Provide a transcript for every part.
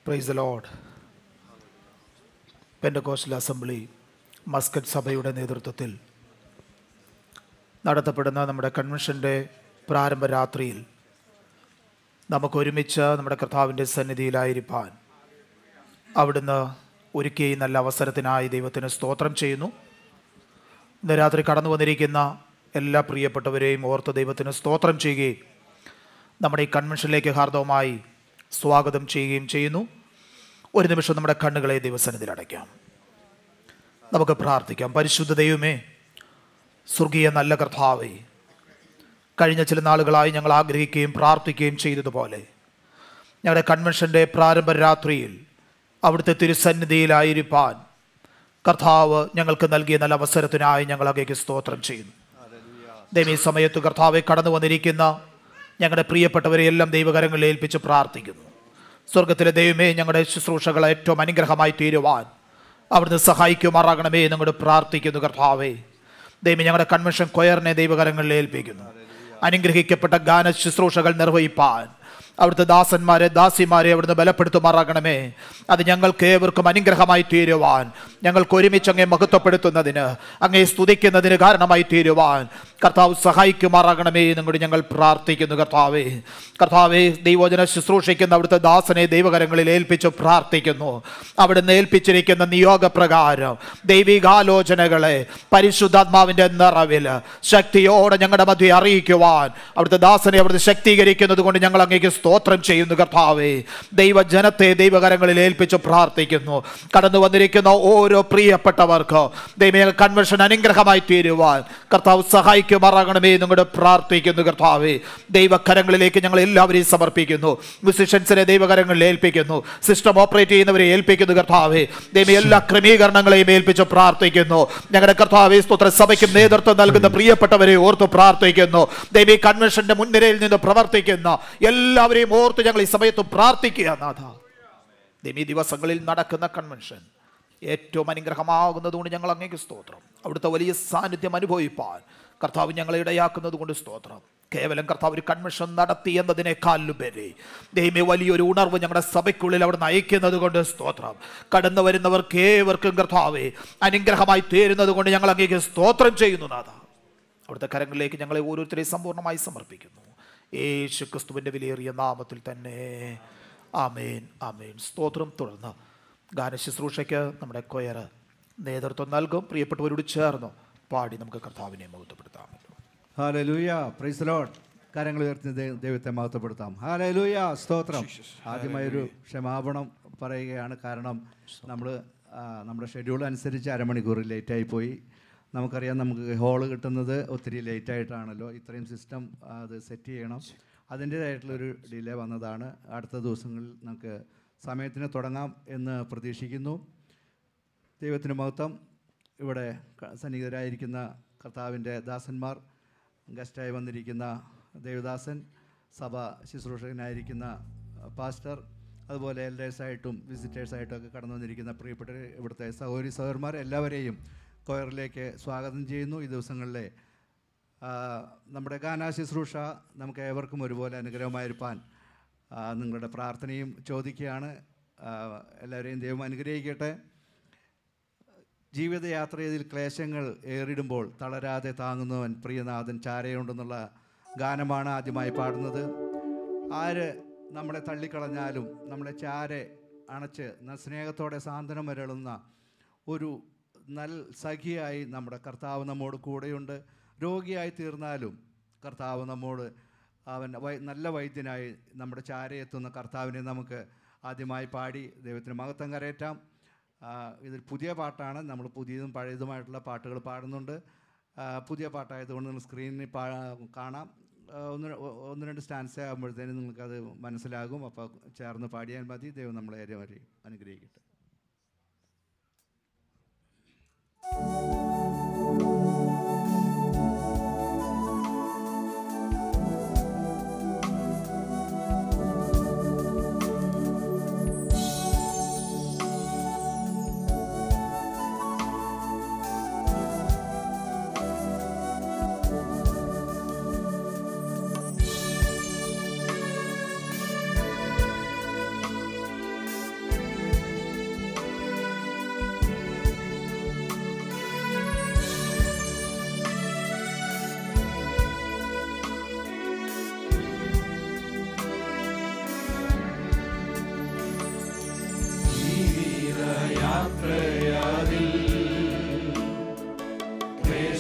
Price the Lord pentecostal assembly Muscat സഭയുടെ നേതൃത്വത്തിൽ നടത്തപ്പെടുന്ന നമ്മുടെ കൺവെൻഷൻ്റെ പ്രാരംഭ രാത്രിയിൽ നമുക്ക് ഒരുമിച്ച് നമ്മുടെ കർത്താവിൻ്റെ സന്നിധിയിലായിരിക്കാൻ അവിടുന്ന് ഒരുക്കിയ ഈ നല്ല അവസരത്തിനായി ദൈവത്തിന് സ്തോത്രം ചെയ്യുന്നു ഇന്ന് രാത്രി കടന്നു വന്നിരിക്കുന്ന എല്ലാ പ്രിയപ്പെട്ടവരെയും ഓർത്ത് ദൈവത്തിന് സ്തോത്രം ചെയ്യുകയും നമ്മുടെ ഈ കൺവെൻഷനിലേക്ക് ഹാർദവമായി സ്വാഗതം ചെയ്യുകയും ചെയ്യുന്നു ഒരു നിമിഷം നമ്മുടെ കണ്ണുകളെ ദൈവസന്നിധിയിൽ അടയ്ക്കാം നമുക്ക് പ്രാർത്ഥിക്കാം പരിശുദ്ധ ദൈവമേ സ്വർഗീയ നല്ല കർത്താവേ കഴിഞ്ഞ ചില നാളുകളായി ഞങ്ങൾ ആഗ്രഹിക്കുകയും പ്രാർത്ഥിക്കുകയും ചെയ്തതുപോലെ ഞങ്ങളുടെ കൺവെൻഷൻ്റെ പ്രാരംഭ രാത്രിയിൽ അവിടുത്തെ തിരുസന്നിധിയിലായിരിക്കാൻ കർത്താവ് ഞങ്ങൾക്ക് നൽകിയ നല്ല അവസരത്തിനായി ഞങ്ങൾ അങ്ങേക്ക് സ്തോത്രം ചെയ്യുന്നു ദൈവം ഈ സമയത്ത് കർത്താവെ കടന്നു വന്നിരിക്കുന്ന ഞങ്ങളുടെ പ്രിയപ്പെട്ടവരെ എല്ലാം ദൈവകരങ്ങളിൽ ഏൽപ്പിച്ച് പ്രാർത്ഥിക്കുന്നു സ്വർഗത്തിലെ ദൈവമേ ഞങ്ങളുടെ ശുശ്രൂഷകൾ ഏറ്റവും അനുഗ്രഹമായി തീരുവാൻ അവിടുന്ന് സഹായിക്കുമാറാകണമേ എന്നങ്ങോട് പ്രാർത്ഥിക്കുന്നു കർത്താവേ ദൈവം ഞങ്ങളുടെ കൺവെൻഷൻ കൊയറിനെ ദൈവകരങ്ങളിൽ ഏൽപ്പിക്കുന്നു അനുഗ്രഹിക്കപ്പെട്ട ഗാന ശുശ്രൂഷകൾ നിർവഹിപ്പാൻ അവിടുത്തെ ദാസന്മാരെ ദാസിമാരെ അവിടുന്ന് ബലപ്പെടുത്തുമാറാകണമേ അത് ഞങ്ങൾക്ക് ഏവർക്കും അനുഗ്രഹമായി തീരുവാൻ ഞങ്ങൾക്ക് ഒരുമിച്ച് അങ്ങേ മഹത്വപ്പെടുത്തുന്നതിന് അങ്ങേ സ്തുതിക്കുന്നതിന് കാരണമായി തീരുവാൻ കർത്താവ് സഹായിക്കുമാറാകണമേ എന്നുകൂടി ഞങ്ങൾ പ്രാർത്ഥിക്കുന്നു കർത്താവേ കർത്താവെ ദൈവോജന ശുശ്രൂഷിക്കുന്ന അവിടുത്തെ ദാസനെ ദൈവകരങ്ങളിൽ ഏൽപ്പിച്ച് പ്രാർത്ഥിക്കുന്നു അവിടുന്ന് ഏൽപ്പിച്ചിരിക്കുന്ന നിയോഗപ്രകാരം ദൈവികാലോചനകളെ പരിശുദ്ധാത്മാവിന്റെ നിറവിൽ ശക്തിയോടെ ഞങ്ങളുടെ മധ്യ അറിയിക്കുവാൻ അവിടുത്തെ ദാസനെ അവിടുത്തെ ശക്തീകരിക്കുന്നത് കൊണ്ട് ഞങ്ങൾ അങ്ങേക്ക് സ്തോത്രം ചെയ്യുന്നു കർത്താവേ ദൈവജനത്തെ ദൈവകരങ്ങളിൽ ഏൽപ്പിച്ച് പ്രാർത്ഥിക്കുന്നു കടന്നു വന്നിരിക്കുന്ന ഓരോ പ്രിയപ്പെട്ടവർക്ക് ദൈവ കൺവെൻഷൻ അനുഗ്രഹമായി തീരുവാൻ കർത്താവ് സഹായിക്കുമാറാകണമേ എന്നുകൂടെ പ്രാർത്ഥിക്കുന്നു കർത്താവേ ദൈവകരങ്ങളിലേക്ക് ഞങ്ങൾ എല്ലാവരെയും സമർപ്പിക്കുന്നു മ്യൂസിഷ്യൻസിനെ ദൈവകരങ്ങളിൽ ഏൽപ്പിക്കുന്നു സിസ്റ്റം ഓപ്പറേറ്റ് ചെയ്യുന്നവരെ ഏൽപ്പിക്കുന്നു കർത്താവേ ദൈവം എല്ലാ ക്രമീകരണങ്ങളെയും ഏൽപ്പിച്ച് പ്രാർത്ഥിക്കുന്നു ഞങ്ങളുടെ കർത്താവേ സ്തോത്ര സഭയ്ക്ക് നേതൃത്വം നൽകുന്ന പ്രിയപ്പെട്ടവരെ ഓർത്ത് പ്രാർത്ഥിക്കുന്നു ദൈവം ഈ കൺവെൻഷന്റെ മുൻനിരയിൽ നിന്ന് പ്രവർത്തിക്കുന്ന എല്ലാവരെയും ഓർത്ത് ഞങ്ങൾ ഈ സമയത്ത് പ്രാർത്ഥിക്കുക നാഥ ദൈവം ഈ ദിവസങ്ങളിൽ നടക്കുന്ന കൺവെൻഷൻ ഏറ്റവും അനുഗ്രഹമാകുന്നത് കൊണ്ട് ഞങ്ങൾ അങ്ങേക്ക് സ്തോത്രം അവിടുത്തെ വലിയ സാന്നിധ്യം അനുഭവിപ്പാൻ കർത്താവ് ഞങ്ങളെ ഇടയാക്കുന്നത് കൊണ്ട് സ്തോത്രം കേവലം കർത്താവ് ഒരു കൺവെൻഷൻ നടത്തി എന്നതിനേക്കാളുപരി ദൈവമേ വലിയൊരു ഉണർവ് ഞങ്ങളുടെ സഭയ്ക്കുള്ളിൽ അവിടെ നയിക്കുന്നത് കൊണ്ട് സ്തോത്രം കടന്നു വരുന്നവർക്ക് ഏവർക്കും കർത്താവെ അനുഗ്രഹമായി തീരുന്നത് കൊണ്ട് ഞങ്ങൾ അങ്ങേക്ക് സ്തോത്രം ചെയ്യുന്നു നാഥ അവിടുത്തെ കരങ്ങളിലേക്ക് ഞങ്ങളെ ഓരോരുത്തരെയും സമ്പൂർണ്ണമായി സമർപ്പിക്കുന്നു യേശു ക്രിസ്തുവിൻ്റെ വിലയേറിയ നാമത്തിൽ തന്നെ ആമേൻ ആമേൻ സ്തോത്രം തുടർന്ന് ഗാനശുശ്രൂഷയ്ക്ക് നമ്മുടെ കൊയർ നേതൃത്വം നൽകും പ്രിയപ്പെട്ടവരോട് ചേർന്ന് പാടി നമുക്ക് കർത്താവിനെ മഹത്വപ്പെടുത്താമല്ലോ ഹാലലൂയ പ്രൈസ് ലോഡ് കാര്യങ്ങൾ ഉയർത്തി ദൈ- ദൈവത്തെ മഹത്വപ്പെടുത്താം ഹാലലൂയ സ്തോത്രം ആദ്യമായൊരു ക്ഷമാപണം പറയുകയാണ് കാരണം നമ്മൾ നമ്മുടെ ഷെഡ്യൂൾ അനുസരിച്ച് അരമണിക്കൂർ ലേറ്റായി പോയി നമുക്കറിയാം നമുക്ക് ഹോള് കിട്ടുന്നത് ഒത്തിരി ലേറ്റായിട്ടാണല്ലോ ഇത്രയും സിസ്റ്റം അത് സെറ്റ് ചെയ്യണം അതിൻ്റേതായിട്ടുള്ളൊരു ഡിലേ വന്നതാണ് അടുത്ത ദിവസങ്ങളിൽ നമുക്ക് സമയത്തിന് തുടങ്ങാം എന്ന് പ്രതീക്ഷിക്കുന്നു ദൈവത്തിന് മഹത്വം ഇവിടെ ക- സന്നിഹിതരായിരിക്കുന്ന കർത്താവിൻ്റെ ദാസന്മാർ ഗസ്റ്റായി വന്നിരിക്കുന്ന ദേവദാസൻ സഭ ശുശ്രൂഷകനായിരിക്കുന്ന അഹ്, പാസ്റ്റർ അതുപോലെ എൽഡേഴ്സായിട്ടും വിസിറ്റേഴ്സായിട്ടും ഒക്കെ കടന്നു വന്നിരിക്കുന്ന പ്രിയപ്പെട്ട ഇവിടുത്തെ സഹോദരി സഹോദരന്മാർ എല്ലാവരെയും കൊയറിലേക്ക് സ്വാഗതം ചെയ്യുന്നു ഈ ദിവസങ്ങളിലെ ആ, നമ്മുടെ ഗാന ശുശ്രൂഷ നമുക്ക് ഏവർക്കും ഒരുപോലെ അനുഗ്രഹമായിരിക്കാൻ ആ, നിങ്ങളുടെ പ്രാർത്ഥനയും ചോദിക്കുകയാണ് ആ, എല്ലാവരെയും ദൈവം അനുഗ്രഹിക്കട്ടെ ജീവിതയാത്രയിൽ ക്ലേശങ്ങൾ ഏറിടുമ്പോൾ തളരാതെ താങ്ങുന്നവൻ പ്രിയനാഥൻ ചാരയുണ്ടെന്നുള്ള ഗാനമാണ് ആദ്യമായി പാടുന്നത് ആര് നമ്മളെ തള്ളിക്കളഞ്ഞാലും നമ്മളെ ചാരെ അണച്ച് ന- സ്നേഹത്തോടെ സാന്ത്വനം വരളുന്ന ഒരു നൽ സഖിയായി നമ്മുടെ കർത്താവ് നമ്മോട് കൂടെയുണ്ട് രോഗിയായി തീർന്നാലും കർത്താവ് നമ്മോട് അവൻ വൈ നല്ല വൈദ്യനായി നമ്മുടെ ചാരയെത്തുന്ന കർത്താവിനെ നമുക്ക് ആദ്യമായി പാടി ദൈവത്തിന് മഹത്വം കരയറ്റാം ആ, ഇതൊരു പുതിയ പാട്ടാണ് നമ്മൾ പുതിയതും പഴയതുമായിട്ടുള്ള പാട്ടുകൾ പാടുന്നുണ്ട് ആ, പുതിയ പാട്ടായതുകൊണ്ട് നിങ്ങൾ സ്ക്രീനിൽ പാ കാണാം ആ, ഒന്ന് ഒ- ഒന്ന് രണ്ട് സ്റ്റാൻസ് ആകുമ്പോഴത്തേനും നിങ്ങൾക്കത് മനസ്സിലാകും അപ്പോൾ ചേർന്ന് പാടിയാൽ മതി ദൈവം നമ്മളെ ഏറെ അനുഗ്രഹിക്കട്ടെ യേശുവേ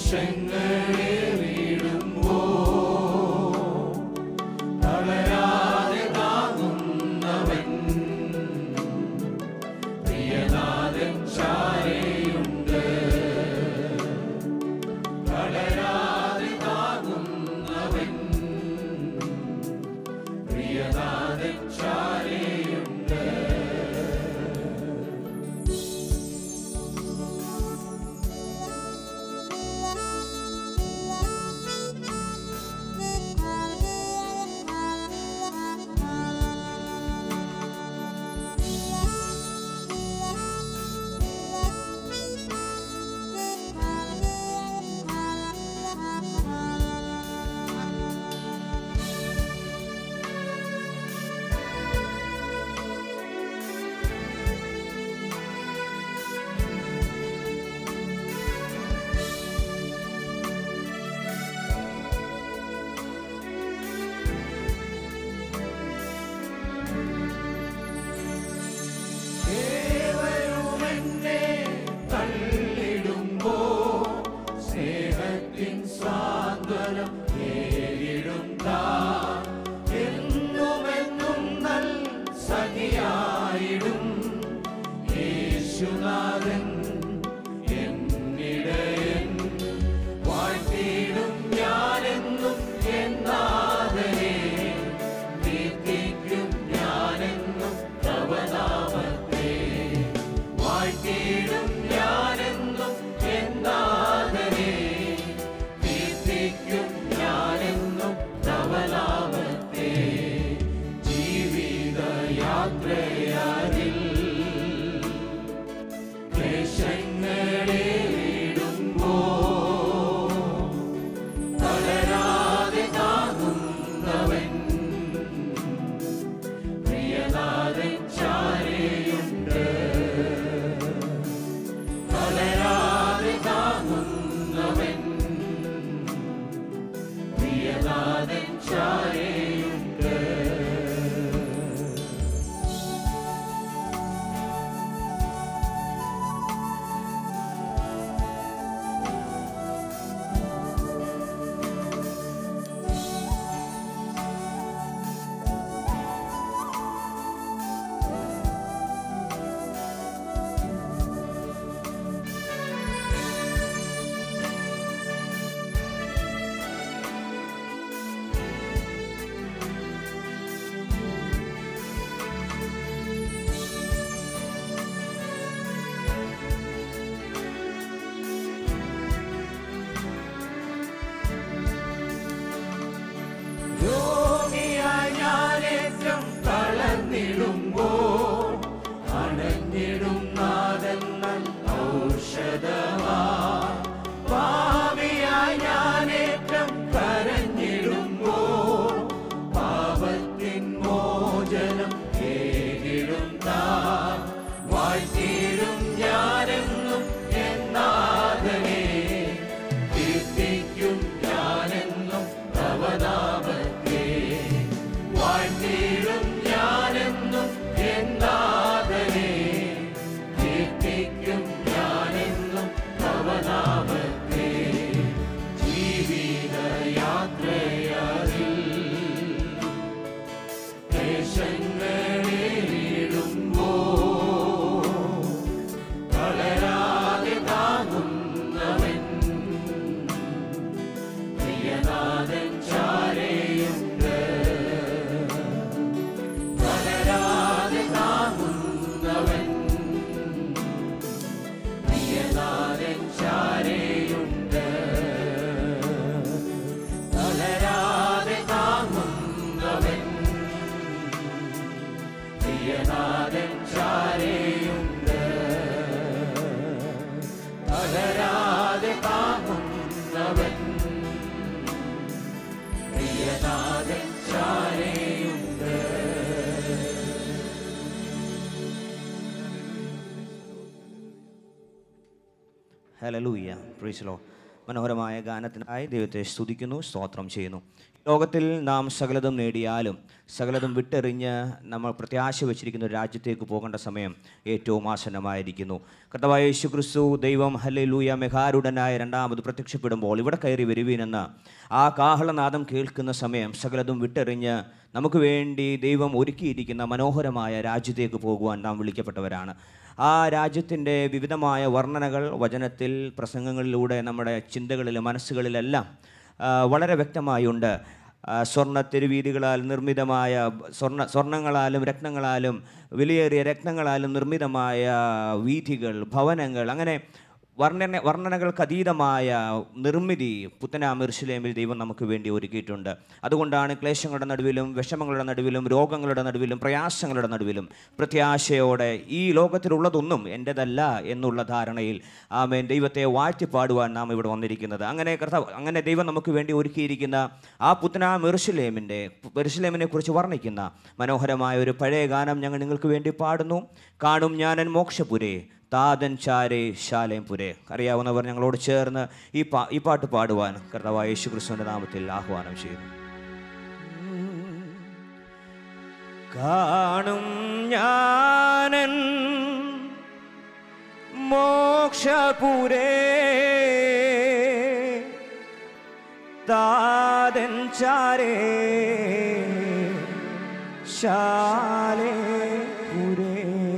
രോഗിയായി ഞാനേറ്റം തളർന്നിടുമ്പോൾ അണഞ്ഞിടും നാദങ്ങൾ ഔഷധമാ പാപിയായി ഞാനേറ്റം കരഞ്ഞിടുമ്പോൾ പാപത്തിൻ മോചനം ഏകിടും താൻ വാഴ്ത്തിയിടും ഞാനെന്നും എന്നാഥനെ കീർത്തിക്കും ഞാനെന്നും തവനാമത്തെ വാഴ്ത്തിയിടും ഞാനെന്നും എന്നാഥനെ കീർത്തിക്കും ഞാനെന്നും തവനാമത്തെ ജീവിത യാത്രയാതിൽ ദേശങ്ങളിടുമ്പോ തളരാതെ താങ്ങുന്നവൻ പ്രിയനാഥൻ ചാരയുണ്ട് തളരാതെ താങ്ങുന്നവൻ പ്രിയനാഥൻ ചാരയുണ്ട് തളരാതെ താങ്ങുന്നവൻ പ്രിയനാഥൻ ചാരയുണ്ട് തളരാതെ താങ്ങുന്നവൻ പ്രിയനാഥൻ ചാരയുണ്ട് ഹലലൂയ പ്രീച്ചലോ മനോഹരമായ ഗാനത്തിനായി ദൈവത്തെ സ്തുതിക്കുന്നു സ്തോത്രം ചെയ്യുന്നു ലോകത്തിൽ നാം സകലതും നേടിയാലും സകലതും വിട്ടെറിഞ്ഞ് നമ്മൾ പ്രത്യാശ വെച്ചിരിക്കുന്ന ഒരു രാജ്യത്തേക്ക് പോകേണ്ട സമയം ഏറ്റവും ആസന്നമായിരിക്കുന്നു കർത്താവായ യേശു ക്രിസ്തു ദൈവം ഹല്ലെ ലൂയ മെഹാരുടനായ രണ്ടാമത് പ്രത്യക്ഷപ്പെടുമ്പോൾ ഇവിടെ കയറി വരുവീനെന്ന് ആ കാഹളനാദം കേൾക്കുന്ന സമയം സകലതും വിട്ടെറിഞ്ഞ് നമുക്ക് വേണ്ടി ദൈവം ഒരുക്കിയിരിക്കുന്ന മനോഹരമായ രാജ്യത്തേക്ക് പോകുവാൻ നാം വിളിക്കപ്പെട്ടവരാണ് ആ രാജ്യത്തിൻ്റെ വിവിധമായ വർണ്ണനകൾ വചനത്തിൽ പ്രസംഗങ്ങളിലൂടെ നമ്മുടെ ചിന്തകളിലും മനസ്സുകളിലെല്ലാം ആ, വളരെ വ്യക്തമായുണ്ട് ആ, സ്വർണ്ണ തെരുവീതികളാൽ നിർമ്മിതമായ സ്വർണ്ണ സ്വർണ്ണങ്ങളാലും രത്നങ്ങളാലും വിലയേറിയ രത്നങ്ങളാലും നിർമ്മിതമായ വീഥികൾ ഭവനങ്ങൾ അങ്ങനെ വർണ്ണന വർണ്ണനകൾക്ക് അതീതമായ നിർമ്മിതി പുത്തനാം ഇർഷലേമിൽ ദൈവം നമുക്ക് വേണ്ടി ഒരുക്കിയിട്ടുണ്ട് അതുകൊണ്ടാണ് ക്ലേശങ്ങളുടെ നടുവിലും വിഷമങ്ങളുടെ നടുവിലും രോഗങ്ങളുടെ നടുവിലും പ്രയാസങ്ങളുടെ നടുവിലും പ്രത്യാശയോടെ ഈ ലോകത്തിലുള്ളതൊന്നും എൻ്റെതല്ല എന്നുള്ള ധാരണയിൽ ആമേൻ ദൈവത്തെ വാഴ്ത്തിപ്പാടുവാൻ നാം ഇവിടെ വന്നിരിക്കുന്നത് അങ്ങനെ കർത്താവ് അങ്ങനെ ദൈവം നമുക്ക് വേണ്ടി ഒരുക്കിയിരിക്കുന്ന ആ പുത്തനാം ഇർഷലേമിൻ്റെ ഇർഷലേമിനെ കുറിച്ച് വർണ്ണിക്കുന്ന മനോഹരമായ ഒരു പഴയ ഗാനം ഞങ്ങൾ നിങ്ങൾക്ക് വേണ്ടി പാടുന്നു കാണും ഞാനൻ മോക്ഷപുരേ താതൻ ചാരേ ശാലേം പുരേ അറിയാവുന്നവർ ഞങ്ങളോട് ചേർന്ന് ഈ പാ ഈ പാട്ട് പാടുവാൻ കർത്താവായ യേശു ക്രിസ്തുവിൻ്റെ നാമത്തിൽ ആഹ്വാനം ചെയ്യുന്നു കാണും ഞാനൻ മോക്ഷപുരേ താതൻ ചാരേ ശാലേ പുരേ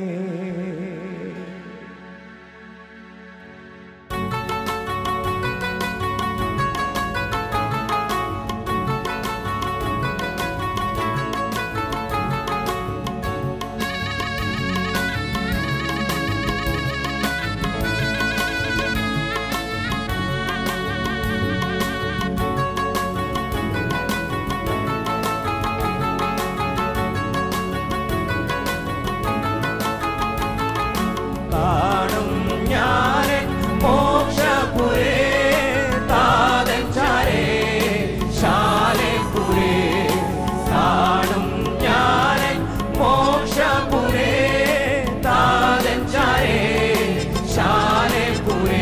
കാണും ഞാനൻ മോക്ഷപുരേ താതൻ ചാരേ ശാലേപുരേ കാണും ഞാനൻ മോക്ഷപുരേ താതൻ ചാരേ ശാലേപുരേ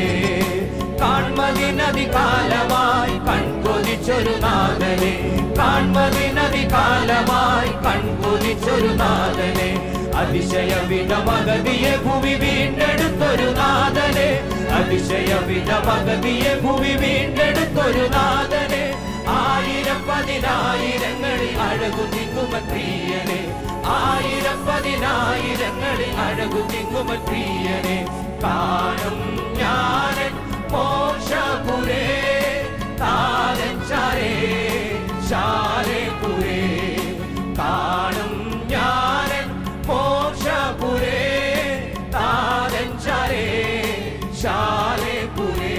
കാൺമതിനധികാലമായി കൺകൊതിച്ചൊരു നാഥനെ കാൺമതിനധികാലമായി കൺകൊതിച്ചൊരു നാഥനെ അതിശയ വിധമഗതിയെ ഭൂമി വീണ്ടെടുത്തൊരു നാഥനെ അതിശയ വിധമഗതിയെ ഭൂമി വീണ്ടെടുത്തൊരു നാഥനെ ആയിരം പതിനായിരങ്ങളിൽ അഴകു തിങ്ങുമ പ്രിയനെ ആയിരം പതിനായിരങ്ങളിൽ അഴകു തിങ്ങുമ പ്രിയനെ കാണും ഞാനൻ മോക്ഷപുരേ താരൻ ചാരേ ശാലേ പുരേ കാണും ഞാനൻ മോക്ഷപുരേ താരൻ ചാരേ ശാലേ പുരേ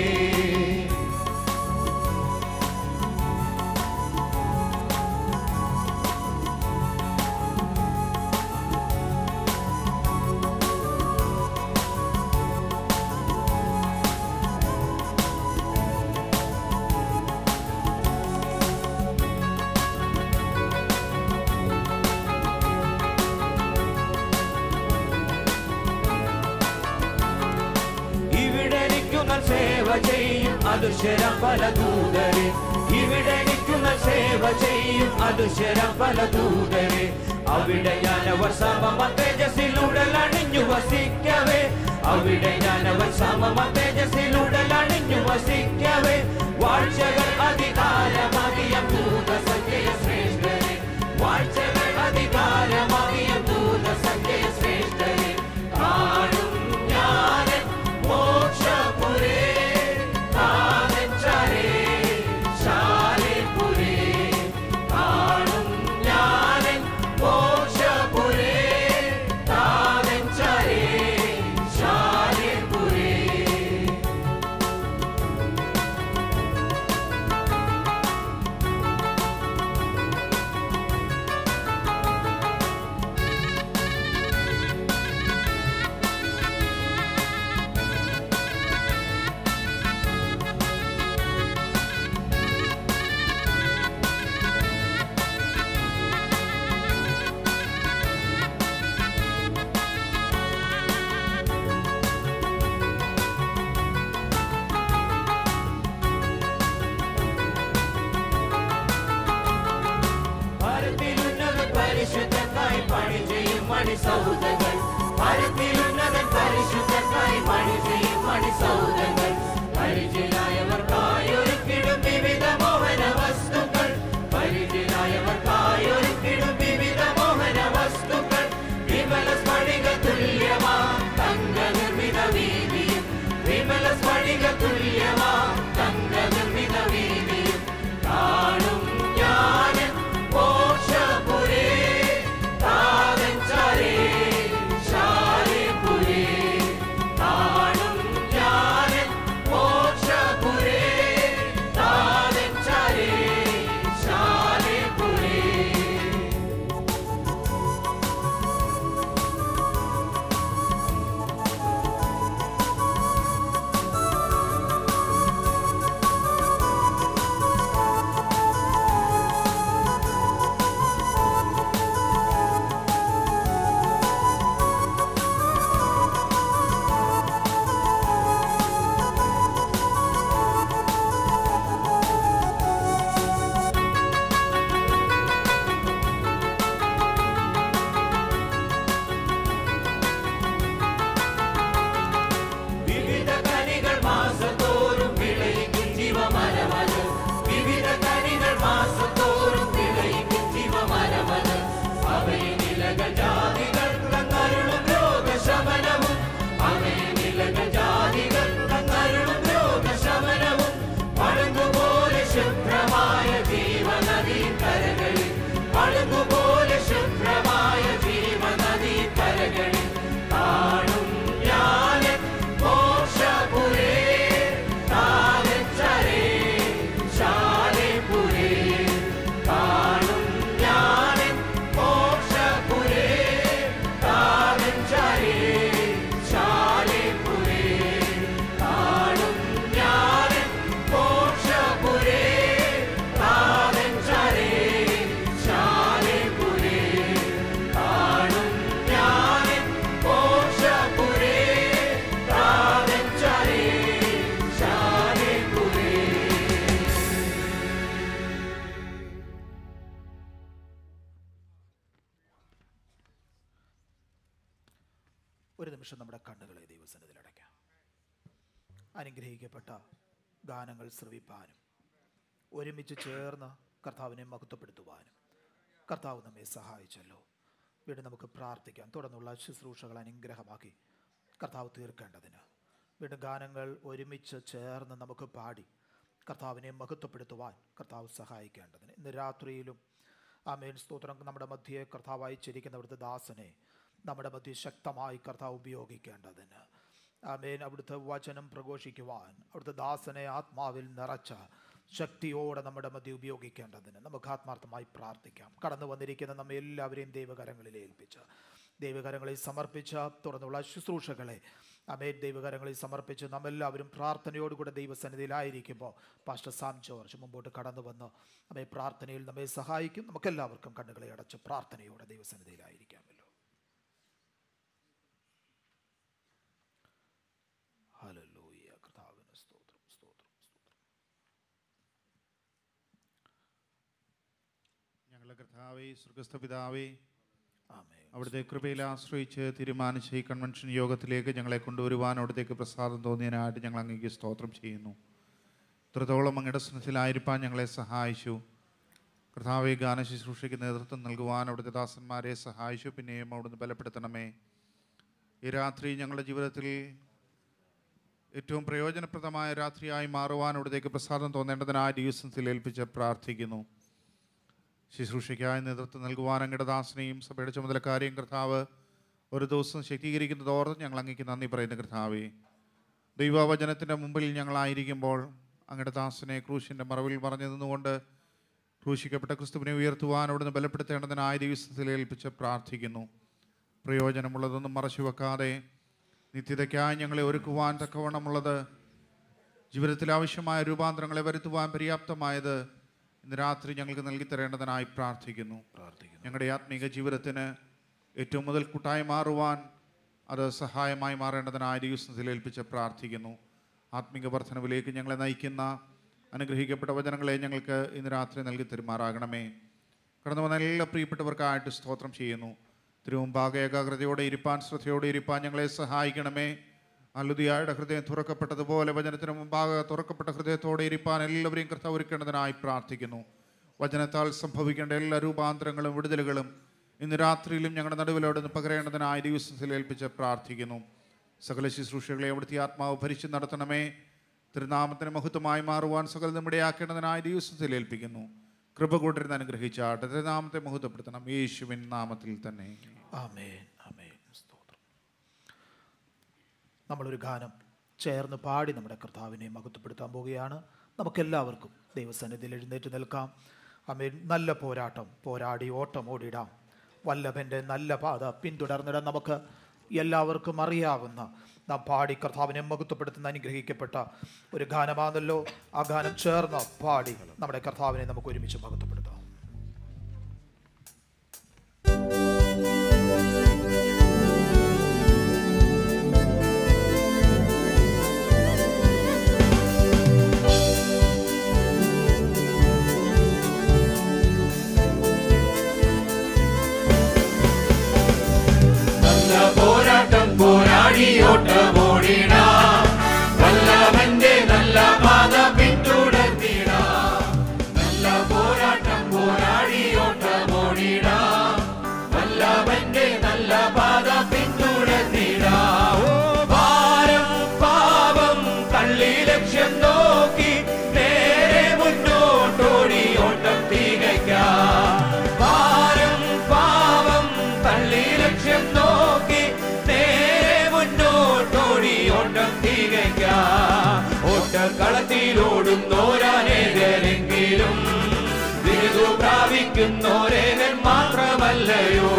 ഇവിടെ എനിക്കുന്ന സേവ ചെയ്യും അതുശരം പല ദൂതരെ ഇവിടെ എനിക്കുന്ന സേവ ചെയ്യും അതുശരം പല ദൂതരെ അവിടെ ഞാൻ അവർ സമമ തേജസ്സിലുടൽ അണിഞ്ഞു വസിക്കവേ അവിടെ ഞാൻ അവർ സമമ തേജസ്സിലുടൽ അണിഞ്ഞു വസിക്കവേ വാഴ്ചകൾ അധികാരമതിയ ഭൂത സംഖ്യ ശ്രേഷ്ഠരെ വാഴ്ചകൾ അധികാരമതിയ ഭൂത സംഖ്യ ശ്രേഷ്ഠരെ കാണും ഞാനൻ മോക്ഷപുരേ താനൻ ചരേ ശാലേ പുരേ കാണും ഞാനൻ മോക്ഷപുരേ താനൻ ചരേ ശാലേ പുരേ മണിസൗധങ്ങൾ പരത്തിലുന്നതൻ പരിശുദ്ധനായി പണി ചെയ്യും മണിസൗധങ്ങൾ പരിചയനായവർക്കായി ഒരുക്കിടും വിവിധ മോഹന വസ്തുക്കൾ പരിചയനായവർക്കായി ഒരുക്കിടും വിവിധ മോഹന വസ്തുക്കൾ വിമല സ്ഫടിക തുല്യമാ തങ്ക നിർമ്മിത വീതിയും വിമല സ്ഫടിക തുല്യമാ തങ്ക നിർമ്മിത വീതിയും കാണും ഞാനൻ മോക്ഷപുരേ താതൻ ചരേ ശാലിപുരേ കാണും ഞാനൻ മോക്ഷപുരേ താതൻ ചരേ ശാലിപുരേ വിവിധ കനികൾ മാസത്തോറും വിളയിക്കും ജീവമരമത് വിവിധ കനികൾ മാസത്തോറും വിളയിക്കും ജീവമരമത് അവയെ നിലകൾ ജാതികൾ തന്നരുളും രോഗശമനവും അവയെ നിലകൾ ജാതികൾ തന്നരുളും രോഗശമനവും പളുങ്കുപോലെ ശുഭ്രമായ ജീവനദീ കരകളിൽ പളുങ്കുപോലെ ശുഭ്രമായ ജീവനദീ കരകളിൽ കാണും ഞാനൻ മോക്ഷപുരേ താരച്ചരേ ശാലിപുരേ കാണും ഞാനൻ മോക്ഷപുരേ താരച്ചരേ ശാലിപുരേ കാണും ഞാനൻ മോക്ഷപുരേ താരച്ചരേ ശാലിപുരേ കാണും ഞാനൻ മോക്ഷപുരേ താരച്ചരേ ശാലിപുരേ ഒരു നിമിഷം നമ്മുടെ കണ്ണുകളെ ദൈവസന്നിധിയിൽ അടയ്ക്കാം അനുഗ്രഹിക്കപ്പെട്ട ഗാനങ്ങൾ ശ്രവിപ്പാനും ഒരുമിച്ച് ചേർന്ന് കർത്താവിനെ മഹത്വപ്പെടുത്തുവാനും കർത്താവ് നമ്മെ സഹായിച്ചല്ലോ വീണ്ടും നമുക്ക് പ്രാർത്ഥിക്കാം തുടർന്നുള്ള ശുശ്രൂഷകൾ അനുഗ്രഹമാക്കി കർത്താവ് തീർക്കേണ്ടതിന് വീണ്ടും ഗാനങ്ങൾ ഒരുമിച്ച് ചേർന്ന് നമുക്ക് പാടി കർത്താവിനെ മഹത്വപ്പെടുത്തുവാൻ കർത്താവ് സഹായിക്കേണ്ടതിന് ഇന്ന് രാത്രിയിലും ആമേൻ സ്തോത്രം നമ്മുടെ മധ്യയെ കർത്താവ് അയച്ചിരിക്കുന്ന അവിടുത്തെ ദാസനെ നമ്മുടെ മധ്യ ശക്തമായി കർത്താവ് ഉപയോഗിക്കേണ്ടതിന് ആമേൻ അവിടുത്തെ വചനം പ്രഘോഷിക്കുവാൻ അവിടുത്തെ ദാസനെ ആത്മാവിൽ നിറച്ച ശക്തിയോടെ നമ്മുടെ മധ്യ ഉപയോഗിക്കേണ്ടതിന് നമുക്ക് ആത്മാർത്ഥമായി പ്രാർത്ഥിക്കാം കടന്നു വന്നിരിക്കുന്ന നമ്മെ എല്ലാവരെയും ദൈവകരങ്ങളിൽ ഏൽപ്പിച്ച് ദൈവകരങ്ങളിൽ സമർപ്പിച്ച തുടർന്നുള്ള ശുശ്രൂഷകളെ അമേൻ ദൈവകരങ്ങളിൽ സമർപ്പിച്ച് നമ്മെല്ലാവരും പ്രാർത്ഥനയോടുകൂടെ ദൈവസന്നിധിയിലായിരിക്കുമ്പോൾ പാസ്റ്റർ സാം ജോർജ് മുമ്പോട്ട് കടന്നു വന്ന് നമ്മെ പ്രാർത്ഥനയിൽ നമ്മെ സഹായിക്കും നമുക്കെല്ലാവർക്കും കണ്ണുകളെ അടച്ച് പ്രാർത്ഥനയോടെ ദൈവസന്നിധിയിലായിരിക്കാമല്ലോ ഹല്ലേലൂയ കർത്താവിന് സ്തോത്രം സ്തോത്രം സ്തോത്രം ഞങ്ങളുടെ കർത്താവേ സ്വർഗസ്ഥ പിതാവേ ആമേൻ അവിടുത്തെ കൃപയിൽ ആശ്രയിച്ച് തീരുമാനിച്ച ഈ കൺവെൻഷൻ യോഗത്തിലേക്ക് ഞങ്ങളെ കൊണ്ടുവരുവാൻ അവിടത്തേക്ക് പ്രസാദം തോന്നിയതിനായിട്ട് ഞങ്ങൾ അങ്ങേക്ക് സ്തോത്രം ചെയ്യുന്നു ഇത്രത്തോളം അങ്ങയുടെ സ്നേഹത്തിലായിരിക്കാൻ ഞങ്ങളെ സഹായിച്ചു കർത്താവെ ഗാന ശുശ്രൂഷയ്ക്ക് നേതൃത്വം നൽകുവാൻ അവിടുത്തെ ദാസന്മാരെ സഹായിച്ചു പിന്നെയും അവിടുന്ന് ബലപ്പെടുത്തണമേ ഈ രാത്രി ഞങ്ങളുടെ ജീവിതത്തിൽ ഏറ്റവും പ്രയോജനപ്രദമായ രാത്രിയായി മാറുവാൻ അവിടത്തേക്ക് പ്രസാദം തോന്നേണ്ടതിനായി ദിവസത്തിൽ ഏൽപ്പിച്ച് പ്രാർത്ഥിക്കുന്നു ശുശ്രൂഷയ്ക്കായി നേതൃത്വം നൽകുവാൻ അങ്ങയുടെ ദാസനെയും സഭയുടെ ചുമതലക്കാരെയും കർത്താവ് ഒരു ദിവസം ശക്തീകരിക്കുന്നത് ഓർത്ത് ഞങ്ങൾ അങ്ങേക്ക് നന്ദി പറയുന്ന കർത്താവേ ദൈവവചനത്തിൻ്റെ മുമ്പിൽ ഞങ്ങളായിരിക്കുമ്പോൾ അങ്ങയുടെ ദാസനെ ക്രൂശിൻ്റെ മറവിൽ പറഞ്ഞു നിന്നുകൊണ്ട് ക്രൂശിക്കപ്പെട്ട ക്രിസ്തുവിനെ ഉയർത്തുവാൻ അവിടുന്ന് ബലപ്പെടുത്തേണ്ടതിനായ ദിവസത്തിൽ ഏൽപ്പിച്ച് പ്രാർത്ഥിക്കുന്നു പ്രയോജനമുള്ളതൊന്നും മറച്ചു വെക്കാതെ നിത്യതയ്ക്കായി ഞങ്ങളെ ഒരുക്കുവാൻ തക്കവണ്ണമുള്ളത് ജീവിതത്തിൽ ആവശ്യമായ രൂപാന്തരങ്ങളെ വരുത്തുവാൻ പര്യാപ്തമായത് ഇന്ന് രാത്രി ഞങ്ങൾക്ക് നൽകി തരേണ്ടതിനായി പ്രാർത്ഥിക്കുന്നു പ്രാർത്ഥിക്കുന്നു ഞങ്ങളുടെ ആത്മീക ജീവിതത്തിന് ഏറ്റവും മുതൽ കൂട്ടായി മാറുവാൻ അത് സഹായമായി മാറേണ്ടതിനായി ദിവസത്തിൽ ഏൽപ്പിച്ച് പ്രാർത്ഥിക്കുന്നു ആത്മീക വർധനവിലേക്ക് ഞങ്ങളെ നയിക്കുന്ന അനുഗ്രഹിക്കപ്പെട്ട വചനങ്ങളെ ഞങ്ങൾക്ക് ഇന്ന് രാത്രി നൽകി തരുമാറാകണമേ കടന്നു വന്ന എല്ലാ പ്രിയപ്പെട്ടവർക്കായിട്ട് സ്തോത്രം ചെയ്യുന്നു തിരുമുമ്പാകെ ഏകാഗ്രതയോടെ ഇരിപ്പാൻ ശ്രദ്ധയോടെ ഇരിപ്പാൻ ഞങ്ങളെ സഹായിക്കണമേ അലുതിയായുടെ ഹൃദയം തുറക്കപ്പെട്ടതുപോലെ വചനത്തിന് മുമ്പാകെ തുറക്കപ്പെട്ട ഹൃദയത്തോടെ ഇരിപ്പാൻ എല്ലാവരെയും കർത്താവ് ഒരുക്കേണ്ടതിനായി പ്രാർത്ഥിക്കുന്നു വചനത്താൽ സംഭവിക്കേണ്ട എല്ലാ രൂപാന്തരങ്ങളും വിടുതലുകളും ഇന്ന് രാത്രിയിലും ഞങ്ങളുടെ നടുവിലോട് നിന്ന് പകരേണ്ടതിനായി ദിവസത്തിൽ ഏൽപ്പിച്ച് പ്രാർത്ഥിക്കുന്നു സകല ശുശ്രൂഷകളെ അവിടുത്തെ ആത്മാവ് ഭരിച്ച് നടത്തണമേ തിരുനാമത്തിന് മഹത്വമായി മാറുവാൻ സകല നമ്മുടെ ആക്കേണ്ടതിനായി ദിവസത്തിൽ ഏൽപ്പിക്കുന്നു കൃപ കൂട്ടരുന്ന് അനുഗ്രഹിച്ചാട്ട് തിരുനാമത്തെ മഹത്വപ്പെടുത്തണം യേശുവിൻ നാമത്തിൽ തന്നെ ആമേൻ ആമേൻ സ്തോത്രം നമ്മളൊരു ഗാനം ചേർന്ന് പാടി നമ്മുടെ കർത്താവിനെ മഹത്വപ്പെടുത്താൻ പോവുകയാണ് നമുക്കെല്ലാവർക്കും ദൈവസന്നിധിയിൽ എഴുന്നേറ്റ് നിൽക്കാം ആമേൻ നല്ല പോരാട്ടം പോരാടി ഓട്ടം ഓടിടാം വല്ലഭൻ്റെ നല്ല പാത പിന്തുടർന്നിടാൻ നമുക്ക് എല്ലാവർക്കും അറിയാവുന്ന നാം പാടി കർത്താവിനെ മഹത്വപ്പെടുത്തുന്ന അനുഗ്രഹിക്കപ്പെട്ട ഒരു ഗാനമാണല്ലോ ആ ഗാനം ചേർന്ന് പാടി നമ്മുടെ കർത്താവിനെ നമുക്ക് ഒരുമിച്ച് മഹത്വപ്പെടുത്താം നല്ല പോരാട്ടം പോരാടി ഓട്ടമോടിട വല്ലവന്റെ നല്ല പാത പിന്തുടർന്നിട നല്ല പോരാട്ടം പോരാടി ഓട്ടമോടിട വല്ലവന്റെ നല്ല പാത പിന്തുടർന്നിട ഓ ഭാരം പാപം തള്ളി ലക്ഷ്യം നോക്കി നേരെ മുന്നോട്ടോടി ഓട്ടം തികയ്ക്കാം ഭാരം പാപം തള്ളി ലക്ഷ്യം നോക്കി നേരെ മുന്നോട്ടോടി ഓട്ടം തികയ്ക്കാം ഓട്ടക്കളത്തിലോടുന്നോരാനേകരെങ്കിലും ബിരുദു പ്രാപിക്കുന്നോരേകൻ മാത്രമല്ലയോ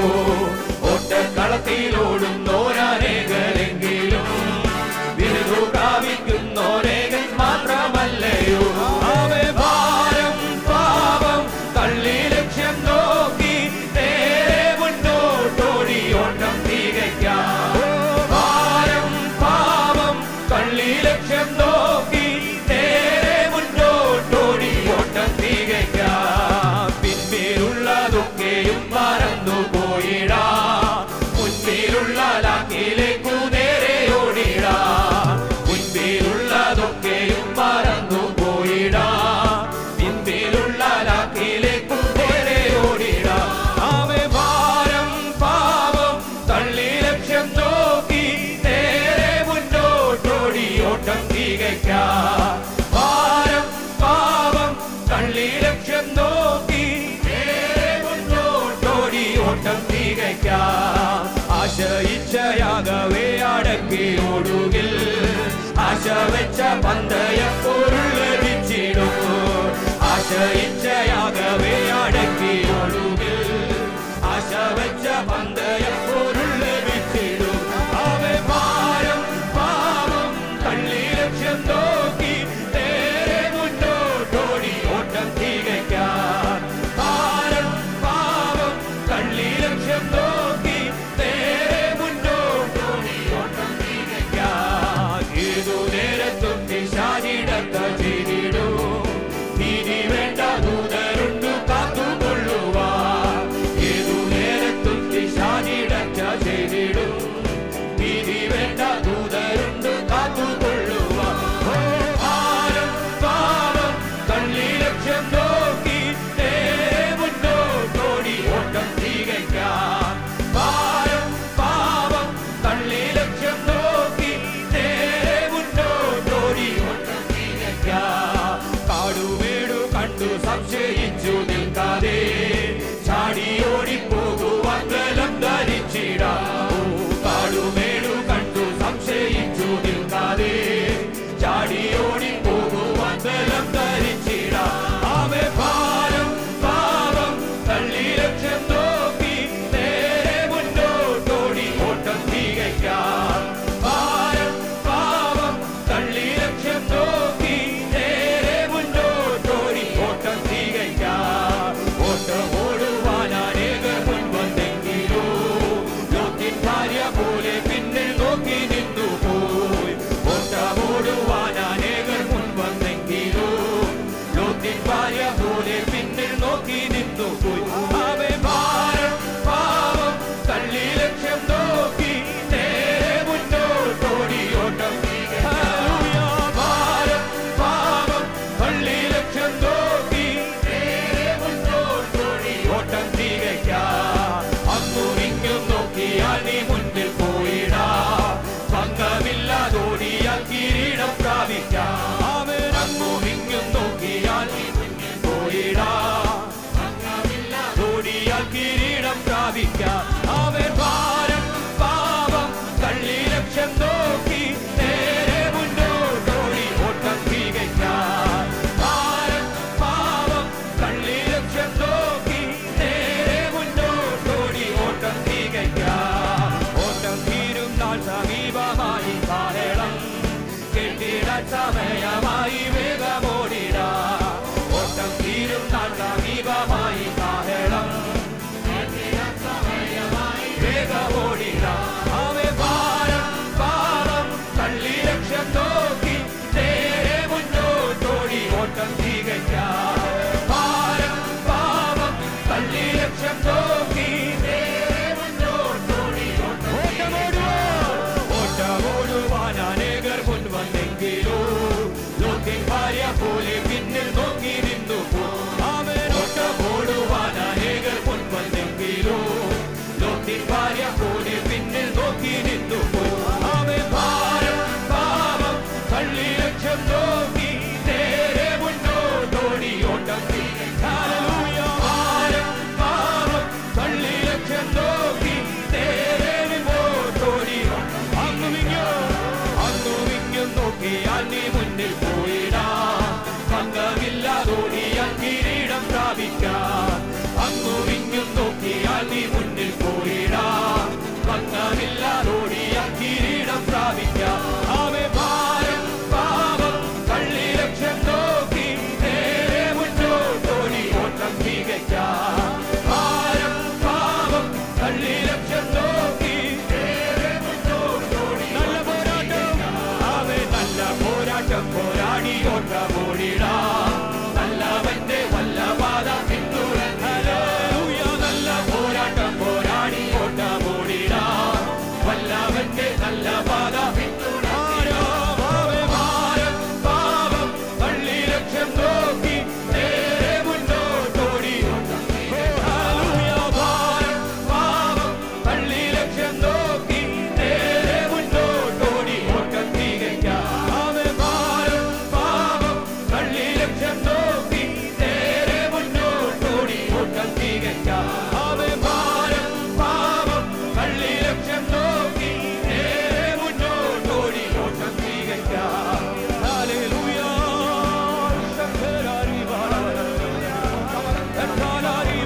ഓട്ടക്കളത്തിലോടുന്നോരാനേകരെങ്കിലും ബിരുദു പ്രാപിക്കുന്നോരേകൻ മാത്രമല്ലയോ അവേ ഭാരം പാപം തള്ളി ലക്ഷ്യം നോക്കി നേരെ മുന്നോട്ടോടി ഓട്ടം തികയ്ക്കാം ഭാരം പാപം തള്ളി ലക്ഷ്യം നോക്കി നേരെ മുന്നോട്ടോടി ഓട്ടം തികയ്ക്കാം പിൻപിലുള്ളതൊക്കെയും മറന്നു പോയിടാ മുൻപിലുള്ള ലാക്കിലേക്കു നേരെ ഓടിടാ മുൻപിലുള്ളതൊക്കെയും മറന്നു പോയിടാ പിൻപിലുള്ള ലാക്കിലേക്കു നേരെ ഓടിടാ ആവേ ഭാരം പാപം തള്ളി ലക്ഷ്യം നോക്കി നേരെ മുന്നോട്ടോടി ഓട്ടം തികയ്ക്കാം ഭാരം പാപം തള്ളി ലക്ഷ്യം നോക്കി നേരെ മുന്നോട്ടോടി ഓട്ടം തികയ്ക്കാം ആശയിച്ചയാകവേ അടക്കി ഓടുകിൽ ആശ വെച്ച പന്തയ പൊരുൾ ലഭിച്ചിടും ആശയിച്ചയാകവേ അടക്കി ഓടുകിൽ ആശ വെച്ച പന്തയ പൊരുൾ ലഭിച്ചിടും അവേ ഭാരം പാപം തള്ളി ലക്ഷ്യം നോക്കി നേരെ മുന്നോട്ടോടി ഓട്ടം തികയ്ക്കാൻ ഭാരം പാപം തള്ളി ലക്ഷ്യം നോക്കി നേരെ മുന്നോട്ടോടി ഓട്ടം തികയ്ക്കാൻ ഏതു നേരത്തും പിശാചിടത്ത ചെയ്തിടൂ നീതി വേണ്ട ദൂതരുണ്ടു കാത്തുകൊള്ളുവാ ഏതു നേരത്തും പിശാചിടച്ച ചെയ്തിടും നീതി വേണ്ട ദൂതരുണ്ടു കാത്തുകൊള്ളുവാ ഓ ഭാരം പാപം തള്ളി ലക്ഷ്യം നോക്കി നേരെ മുന്നോട്ടോടി ഓട്ടം തികയ്ക്കാം ഭാരം പാപം തള്ളി ലക്ഷ്യം നോക്കി നേരെ മുന്നോട്ടോടി ഓട്ടം തികയ്ക്കാം കാടുമേടു കണ്ടു സംശയിച്ചു നിൽക്കാതെ ചാടിയോടി പോകുവാൻ ബലം ധരിച്ചിടാം കാടുമേടു കണ്ടു സംശയിച്ചു നിൽക്കാതെ ചാടിയോടി പോകുവാൻ ബലം ധരിച്ചിടാം അവേ ഭാരം പാപം തള്ളി ലക്ഷ്യം നോക്കി നേരെ മുന്നോട്ടോടി ഓട്ടം തികയ്ക്കാം ഭാരം പാപം തള്ളി ലക്ഷ്യം നോക്കി നേരെ മുന്നോട്ടോടി ഓട്ടം തികയ്ക്കാം സമയമായി വേഗമോടിടാ ഓട്ടം തീരും നാൾ സമീപമായി കാഹളം വേഗമോടിടാ അവേ ഭാരം പാപം തള്ളി ലക്ഷ്യം നോക്കി നേരെ മുന്നോട്ടോടി ഓട്ടം തികയ്ക്കാം ഭാരം പാപം തള്ളി ലക്ഷ്യം നോക്കി നേരെ മുന്നോട്ടോടി ഓട്ടം ഓട്ടമോടുവാൻ അനേകർ മുൻവന്നെങ്കിലോ ലോകത്തിൻ ഭാര്യ പോലെ പിന്നിൽ നോക്കി നിന്നു അവൻ ഓട്ടമോടുവാൻ അനേകർ മുൻവന്നെങ്കിലോ ലോകത്തിൻ ഭാര്യ പോലെ പിന്നിൽ നോക്കി നിന്നു അവൻ ഭാരം പാപം തള്ളി ലക്ഷ്യം നോക്കി നേരെ മുന്നോട്ടോടി ഓട്ടം ഹല്ലേലൂയ. ഭാരം പാപം തള്ളി ലക്ഷ്യം നോക്കി നേരെ മുന്നോട്ടോടി അങ്ങുമിങ്ങോ അങ്ങുമിങ്ങും നോക്കിയാൽ നീ മുന്നിൽ പോയിടാ പങ്കമില്ലാതോടിയാൽ കിരീടം പ്രാപിക്കാം അങ്ങുമിങ്ങും നോക്കിയാൽ നീ മുന്നിൽ പോയിടാ പങ്കമില്ലാതോടിയാൽ കിരീടം പ്രാപിക്കാം അവേ ഭാരം പാപം തള്ളി ലക്ഷ്യം നോക്കി നേരെ മുന്നോട്ടോടി ഓട്ടം തികയ്ക്കാം ഭാരം പാപം തള്ളി ലക്ഷ്യം നോക്കി നേരെ മുന്നോട്ടോടി നല്ല പോരാട്ടം അവേ നല്ല പോരാട്ടം പോരാടി ഓട്ടം ഓടിടാ നല്ലവന്റെ വല്ലപാത പിന്തുടർന്നൂയ നല്ല പോരാട്ടം പോരാടി ഓട്ടം ഓടിടാ വല്ലവന്റെ നല്ല പാത പിന്തുടരാ ഭാരം പാപം തള്ളി ലക്ഷ്യം നോക്കി നേരെ മുന്നോട്ടോടി ഹല്ലേലൂയ. ഭാരം പാപം തള്ളി ലക്ഷ്യം നോക്കി നേരെ മുന്നോട്ടോടി ഓട്ടം തികയ്ക്കാം അവൻ ഭാരം പാപം തള്ളി ലക്ഷ്യം നോക്കി നേരെ മുന്നോട്ടോടി ഓട്ടം തികയ്ക്കാം അവൻ ഭാരം പാപം തള്ളി ലക്ഷ്യം നോക്കി നേരെ മുന്നോട്ടോടി ഓട്ടം തികയ്ക്കാം ഹല്ലേലൂയ. ശങ്കരാരി ബാലവന.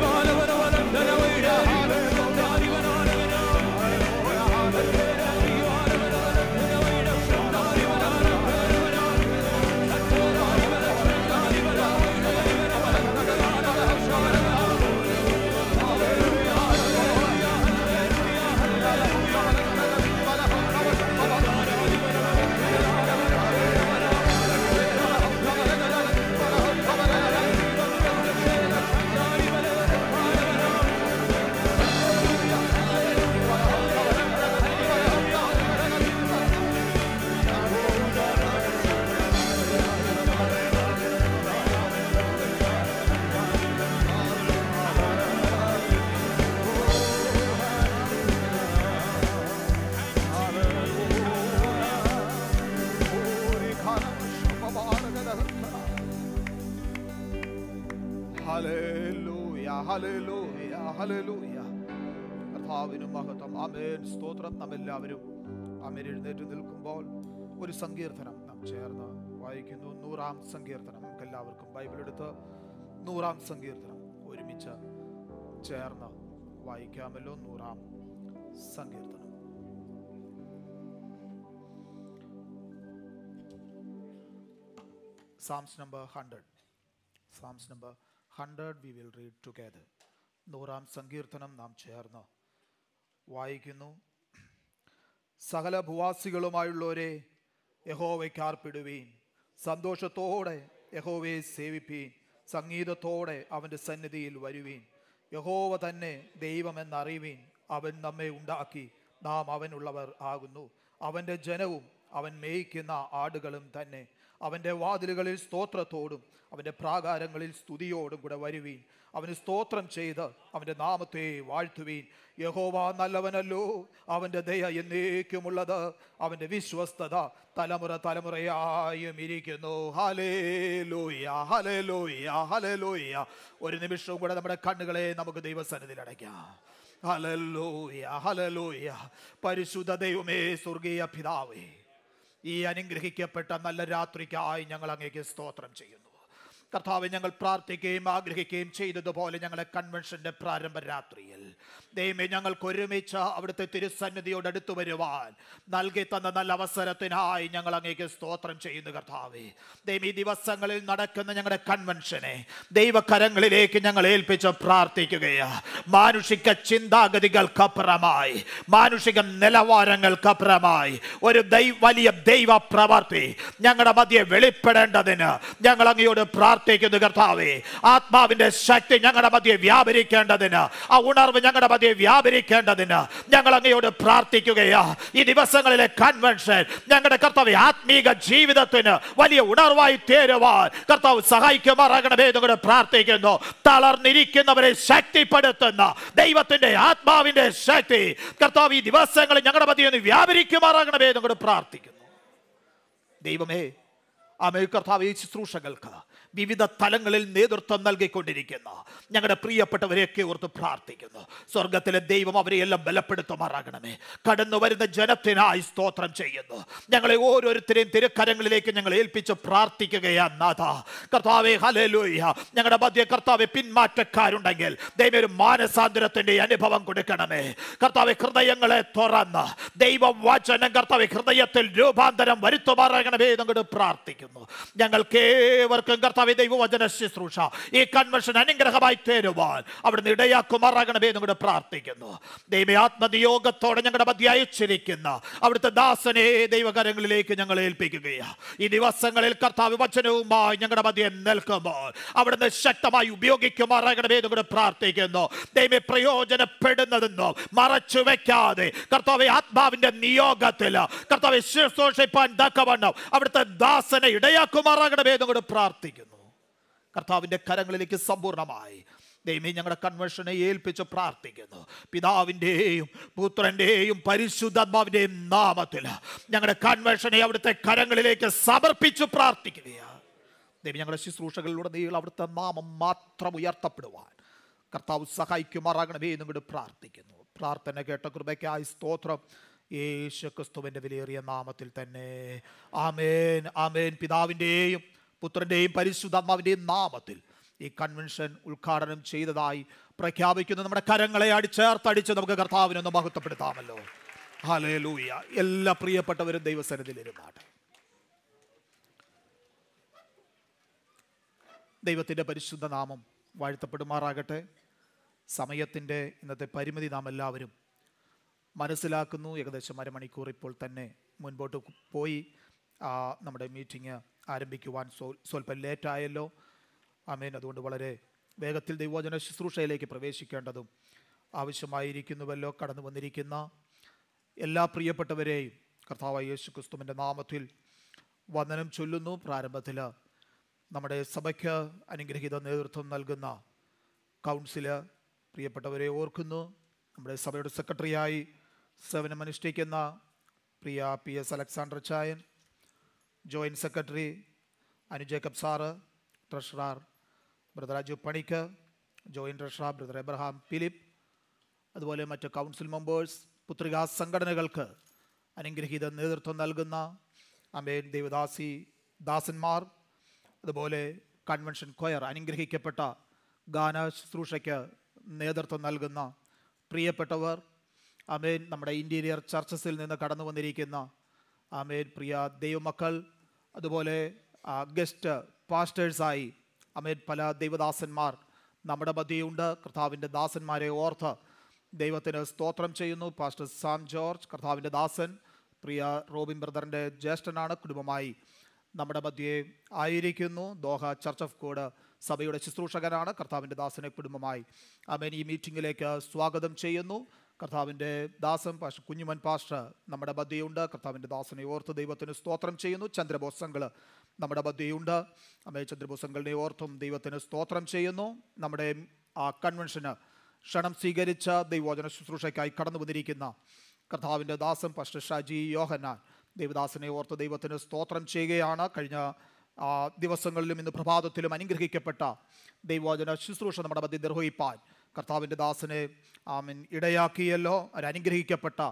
ഹല്ലേലൂയ, ഹല്ലേലൂയ, ഹല്ലേലൂയ. കർത്താവിന് മഹത്വം ആമേൻ സ്തോത്രം നാം എല്ലാവരും ആമേൻ എഴുന്നേറ്റ് നിൽക്കുമ്പോൾ ഒരു സങ്കീർത്തനം നാം ചേർന്ന് വായിക്കുന്നു നൂറാം സങ്കീർത്തനം നമുക്ക് എല്ലാവർക്കും ബൈബിൾ എടുത്ത് നൂറാം സങ്കീർത്തനം ഒരുമിച്ച് ചേർന്ന് വായിക്കാമല്ലോ നൂറാം സങ്കീർത്തനം Psalms number 100. Psalms number 100 we will read together. നൂറാം സങ്കീർത്തനം നാം ചേർന്ന് വായിക്കുന്നു സകല ഭൂവാസികളുമായുള്ളവരെ യഹോവയ്ക്ക് ആർപ്പിടുവീൻ സന്തോഷത്തോടെ യഹോവയെ സേവിപ്പീൻ സംഗീതത്തോടെ അവൻ്റെ സന്നിധിയിൽ വരുവീൻ യഹോവ തന്നെ ദൈവമെന്നറിവീൻ അവൻ നമ്മെ ഉണ്ടാക്കി നാം അവനുള്ളവർ ആകുന്നു അവൻ്റെ ജനവും അവൻ മേയ്ക്കുന്ന ആടുകളും തന്നെ അവൻ്റെ വാതിലുകളിൽ സ്തോത്രത്തോടും അവൻ്റെ പ്രാകാരങ്ങളിൽ സ്തുതിയോടും കൂടെ വരുവീൻ അവന് സ്തോത്രം ചെയ്ത് അവൻ്റെ നാമത്തെ വാഴ്ത്തുവീൻ യഹോവ നല്ലവനല്ലോ അവൻ്റെ ദയ എന്നേക്കുമുള്ളത് അവൻ്റെ വിശ്വസ്തത തലമുറ തലമുറയായും ഇരിക്കുന്നു ഹലേ ലോയ്യ ഹലേ ലോയ്യ ഹലേ ലോയ്യ ഒരു നിമിഷവും കൂടെ നമ്മുടെ കണ്ണുകളെ നമുക്ക് ദൈവസന്നിധിയിൽ അടയ്ക്കാം ഹലലോയ ഹലലോയ പരിശുദ്ധ ദൈവമേ സ്വർഗീയ പിതാവേ ഈ അനുഗ്രഹിക്കപ്പെട്ട നല്ല രാത്രിക്കായി ഞങ്ങൾ അങ്ങേക്ക് സ്തോത്രം ചെയ്യുന്നു കർത്താവ് ഞങ്ങൾ പ്രാർത്ഥിക്കുകയും ആഗ്രഹിക്കുകയും ചെയ്തതുപോലെ ഞങ്ങളെ കൺവെൻഷന്റെ പ്രാരംഭ രാത്രിയിൽ ദൈവമേ ഞങ്ങൾക്ക് ഒരുമിച്ച് അവിടുത്തെ തിരുസന്നിധിയോട് അടുത്തു വരുവാൻ നൽകി തന്ന നല്ല അവസരത്തിനായി ഞങ്ങൾ അങ്ങേക്ക് സ്തോത്രം ചെയ്യുന്നു കർത്താവേ ദൈവം ഈ ദിവസങ്ങളിൽ നടക്കുന്ന ഞങ്ങളുടെ കൺവെൻഷനെ ദൈവകരങ്ങളിലേക്ക് ഞങ്ങൾ ഏൽപ്പിച്ച് പ്രാർത്ഥിക്കുകയാ മാനുഷിക ചിന്താഗതികൾക്കപ്പുറമായി മാനുഷിക നിലവാരങ്ങൾക്കപ്പുറമായി ഒരു ദൈ വലിയ ദൈവ പ്രവർത്തി ഞങ്ങളുടെ മധ്യെ വെളിപ്പെടേണ്ടതിന് ഞങ്ങൾ അങ്ങയോട് പ്രാർത്ഥിക്കുന്നു കർത്താവേ ആത്മാവിന്റെ ശക്തി ഞങ്ങളുടെ മധ്യെ വ്യാപരിക്കേണ്ടതിന് ആ ഉണർവ് ഞങ്ങളുടെ മധ്യെ വ്യാപരിക്കേണ്ടതിന് ഞങ്ങൾ അങ്ങയോട് പ്രാർത്ഥിക്കുകയാ ഈ ദിവസങ്ങളിലെ കൺവെൻഷൻ ഞങ്ങളുടെ കർത്താവ് ആത്മീക ജീവിതത്തിന് വലിയ ഉണർവായി തീരുവാൻ കർത്താവ് സഹായിക്കുമാറാകണമേ എന്നുകൂടെ പ്രാർത്ഥിക്കുന്നു തളർന്നിരിക്കുന്നവരെ ശക്തിപ്പെടുത്തുന്ന ദൈവത്തിന്റെ ആത്മാവിന്റെ ശക്തി കർത്താവ് ഈ ദിവസങ്ങളിൽ ഞങ്ങളുടെ മധ്യ ഒന്ന് വ്യാപരിക്കുമാറാകണമേ എന്നുകൂടെ പ്രാർത്ഥിക്കുന്നു ദൈവമേ ആമേ കർത്താവ് ഈ ശുശ്രൂഷകൾക്ക് വിവിധ തലങ്ങളിൽ നേതൃത്വം നൽകിക്കൊണ്ടിരിക്കുന്ന ഞങ്ങളുടെ പ്രിയപ്പെട്ടവരെയൊക്കെ ഓർത്ത് പ്രാർത്ഥിക്കുന്നു സ്വർഗത്തിലെ ദൈവം അവരെയെല്ലാം ബലപ്പെടുത്തുമാറാകണമേ കടന്നു വരുന്ന ജനത്തിനായി സ്തോത്രം ചെയ്യുന്നു ഞങ്ങളെ ഓരോരുത്തരെയും തിരുക്കരങ്ങളിലേക്ക് ഞങ്ങൾ ഏൽപ്പിച്ച് പ്രാർത്ഥിക്കുകയാ നാഥ കർത്താവെ ഹലലൂയ ഞങ്ങളുടെ മധ്യ കർത്താവെ പിന്മാറ്റക്കാരുണ്ടെങ്കിൽ ദൈവം ഒരു മാനസാന്തരത്തിന്റെ അനുഭവം കൊടുക്കണമേ കർത്താവെ ഹൃദയങ്ങളെ തുറന്ന് ദൈവവചനം കർത്താവെ ഹൃദയത്തിൽ രൂപാന്തരം വരുത്തുമാറാകണമേ എന്നങ്ങോട്ട് പ്രാർത്ഥിക്കുന്നു ഞങ്ങൾക്ക് ഏവർക്കും കർത്താവെ ദൈവവചന ശുശ്രൂഷ ഈ കൺവെൻഷൻ അനുഗ്രഹമായി തരുവാൻ അവിടുന്ന് ഇടയാക്കുമാറാകണമേ എന്നങ്ങോട്ട് പ്രാർത്ഥിക്കുന്നു ദൈവ ആത്മനിയോഗത്തോടെ ഞങ്ങളുടെ മധ്യ അയച്ചിരിക്കുന്ന അവിടുത്തെ ദാസനെ ദൈവകരങ്ങളിലേക്ക് ഞങ്ങൾ ഏൽപ്പിക്കുകയാണ് ഈ ദിവസങ്ങളിൽ കർത്താവ് വചനവുമായി ഞങ്ങളുടെ മധ്യ നിൽക്കുമ്പോൾ അവിടുന്ന് ശക്തമായി ഉപയോഗിക്കുമാറാകണമേ എന്നങ്ങോട്ട് പ്രാർത്ഥിക്കുന്നു ദൈവം പ്രയോജനപ്പെടുന്നതെന്നോ മറച്ചു വെക്കാതെ കർത്താവ് ആത്മാവിന്റെ നിയോഗത്തിൽ കർത്താവ് ശുശ്രൂഷിപ്പാൻ തക്കവണ്ണം അവിടുത്തെ ദാസനെ ഇടയാക്കുമാറാകണമേ എന്നങ്ങോട്ട് പ്രാർത്ഥിക്കുന്നു കർത്താവിന്റെ കരങ്ങളിലേക്ക് സമ്പൂർണ്ണമായി ദൈവമേ ഞങ്ങളുടെ കൺവെൻഷനെ ഏൽപ്പിച്ച് പ്രാർത്ഥിക്കുന്നു പിതാവിൻ്റെയും പുത്രൻ്റെയും പരിശുദ്ധാത്മാവിൻ്റെയും നാമത്തിൽ ഞങ്ങളുടെ കൺവെൻഷനെ അവിടുത്തെ കരങ്ങളിലേക്ക് സമർപ്പിച്ച് പ്രാർത്ഥിക്കുകയാണ് ദൈവം ഞങ്ങളുടെ ശുശ്രൂഷകളിലൂടെ നീൾ അവിടുത്തെ നാമം മാത്രം ഉയർത്തപ്പെടുവാൻ കർത്താവ് സഹായിക്കുമാറാകണമേ എന്നും കൂടി പ്രാർത്ഥിക്കുന്നു പ്രാർത്ഥന കേട്ട കൃപയ്ക്കായി സ്തോത്രം യേശു ക്രിസ്തുവിൻ്റെ വിലയേറിയ നാമത്തിൽ തന്നെ ആമേൻ ആമേൻ പിതാവിൻ്റെയും പുത്രൻ്റെയും പരിശുദ്ധാത്മാവിൻ്റെയും നാമത്തിൽ ഈ കൺവെൻഷൻ ഉദ്ഘാടനം ചെയ്തതായി പ്രഖ്യാപിക്കുന്നു നമ്മുടെ കരങ്ങളെ അടിച്ചേർത്തടിച്ച് നമുക്ക് കർത്താവിനൊന്ന് മഹത്വപ്പെടുത്താമല്ലോ ഹാലേ ലൂയ എല്ലാ പ്രിയപ്പെട്ടവരും ദൈവസന്നിധിയിൽ ഇരുന്നാട്ടെ ദൈവത്തിൻ്റെ പരിശുദ്ധ നാമം വാഴ്ത്തപ്പെടുമാറാകട്ടെ സമയത്തിൻ്റെ ഇന്നത്തെ പരിമിതി നാം എല്ലാവരും മനസ്സിലാക്കുന്നു ഏകദേശം അരമണിക്കൂർ ഇപ്പോൾ തന്നെ മുൻപോട്ട് പോയി ആ, നമ്മുടെ മീറ്റിംഗ് ആരംഭിക്കുവാൻ സ്വ- സ്വല്പം ലേറ്റായല്ലോ ആമേൻ അതുകൊണ്ട് വളരെ വേഗത്തിൽ ദൈവോചന ശുശ്രൂഷയിലേക്ക് പ്രവേശിക്കേണ്ടതും ആവശ്യമായിരിക്കുന്നുവല്ലോ കടന്നു വന്നിരിക്കുന്ന എല്ലാ പ്രിയപ്പെട്ടവരെയും കർത്താവായ യേശു ക്രിസ്തുവിൻ്റെ നാമത്തിൽ വന്ദനം ചൊല്ലുന്നു പ്രാരംഭത്തിൽ നമ്മുടെ സഭയ്ക്ക് അനുഗ്രഹീത നേതൃത്വം നൽകുന്ന കൗൺസില് പ്രിയപ്പെട്ടവരെ ഓർക്കുന്നു നമ്മുടെ സഭയുടെ സെക്രട്ടറിയായി സേവനമനുഷ്ഠിക്കുന്ന പ്രിയ പി എസ് അലക്സാണ്ടർ ചായൻ joint secretary Anu Jacob sir treasurer brother Aju Panicker joint treasurer brother Abraham Philip അതുപോലെ മറ്റ് കൗൺസിൽ മെമ്പേഴ്സ് പുത്രികാ സംഘടനകൾക്ക് അനുഗ്രഹീത നേതൃത്വം നൽകുന്ന അമേൻ ദേവദാസി ദാസന്മാർ അതുപോലെ കൺവെൻഷൻ കൊയർ അനുഗ്രഹിക്കപ്പെട്ട ഗാന ശുശ്രൂഷയ്ക്ക് നേതൃത്വം നൽകുന്ന പ്രിയപ്പെട്ടവർ അമേൻ നമ്മുടെ ഇൻറ്റീരിയർ ചർച്ചസിൽ നിന്ന് കടന്നു വന്നിരിക്കുന്ന അമേൻ പ്രിയ ദൈവമക്കൾ അതുപോലെ ആ, ഗസ്റ്റ് പാസ്റ്റേഴ്സായി അമേൻ പല ദൈവദാസന്മാർ നമ്മുടെ മധ്യയുണ്ട് കർത്താവിൻ്റെ ദാസന്മാരെ ഓർത്ത് ദൈവത്തിന് സ്തോത്രം ചെയ്യുന്നു പാസ്റ്റർ സാം ജോർജ് കർത്താവിൻ്റെ ദാസൻ പ്രിയ റോബിൻ ബ്രദറിൻ്റെ ജ്യേഷ്ഠനാണ് കുടുംബമായി നമ്മുടെ മധ്യേ ആയിരിക്കുന്നു ദോഹ ചർച്ച് ഓഫ് കോഡ് സഭയുടെ ശുശ്രൂഷകനാണ് കർത്താവിൻ്റെ ദാസനെ കുടുംബമായി അമേൻ ഈ മീറ്റിങ്ങിലേക്ക് സ്വാഗതം ചെയ്യുന്നു കർത്താവിൻ്റെ ദാസൻ പാസ്റ്റർ കുഞ്ഞുമൻ പാസ്റ്റർ നമ്മുടെ മധ്യയുണ്ട് കർത്താവിൻ്റെ ദാസനെ ഓർത്ത് ദൈവത്തിന് സ്തോത്രം ചെയ്യുന്നു ചന്ദ്രബോസങ്ങൾ നമ്മുടെ മധ്യയുണ്ട് അമേ ചന്ദ്രബോസങ്ങളിനെ ഓർത്തും ദൈവത്തിന് സ്തോത്രം ചെയ്യുന്നു നമ്മുടെ ആ കൺവെൻഷന് ക്ഷണം സ്വീകരിച്ച ദൈവോചന ശുശ്രൂഷയ്ക്കായി കടന്നു വന്നിരിക്കുന്ന കർത്താവിൻ്റെ ദാസൻ പാസ്റ്റർ ഷാജി യോഹന്നാൻ ദൈവദാസനെ ഓർത്ത് ദൈവത്തിന് സ്തോത്രം ചെയ്യുകയാണ് കഴിഞ്ഞ ആ, ദിവസങ്ങളിലും ഇന്ന് പ്രഭാതത്തിലും അനുഗ്രഹിക്കപ്പെട്ട ദൈവവചന ശുശ്രൂഷ നമ്മുടെ മധ്യ നിർവഹിപ്പാൻ കർത്താവിൻ്റെ ദാസനെ ആമൻ ഇടയാക്കിയല്ലോ ഒരു അനുഗ്രഹിക്കപ്പെട്ട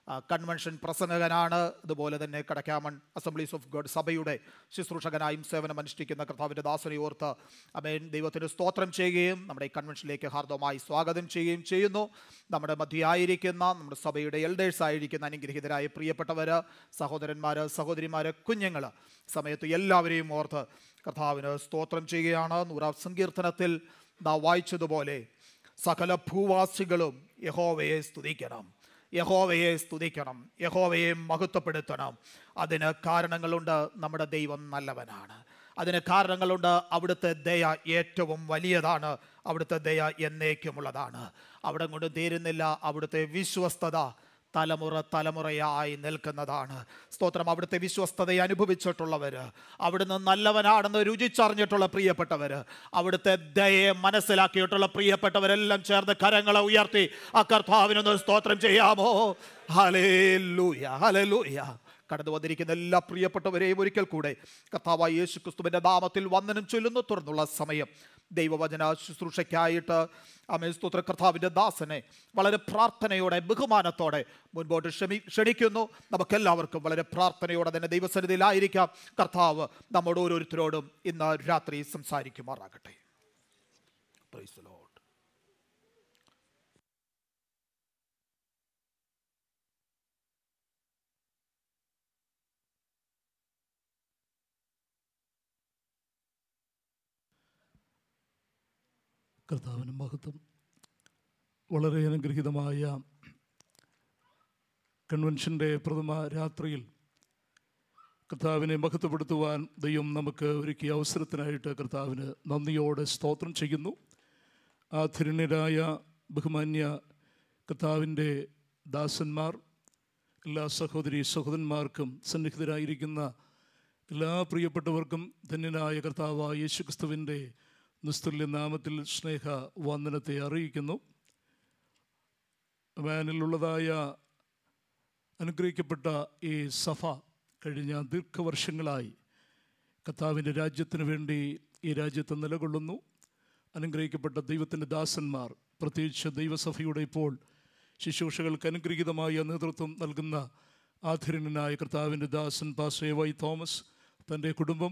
ആ, കൺവെൻഷൻ പ്രസംഗകനാണ് അതുപോലെ തന്നെ കടക്കാമൺ അസംബ്ലീസ് ഓഫ് ഗോഡ് സഭയുടെ ശുശ്രൂഷകനായും സേവനമനുഷ്ഠിക്കുന്ന കർത്താവിൻ്റെ ദാസനെ ഓർത്ത് അമേൻ ദൈവത്തിന് സ്തോത്രം ചെയ്യുകയും നമ്മുടെ ഈ കൺവെൻഷനിലേക്ക് ഹാർദവമായി സ്വാഗതം ചെയ്യുകയും ചെയ്യുന്നു നമ്മുടെ മധ്യയായിരിക്കുന്ന നമ്മുടെ സഭയുടെ എൽഡേഴ്സ് ആയിരിക്കുന്ന അനുഗ്രഹീതരായ പ്രിയപ്പെട്ടവർ സഹോദരന്മാർ സഹോദരിമാർ കുഞ്ഞുങ്ങൾ സമയത്ത് എല്ലാവരെയും ഓർത്ത് കർത്താവിന് സ്തോത്രം ചെയ്യുകയാണ് നൂറാം സങ്കീർത്തനത്തിൽ നാം വായിച്ചതുപോലെ സകല ഭൂവാസികളും യഹോവയെ സ്തുതിക്കണം യഹോവയെ സ്തുതിക്കണം യഹോവയെ മഹത്വപ്പെടുത്തണം അതിന് കാരണങ്ങളുണ്ട് നമ്മുടെ ദൈവം നല്ലവനാണ് അതിന് കാരണങ്ങളുണ്ട് അവിടുത്തെ ദയ ഏറ്റവും വലിയതാണ് അവിടുത്തെ ദയ എന്നേക്കുമുള്ളതാണ് അവിടെ കൊണ്ട് തീരുന്നില്ല അവിടുത്തെ വിശ്വസ്തത തലമുറ തലമുറയായി നിൽക്കുന്നതാണ് സ്തോത്രം അവിടുത്തെ വിശ്വസ്തതയെ അനുഭവിച്ചിട്ടുള്ളവർ അവിടുന്ന് നല്ലവനാണെന്ന് രുചിച്ചറിഞ്ഞിട്ടുള്ള പ്രിയപ്പെട്ടവർ അവിടുത്തെ ദയയെ മനസ്സിലാക്കിയിട്ടുള്ള പ്രിയപ്പെട്ടവരെല്ലാം ചേർന്ന് കരങ്ങളെ ഉയർത്തി ആ കർത്താവിനൊന്ന് സ്തോത്രം ചെയ്യാമോ ഹലേലൂയ ഹലേലൂയ കടന്നു വന്നിരിക്കുന്ന എല്ലാ പ്രിയപ്പെട്ടവരെയും ഒരിക്കൽ കൂടെ കർത്താവായ യേശു ക്രിസ്തുവിൻ്റെ നാമത്തിൽ വന്ദനം ചൊല്ലുന്നു തുറന്നുള്ള സമയം ദൈവവചന ശുശ്രൂഷയ്ക്കായിട്ട് അമേ സ്തോത്ര കർത്താവിൻ്റെ ദാസനെ വളരെ പ്രാർത്ഥനയോടെ ബഹുമാനത്തോടെ മുൻപോട്ട് ക്ഷമി ക്ഷണിക്കുന്നു നമുക്കെല്ലാവർക്കും വളരെ പ്രാർത്ഥനയോടെ തന്നെ ദൈവസന്നിധിയിലായിരിക്കാം കർത്താവ് നമ്മോട് ഓരോരുത്തരോടും ഇന്ന് രാത്രി സംസാരിക്കുമാറാകട്ടെ Praise the Lord. കർത്താവിന് മഹത്വം വളരെ അനുഗ്രഹീതമായ കൺവെൻഷൻ്റെ പ്രഥമ രാത്രിയിൽ കർത്താവിനെ മഹത്വപ്പെടുത്തുവാൻ ദൈവം നമുക്ക് ഒരുക്കിയ അവസരത്തിനായിട്ട് കർത്താവിന് നന്ദിയോടെ സ്തോത്രം ചെയ്യുന്നു ആധുര്യരായ ബഹുമാന്യ കർത്താവിൻ്റെ ദാസന്മാർ എല്ലാ സഹോദരി സഹോദരന്മാർക്കും സന്നിഹിതരായിരിക്കുന്ന എല്ലാ പ്രിയപ്പെട്ടവർക്കും ധന്യനായ കർത്താവായ യേശുക്രിസ്തുവിൻ്റെ നിസ്തുല്യ നാമത്തിൽ സ്നേഹ വന്ദനത്തെ അറിയിക്കുന്നു വാനിലുള്ളതായ അനുഗ്രഹിക്കപ്പെട്ട ഈ സഭ കഴിഞ്ഞ ദീർഘവർഷങ്ങളായി കർത്താവിൻ്റെ രാജ്യത്തിന് വേണ്ടി ഈ രാജ്യത്ത് നിലകൊള്ളുന്നു അനുഗ്രഹിക്കപ്പെട്ട ദൈവത്തിൻ്റെ ദാസന്മാർ പ്രത്യേകിച്ച് ദൈവസഭയുടെ ഇപ്പോൾ ശുശ്രൂഷകൾക്ക് അനുഗ്രഹീതമായ നേതൃത്വം നൽകുന്ന ആധുര്യനായ കർത്താവിൻ്റെ ദാസൻ പാസേ വൈ തോമസ് തൻ്റെ കുടുംബം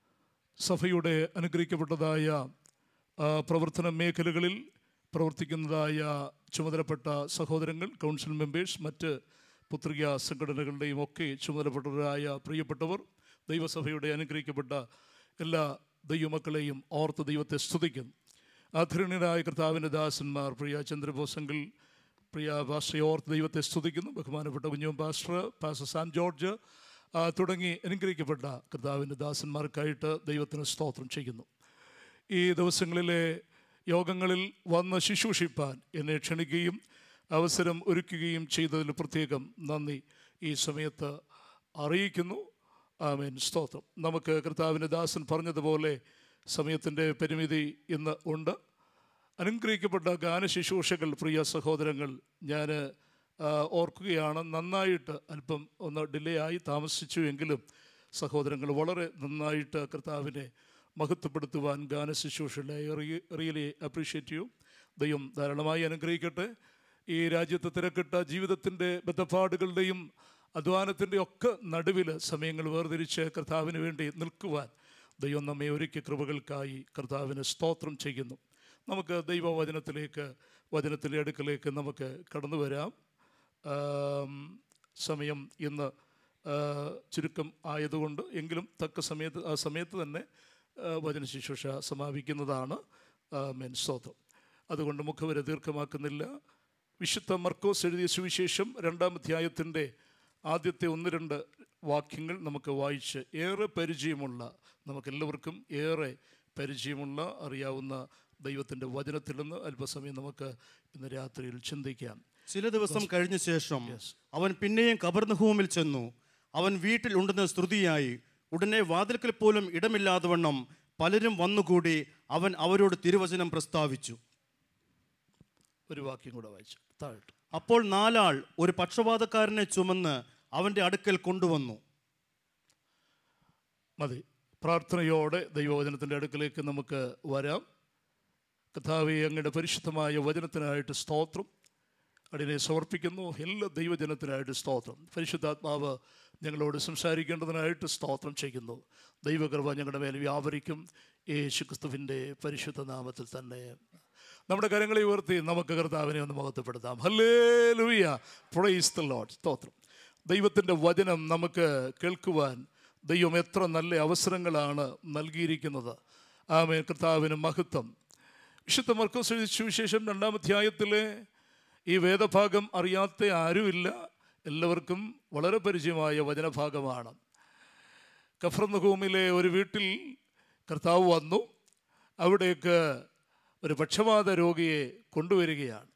സഭയുടെ അനുഗ്രഹിക്കപ്പെട്ടതായ ആ, പ്രവർത്തന മേഖലകളിൽ പ്രവർത്തിക്കുന്നതായ ചുമതലപ്പെട്ട സഹോദരങ്ങൾ കൗൺസിൽ മെമ്പേഴ്സ് മറ്റ് പുത്രിക സംഘടനകളുടെയും ഒക്കെ ചുമതലപ്പെട്ടവരായ പ്രിയപ്പെട്ടവർ ദൈവസഭയുടെ അനുഗ്രഹിക്കപ്പെട്ട എല്ലാ ദൈവമക്കളെയും ഓർത്ത് ദൈവത്തെ സ്തുതിക്കുന്നു ആധരണീയരായ കർത്താവിൻ്റെ ദാസന്മാർ പ്രിയ ചന്ദ്രബോസെങ്കിൽ പ്രിയ പാസ്റ്ററെ ഓർത്ത് ദൈവത്തെ സ്തുതിക്കുന്നു ബഹുമാനപ്പെട്ട കുഞ്ഞും പാസ്റ്റർ പാസ്റ്റർ സാൻ ജോർജ് ആ, തുടങ്ങി അനുഗ്രഹിക്കപ്പെട്ട കർത്താവിൻ്റെ ദാസന്മാർക്കായിട്ട് ദൈവത്തിന് സ്തോത്രം ചെയ്യുന്നു ഈ ദിവസങ്ങളിലെ യോഗങ്ങളിൽ വന്ന് ശുശ്രൂഷിപ്പാൻ എന്നെ ക്ഷണിക്കുകയും അവസരം ഒരുക്കുകയും ചെയ്തതിൽ പ്രത്യേകം നന്ദി ഈ സമയത്ത് അറിയിക്കുന്നു ആമേൻ സ്തോത്രം നമുക്ക് കർത്താവിൻ്റെ ദാസൻ പറഞ്ഞതുപോലെ സമയത്തിൻ്റെ പരിമിതി ഇന്ന് ഉണ്ട് അനുഗ്രഹിക്കപ്പെട്ട ഗാനശുശ്രൂഷകൾ പ്രിയ സഹോദരങ്ങൾ ഞാൻ ഓർക്കുകയാണ് നന്നായിട്ട് അല്പം ഒന്ന് ഡിലേ ആയി താമസിച്ചു എങ്കിലും സഹോദരങ്ങൾ വളരെ നന്നായിട്ട് കർത്താവിനെ മഹത്വപ്പെടുത്തുവാൻ ഗാനശുശ്രൂഷകളെ റിയലി അപ്രീഷിയേറ്റ് ചെയ്യും ദൈവം ധാരാളമായി അനുഗ്രഹിക്കട്ടെ ഈ രാജ്യത്തെ തിരക്കിട്ട ജീവിതത്തിൻ്റെ ബദ്ധപ്പാടുകളുടെയും അധ്വാനത്തിൻ്റെ ഒക്കെ നടുവിൽ സമയങ്ങൾ വേർതിരിച്ച് കർത്താവിന് വേണ്ടി നിൽക്കുവാൻ ദൈവം നമ്മെ ഒരുക്കിയ കൃപകൾക്കായി കർത്താവിന് സ്തോത്രം ചെയ്യുന്നു നമുക്ക് ദൈവവചനത്തിലേക്ക് വചനത്തിൻ്റെ അടുക്കലേക്ക് നമുക്ക് കടന്നു വരാം ആം, സമയം ഇന്ന് ആ, ചുരുക്കം ആയതുകൊണ്ട് എങ്കിലും തക്ക സമയത്ത് ആ സമയത്ത് തന്നെ ആ, വചന ശുശ്രൂഷ സമാപിക്കുന്നതാണ് മെൻ സ്തോത്രം അതുകൊണ്ട് മുഖവരെ ദീർഘമാക്കുന്നില്ല വിശുദ്ധ മർക്കോസ് എഴുതിയ സുവിശേഷം രണ്ടാം അധ്യായത്തിൻ്റെ ആദ്യത്തെ ഒന്ന് രണ്ട് വാക്യങ്ങൾ നമുക്ക് വായിച്ച് ഏറെ പരിചയമുള്ള നമുക്കെല്ലാവർക്കും ഏറെ പരിചയമുള്ള അറിയാവുന്ന ദൈവത്തിൻ്റെ വചനത്തിൽ നിന്ന് അല്പസമയം നമുക്ക് ഇന്ന് രാത്രിയിൽ ചിന്തിക്കാം ചില ദിവസം കഴിഞ്ഞ ശേഷം അവൻ പിന്നെയും കബർന്നഹൂമിൽ ചെന്നു അവൻ വീട്ടിൽ ഉണ്ടെന്ന് ശ്രുതിയായി ഉടനെ വാതിൽക്കൽ പോലും ഇടമില്ലാതെ വണ്ണം പലരും വന്നുകൂടി അവൻ അവരോട് തിരുവചനം പ്രസ്താവിച്ചു ഒരു വാക്യം കൂടെ വായിച്ചു താഴോട്ട് അപ്പോൾ നാലാൾ ഒരു പക്ഷപാതക്കാരനെ ചുമന്ന് അവൻ്റെ അടുക്കൽ കൊണ്ടുവന്നു മതി പ്രാർത്ഥനയോടെ ദൈവവചനത്തിൻ്റെ അടുക്കലേക്ക് നമുക്ക് വരാം കഥാവെ അങ്ങയുടെ പരിശുദ്ധമായ വചനത്തിനായിട്ട് സ്തോത്രം അടിനെ സമർപ്പിക്കുന്നു എല്ലാ ദൈവജനത്തിനായിട്ട് സ്തോത്രം പരിശുദ്ധാത്മാവ് ഞങ്ങളോട് സംസാരിക്കേണ്ടതിനായിട്ട് സ്തോത്രം ചെയ്യുന്നു ദൈവകൃപ ഞങ്ങളുടെ മേൽ വ്യാപരിക്കും യേശു ക്രിസ്തുവിൻ്റെ പരിശുദ്ധ നാമത്തിൽ തന്നെ നമ്മുടെ കരങ്ങളെ ഉയർത്തി നമുക്ക് കർത്താവിനെ ഒന്ന് മഹത്വപ്പെടുത്താം ഹല്ലേ ലൂയ പ്രൈസ് ദ ലോഡ് സ്തോത്രം ദൈവത്തിൻ്റെ വചനം നമുക്ക് കേൾക്കുവാൻ ദൈവം എത്ര നല്ല അവസരങ്ങളാണ് നൽകിയിരിക്കുന്നത് ആമേ കർത്താവിന് മഹത്വം വിശുദ്ധ മർക്കോസ് എഴുതിയ സുവിശേഷം രണ്ടാം അധ്യായത്തിലെ ഈ വേദഭാഗം അറിയാത്ത ആരുമില്ല എല്ലാവർക്കും വളരെ പരിചയമായ വചനഭാഗമാണ് കഫർന്നഹൂമിലെ ഒരു വീട്ടിൽ കർത്താവ് വന്നു അവിടേക്ക് ഒരു പക്ഷപാത രോഗിയെ കൊണ്ടുവരികയാണ്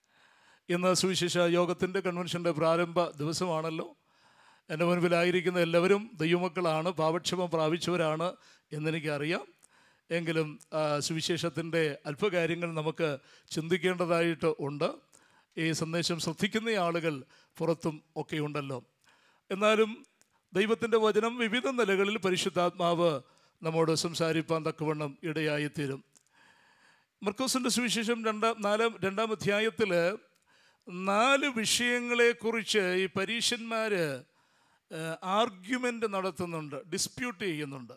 ഇന്ന് സുവിശേഷ യോഗത്തിൻ്റെ കൺവെൻഷൻ്റെ പ്രാരംഭ ദിവസമാണല്ലോ എൻ്റെ മുൻപിലായിരിക്കുന്ന എല്ലാവരും ദൈവമക്കളാണ് പാപക്ഷമം പ്രാപിച്ചവരാണ് എന്നെനിക്കറിയാം എങ്കിലും ആ, സുവിശേഷത്തിൻ്റെ അല്പകാര്യങ്ങൾ നമുക്ക് ചിന്തിക്കേണ്ടതായിട്ട് ഉണ്ട് ഈ സന്ദേശം ശ്രദ്ധിക്കുന്ന ആളുകൾ പുറത്തും ഒക്കെ ഉണ്ടല്ലോ എന്നാലും ദൈവത്തിൻ്റെ വചനം വിവിധ നിലകളിൽ പരിശുദ്ധാത്മാവ് നമ്മോട് സംസാരിപ്പാൻ തക്കവണ്ണം ഇടയായിത്തീരും മർക്കോസിൻ്റെ സുവിശേഷം രണ്ടാം നാലാം രണ്ടാം അധ്യായത്തിൽ നാല് വിഷയങ്ങളെക്കുറിച്ച് ഈ പരീക്ഷന്മാർ ആർഗ്യുമെൻ്റ് നടത്തുന്നുണ്ട് ഡിസ്പ്യൂട്ട് ചെയ്യുന്നുണ്ട്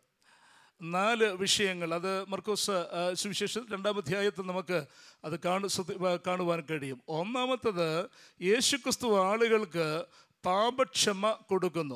നാല് വിഷയങ്ങൾ അത് മർക്കോസ് ആ, സുവിശേഷം രണ്ടാം അധ്യായത്തിൽ നമുക്ക് അത് കാണു ശ്രദ്ധ- ആ, കാണുവാൻ കഴിയും ഒന്നാമത്തത് യേശുക്രിസ്തു ആളുകൾക്ക് പാപക്ഷമ കൊടുക്കുന്നു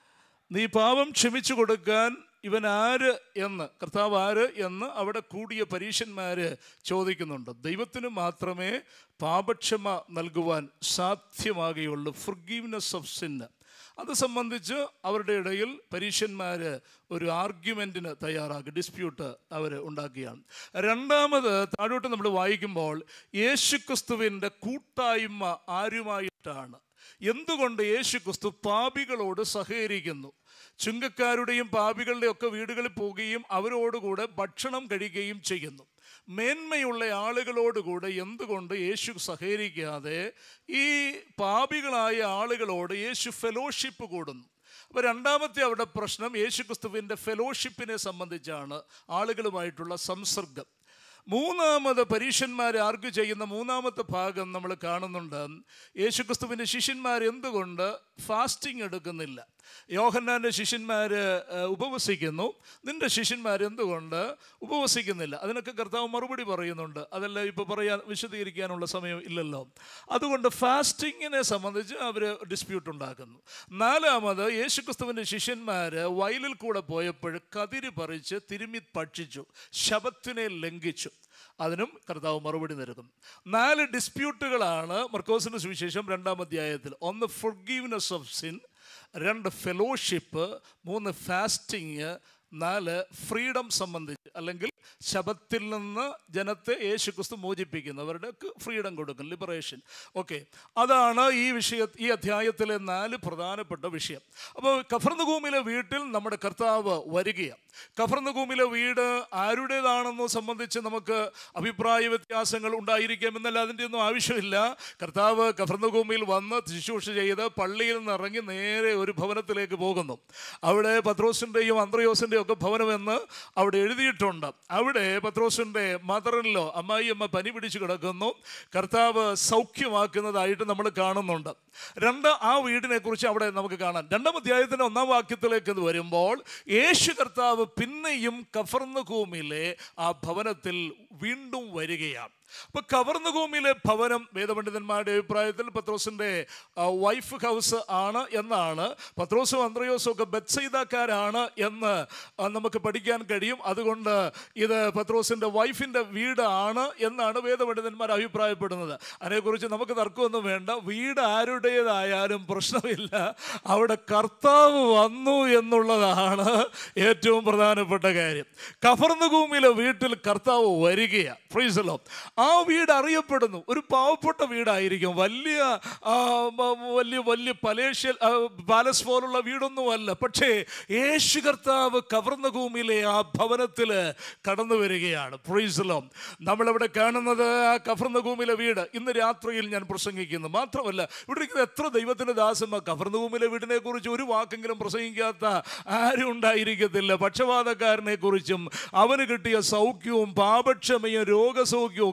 നീ പാപം ക്ഷമിച്ചു കൊടുക്കാൻ ഇവൻ ആര് എന്ന് കർത്താവ് ആര് എന്ന് അവിടെ കൂടിയ പരീക്ഷന്മാര് ചോദിക്കുന്നുണ്ട് ദൈവത്തിന് മാത്രമേ പാപക്ഷമ നൽകുവാൻ സാധ്യമാകുകയുള്ളൂ ഫുർഗീവ്നെസ് ഓഫ് സിന്ന് അത് സംബന്ധിച്ച് അവരുടെ ഇടയിൽ പരീക്ഷന്മാർ ഒരു ആർഗ്യുമെൻറ്റിന് തയ്യാറാക്കി ഡിസ്പ്യൂട്ട് അവർ ഉണ്ടാക്കുകയാണ് രണ്ടാമത് താഴോട്ട് നമ്മൾ വായിക്കുമ്പോൾ യേശുക്രിസ്തുവിൻ്റെ കൂട്ടായ്മ ആരുമായിട്ടാണ് എന്തുകൊണ്ട് യേശു ക്രിസ്തു പാപികളോട് സഹകരിക്കുന്നു ചുങ്കക്കാരുടെയും പാപികളുടെയും ഒക്കെ വീടുകളിൽ പോവുകയും അവരോടുകൂടെ ഭക്ഷണം കഴിക്കുകയും ചെയ്യുന്നു മേന്മയുള്ള ആളുകളോടുകൂടെ എന്തുകൊണ്ട് യേശു സഹകരിക്കാതെ ഈ പാപികളായ ആളുകളോട് യേശു ഫെലോഷിപ്പ് കൂടുന്നു അപ്പോൾ രണ്ടാമത്തെ അവിടെ പ്രശ്നം യേശു ക്രിസ്തുവിൻ്റെ ഫെലോഷിപ്പിനെ സംബന്ധിച്ചാണ് ആളുകളുമായിട്ടുള്ള സംസർഗം മൂന്നാമത് പരീക്ഷന്മാരെ ആർഗ്യു ചെയ്യുന്ന മൂന്നാമത്തെ ഭാഗം നമ്മൾ കാണുന്നുണ്ട് യേശുക്രിസ്തുവിൻ്റെ ശിഷ്യന്മാർ എന്തുകൊണ്ട് ഫാസ്റ്റിംഗ് എടുക്കുന്നില്ല യോഹന്നാൻ്റെ ശിഷ്യന്മാർ ഉപവസിക്കുന്നു നിന്റെ ശിഷ്യന്മാർ എന്തുകൊണ്ട് ഉപവസിക്കുന്നില്ല അതിനൊക്കെ കർത്താവ് മറുപടി പറയുന്നുണ്ട് അതെല്ലാം ഇപ്പോൾ പറയാൻ വിശദീകരിക്കാനുള്ള സമയം ഇല്ലല്ലോ അതുകൊണ്ട് ഫാസ്റ്റിങ്ങിനെ സംബന്ധിച്ച് അവർ ഡിസ്പ്യൂട്ട് ഉണ്ടാക്കുന്നു നാലാമത് യേശുക്രിസ്തുവിൻ്റെ ശിഷ്യന്മാർ വയലിൽ കൂടെ പോയപ്പോൾ കതിര് പറിച്ച് തിരുമ്മി ഭക്ഷിച്ചു ശബത്തിനെ ലംഘിച്ചു അതിനും കർത്താവ് മറുപടി നൽകും നാല് ഡിസ്പ്യൂട്ടുകളാണ് മർക്കോസിൻ്റെ സുവിശേഷം രണ്ടാം അധ്യായത്തിൽ ഒന്ന് ഫുർഗീവ്നെസ് ഓഫ് സിൻ രണ്ട് ഫെലോഷിപ്പ് മൂന്ന് ഫാസ്റ്റിങ് നാല് ഫ്രീഡം സംബന്ധിച്ച് അല്ലെങ്കിൽ ശബത്തിൽ നിന്ന് ജനത്തെ യേശു ക്രിസ്തു മോചിപ്പിക്കുന്നു അവരുടെ ഫ്രീഡം കൊടുക്കും ലിബറേഷൻ ഓക്കെ അതാണ് ഈ വിഷയ ഈ അധ്യായത്തിലെ നാല് പ്രധാനപ്പെട്ട വിഷയം അപ്പോൾ കഫർന്നുകൂമിലെ വീട്ടിൽ നമ്മുടെ കർത്താവ് വരികയാണ് കഫർന്നുകൂമിലെ വീട് ആരുടേതാണെന്ന് സംബന്ധിച്ച് നമുക്ക് അഭിപ്രായ വ്യത്യാസങ്ങൾ ഉണ്ടായിരിക്കാം എന്നല്ല അതിൻ്റെ ഒന്നും ആവശ്യമില്ല കർത്താവ് കഫർന്നുകൂമിൽ വന്ന് ശുശ്രൂഷ ചെയ്ത് പള്ളിയിൽ നിന്ന് ഇറങ്ങി നേരെ ഒരു ഭവനത്തിലേക്ക് പോകുന്നു അവിടെ പത്രോസിൻ്റെയും അന്ത്രയോസിൻ്റെയും ഒക്കെ ഭവനമെന്ന് അവിടെ എഴുതിയിട്ടുണ്ട് അവിടെ പത്രോസിൻ്റെ മദറിലോ അമ്മായിയമ്മ പനി പിടിച്ച് കിടക്കുന്നു കർത്താവ് സൗഖ്യമാക്കുന്നതായിട്ട് നമ്മൾ കാണുന്നുണ്ട് രണ്ട് ആ വീടിനെ കുറിച്ച് അവിടെ നമുക്ക് കാണാം രണ്ടാം അധ്യായത്തിൻ്റെ ഒന്നാം വാക്യത്തിലേക്ക് ഇത് വരുമ്പോൾ യേശു കർത്താവ് പിന്നെയും കഫർന്നുകൂമിലെ ആ ഭവനത്തിൽ വീണ്ടും വരികയാണ് അപ്പൊ കവർന്നുകൂമിലെ ഭവനം വേദപണ്ഡിതന്മാരുടെ അഭിപ്രായത്തിൽ പത്രോസിന്റെ ആ, വൈഫ് ഹൗസ് ആണ് എന്നാണ് പത്രോസും അന്ത്രയോസും ഒക്കെ ബത്സൈദക്കാരാണ് എന്ന് ആ, നമുക്ക് പഠിക്കാൻ കഴിയും അതുകൊണ്ട് ഇത് പത്രോസിന്റെ വൈഫിന്റെ വീടാണ് എന്നാണ് വേദപണ്ഡിതന്മാർ അഭിപ്രായപ്പെടുന്നത് അതിനെക്കുറിച്ച് നമുക്ക് തർക്കമൊന്നും വേണ്ട വീട് ആരുടേതായാലും പ്രശ്നമില്ല അവിടെ കർത്താവ് വന്നു എന്നുള്ളതാണ് ഏറ്റവും പ്രധാനപ്പെട്ട കാര്യം കഫർന്നുകൂമിലെ വീട്ടിൽ കർത്താവ് വരികയാണ് ഫ്രീസലോ ആ വീട് അറിയപ്പെടുന്നു ഒരു പാവപ്പെട്ട വീടായിരിക്കും വലിയ ആ, മ- വലിയ വലിയ പലേഷ്യൽ ആ, പാലസ് പോലുള്ള വീടൊന്നുമല്ല പക്ഷേ യേശു കർത്താവ് കവർന്നഭൂമിയിലെ ആ ഭവനത്തിൽ കടന്നു വരികയാണ് ഫ്രീസലോ നമ്മളവിടെ കാണുന്നത് ആ കഫർന്നഭൂമിയിലെ വീട് ഇന്ന് രാത്രിയിൽ ഞാൻ പ്രസംഗിക്കുന്നു മാത്രമല്ല ഇവിടെ ഇരിക്കുന്ന എത്ര ദൈവത്തിൻ്റെ ദാസന്മാർ കഫർന്നഭൂമിയിലെ വീടിനെ കുറിച്ച് ഒരു വാക്കെങ്കിലും പ്രസംഗിക്കാത്ത ആരും ഉണ്ടായിരിക്കത്തില്ല പക്ഷപാതക്കാരനെ കുറിച്ചും അവന് കിട്ടിയ സൗഖ്യവും പാപക്ഷമയും രോഗസൗഖ്യവും ഒക്കെ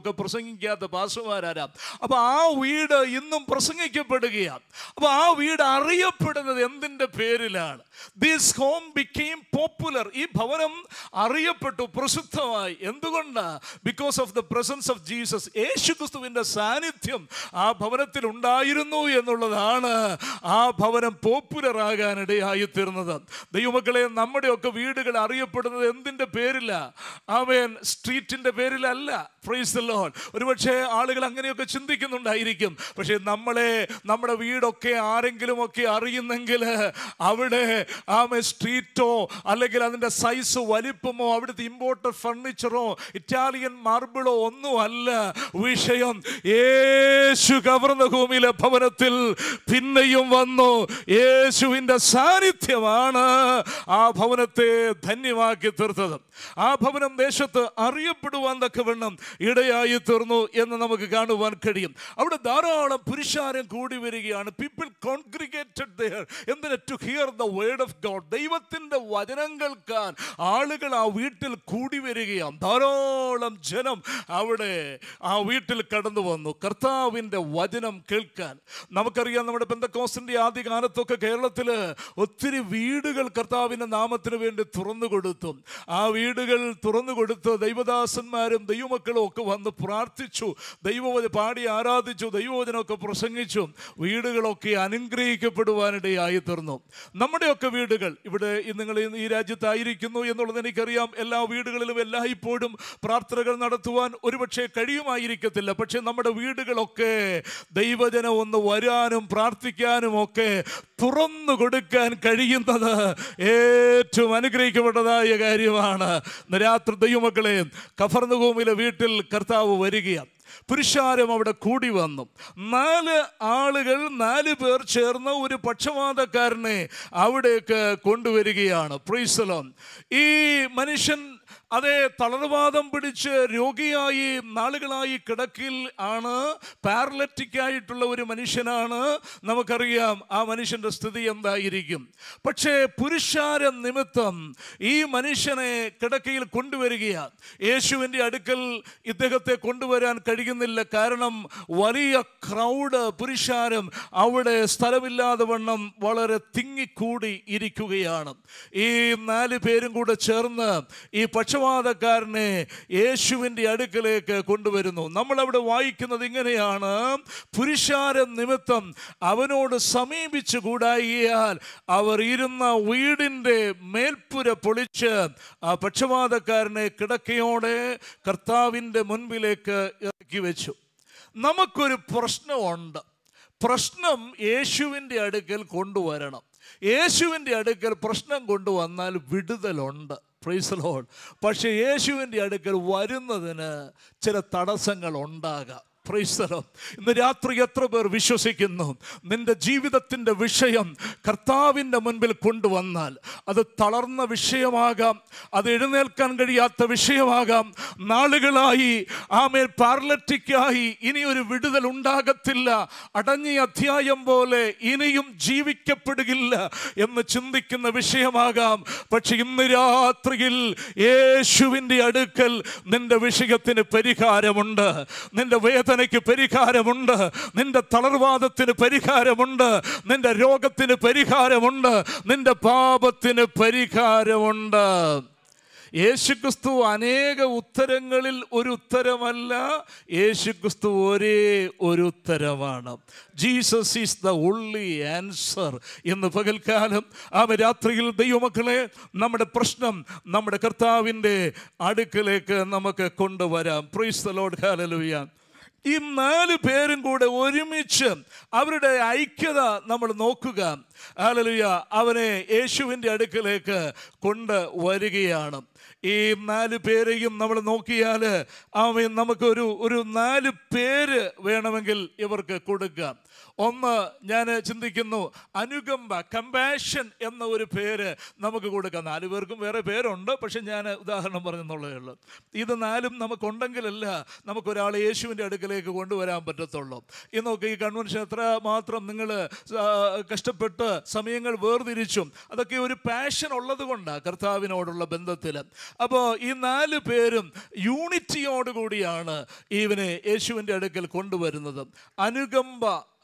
ഒക്കെ പ്രസംഗിക്കാത്ത പാസുമാരാരാ അപ്പൊ ആ വീട് ഇന്നും പ്രസംഗിക്കപ്പെടുകയാണ് അപ്പൊ ആ വീട് അറിയപ്പെടുന്നത് എന്തിന്റെ പേരിലാണ് ദിസ് ഹോം ബിക്കെയിം പോപ്പുലർ ഈ ഭവനം അറിയപ്പെട്ടു പ്രസിദ്ധമായി എന്തുകൊണ്ട് because of the presence of Jesus യേശു ക്രിസ്തുവിന്റെ സാന്നിധ്യം ആ ഭവനത്തിൽ ഉണ്ടായിരുന്നു എന്നുള്ളതാണ് ആ ഭവനം പോപ്പുലർ ആകാനിടയായി തീർന്നത് ദൈവമക്കളെ നമ്മുടെയൊക്കെ വീടുകൾ അറിയപ്പെടുന്നത് എന്തിന്റെ പേരില അവൻ സ്ട്രീറ്റിന്റെ പേരിലല്ല പ്രൈസ് ലോൺ ഒരുപക്ഷെ ആളുകൾ അങ്ങനെയൊക്കെ ചിന്തിക്കുന്നുണ്ടായിരിക്കും പക്ഷേ നമ്മളെ നമ്മുടെ വീടൊക്കെ ആരെങ്കിലും ഒക്കെ അറിയുന്നെങ്കിൽ അവിടെ ആമെ സ്ട്രീറ്റോ അല്ലെങ്കിൽ അതിൻ്റെ സൈസ് വലിപ്പമോ അവിടുത്തെ ഇമ്പോർട്ടഡ് ഫർണിച്ചറോ ഇറ്റാലിയൻ മാർബിളോ ഒന്നും അല്ല വിഷയം യേശു കവർന്ന ഭൂമിയിലെ ഭവനത്തിൽ പിന്നെയും വന്നു യേശുവിൻ്റെ സാന്നിധ്യമാണ് ആ ഭവനത്തെ ധന്യമാക്കി തീർത്തത് ആ ഭവനം ദേശത്ത് അറിയപ്പെടുവാൻ തക്കവണ്ണം ഇടയായി തീർന്നു എന്ന് നമുക്ക് കാണുവാൻ കഴിയും അവിടെ ധാരാളം പുരുഷാരം കൂടി വരികയാണ് പീപ്പിൾ കോൺഗ്രിഗേറ്റഡ് ദയർ എന്തിന് to hear the word of God ദൈവത്തിൻ്റെ വചനം കേൾക്കാൻ ആളുകൾ ആ വീട്ടിൽ കൂടി വരികയാണ് ധാരാളം ജനം അവിടെ ആ വീട്ടിൽ കടന്നു വന്നു കർത്താവിൻ്റെ വചനം കേൾക്കാൻ നമുക്കറിയാം നമ്മുടെ ബന്ധക്കോസിൻ്റെ ആദ്യ കാലത്തൊക്കെ കേരളത്തിൽ ഒത്തിരി വീടുകൾ കർത്താവിൻ്റെ നാമത്തിന് വേണ്ടി തുറന്നു കൊടുത്തു ആ വീടുകൾ തുറന്നു കൊടുത്ത് ദൈവദാസന്മാരും ദൈവമക്കളും ഒക്കെ വന്ന് പ്രാർത്ഥിച്ചു ദൈവവച പാടി ആരാധിച്ചു ദൈവവചനമൊക്കെ പ്രസംഗിച്ചു വീടുകളൊക്കെ അനുഗ്രഹിക്കപ്പെടുവാനിടയായി തീർന്നു നമ്മുടെയൊക്കെ വീടുകൾ ഇവിടെ ഈ നിങ്ങൾ ഈ- ഈ രാജ്യത്തായിരിക്കുന്നു എന്നുള്ളത് എനിക്കറിയാം എല്ലാ വീടുകളിലും എല്ലായ്പ്പോഴും പ്രാർത്ഥനകൾ നടത്തുവാൻ ഒരുപക്ഷെ കഴിയുമായിരിക്കത്തില്ല പക്ഷെ നമ്മുടെ വീടുകളൊക്കെ ദൈവജനം ഒന്ന് വരാനും പ്രാർത്ഥിക്കാനും ഒക്കെ തുറന്നു കൊടുക്കാൻ കഴിയുന്നത് ഏറ്റവും അനുഗ്രഹിക്കപ്പെട്ടതായ കാര്യമാണ് ഇന്ന് രാത്രി ദൈവമക്കളെ കഫർന്നുഭൂമിയിലെ വീട്ടിൽ കർത്താവ് വരികയാണ് പുരുഷാരം അവിടെ കൂടി വന്നു നാല് ആളുകൾ നാല് പേർ ചേർന്ന് ഒരു പക്ഷപാതക്കാരനെ അവിടേക്ക് കൊണ്ടുവരികയാണ് പ്രീസലോം ഈ മനുഷ്യൻ അതേ തളർവാദം പിടിച്ച് രോഗിയായി നാളുകളായി കിടക്കിൽ ആണ് പാരലറ്റിക് ആയിട്ടുള്ള ഒരു മനുഷ്യനാണ് നമുക്കറിയാം ആ മനുഷ്യൻ്റെ സ്ഥിതി എന്തായിരിക്കും പക്ഷേ പുരുഷാരം നിമിത്തം ഈ മനുഷ്യനെ കിടക്കയിൽ കൊണ്ടുവരികയാണ് യേശുവിൻ്റെ അടുക്കൽ ഇദ്ദേഹത്തെ കൊണ്ടുവരാൻ കഴിയുന്നില്ല കാരണം വലിയ ക്രൗഡ് പുരുഷാരം അവിടെ സ്ഥലമില്ലാതെ വണ്ണം വളരെ തിങ്ങിക്കൂടി ഇരിക്കുകയാണ് ഈ നാല് പേരും കൂടെ ചേർന്ന് ഈ പക്ഷപാതക്കാരനെ യേശുവിൻ്റെ അടുക്കലേക്ക് കൊണ്ടുവരുന്നു നമ്മളവിടെ വായിക്കുന്നത് ഇങ്ങനെയാണ് പുരുഷാരം നിമിത്തം അവനോട് സമീപിച്ചു കൂടായിയാൽ അവർ ഇരുന്ന വീടിൻ്റെ മേൽപ്പുര പൊളിച്ച് ആ പക്ഷപാതക്കാരനെ കിടക്കയോടെ കർത്താവിൻ്റെ മുൻപിലേക്ക് ഇറക്കി വെച്ചു നമുക്കൊരു പ്രശ്നമുണ്ട് പ്രശ്നം യേശുവിൻ്റെ അടുക്കൽ കൊണ്ടുവരണം യേശുവിൻ്റെ അടുക്കൽ പ്രശ്നം കൊണ്ടുവന്നാൽ വിടുതലുണ്ട് പ്രൈസ് ലോഡ് പക്ഷേ യേശുവിൻ്റെ അടുക്കൽ വരുന്നതിന് ചില തടസ്സങ്ങൾ ഉണ്ടാകാം പ്രൈസ്തലം ഇന്ന് രാത്രി എത്ര പേർ വിശ്വസിക്കുന്നു നിന്റെ ജീവിതത്തിൻ്റെ വിഷയം കർത്താവിൻ്റെ മുൻപിൽ കൊണ്ടുവന്നാൽ അത് തളർന്ന വിഷയമാകാം അത് എഴുന്നേൽക്കാൻ കഴിയാത്ത വിഷയമാകാം നാളുകളായി ആമേൽ പാരലറ്റിക്കായി ഇനി ഒരു വിടുതൽ ഉണ്ടാകത്തില്ല അടഞ്ഞ അധ്യായം പോലെ ഇനിയും ജീവിക്കപ്പെടുകില്ല എന്ന് ചിന്തിക്കുന്ന വിഷയമാകാം പക്ഷെ ഇന്ന് രാത്രിയിൽ യേശുവിൻ്റെ അടുക്കൽ നിന്റെ വിഷയത്തിന് പരിഹാരമുണ്ട് നിന്റെ വേദനയ്ക്ക് പരിഹാരമുണ്ട് നിന്റെ തളർവാദത്തിന് പരിഹാരമുണ്ട് നിന്റെ രോഗത്തിന് പരിഹാരമുണ്ട് നിന്റെ പാപത്തിന് പരിഹാരമുണ്ട് യേശുക്രിസ്തു അനേക ഉത്തരങ്ങളിൽ ഒരു ഉത്തരമല്ല യേശുക്രിസ്തു ഒരേ ഒരു ഉത്തരമാണ് Jesus is the only answer എന്ന് പകൽക്കാലം ആ രാത്രിയിൽ ദൈവമക്കളെ നമ്മുടെ പ്രശ്നം നമ്മുടെ കർത്താവിൻ്റെ അടുക്കലേക്ക് നമുക്ക് കൊണ്ടുവരാം പ്രീസ് ദ ലോഡ് ഹാലലുയ ഈ നാല് പേരും കൂടെ ഒരുമിച്ച് അവരുടെ ഐക്യത നമ്മൾ നോക്കുക ഹാലലുയ അവനെ യേശുവിൻ്റെ അടുക്കലേക്ക് കൊണ്ട് വരികയാണ് ഈ നാല് പേരെയും നമ്മൾ നോക്കിയാൽ അവൻ നമുക്കൊരു ഒരു നാല് പേര് വേണമെങ്കിൽ ഇവർക്ക് കൊടുക്കാം ഒന്ന് ഞാൻ ചിന്തിക്കുന്നു അനുകമ്പ കമ്പാഷൻ എന്ന ഒരു പേര് നമുക്ക് കൊടുക്കാം നാല് പേർക്കും വേറെ പേരുണ്ട് പക്ഷെ ഞാൻ ഉദാഹരണം പറഞ്ഞെന്നുള്ളതേ ഉള്ളൂ ഇത് നാലും നമുക്കുണ്ടെങ്കിലല്ല നമുക്കൊരാളെ യേശുവിൻ്റെ അടുക്കലേക്ക് കൊണ്ടുവരാൻ പറ്റത്തുള്ളൂ ഈ നോക്കി ഈ കൺവെൻഷൻ എത്ര മാത്രം നിങ്ങൾ കഷ്ടപ്പെട്ട് സമയങ്ങൾ വേർതിരിച്ചും അതൊക്കെ ഒരു പാഷൻ ഉള്ളത് കൊണ്ടാണ് കർത്താവിനോടുള്ള ബന്ധത്തിൽ അപ്പോൾ ഈ നാല് പേരും യൂണിറ്റിയോടുകൂടിയാണ് ഇവനെ യേശുവിൻ്റെ അടുക്കൽ കൊണ്ടുവരുന്നത് അനുകമ്പ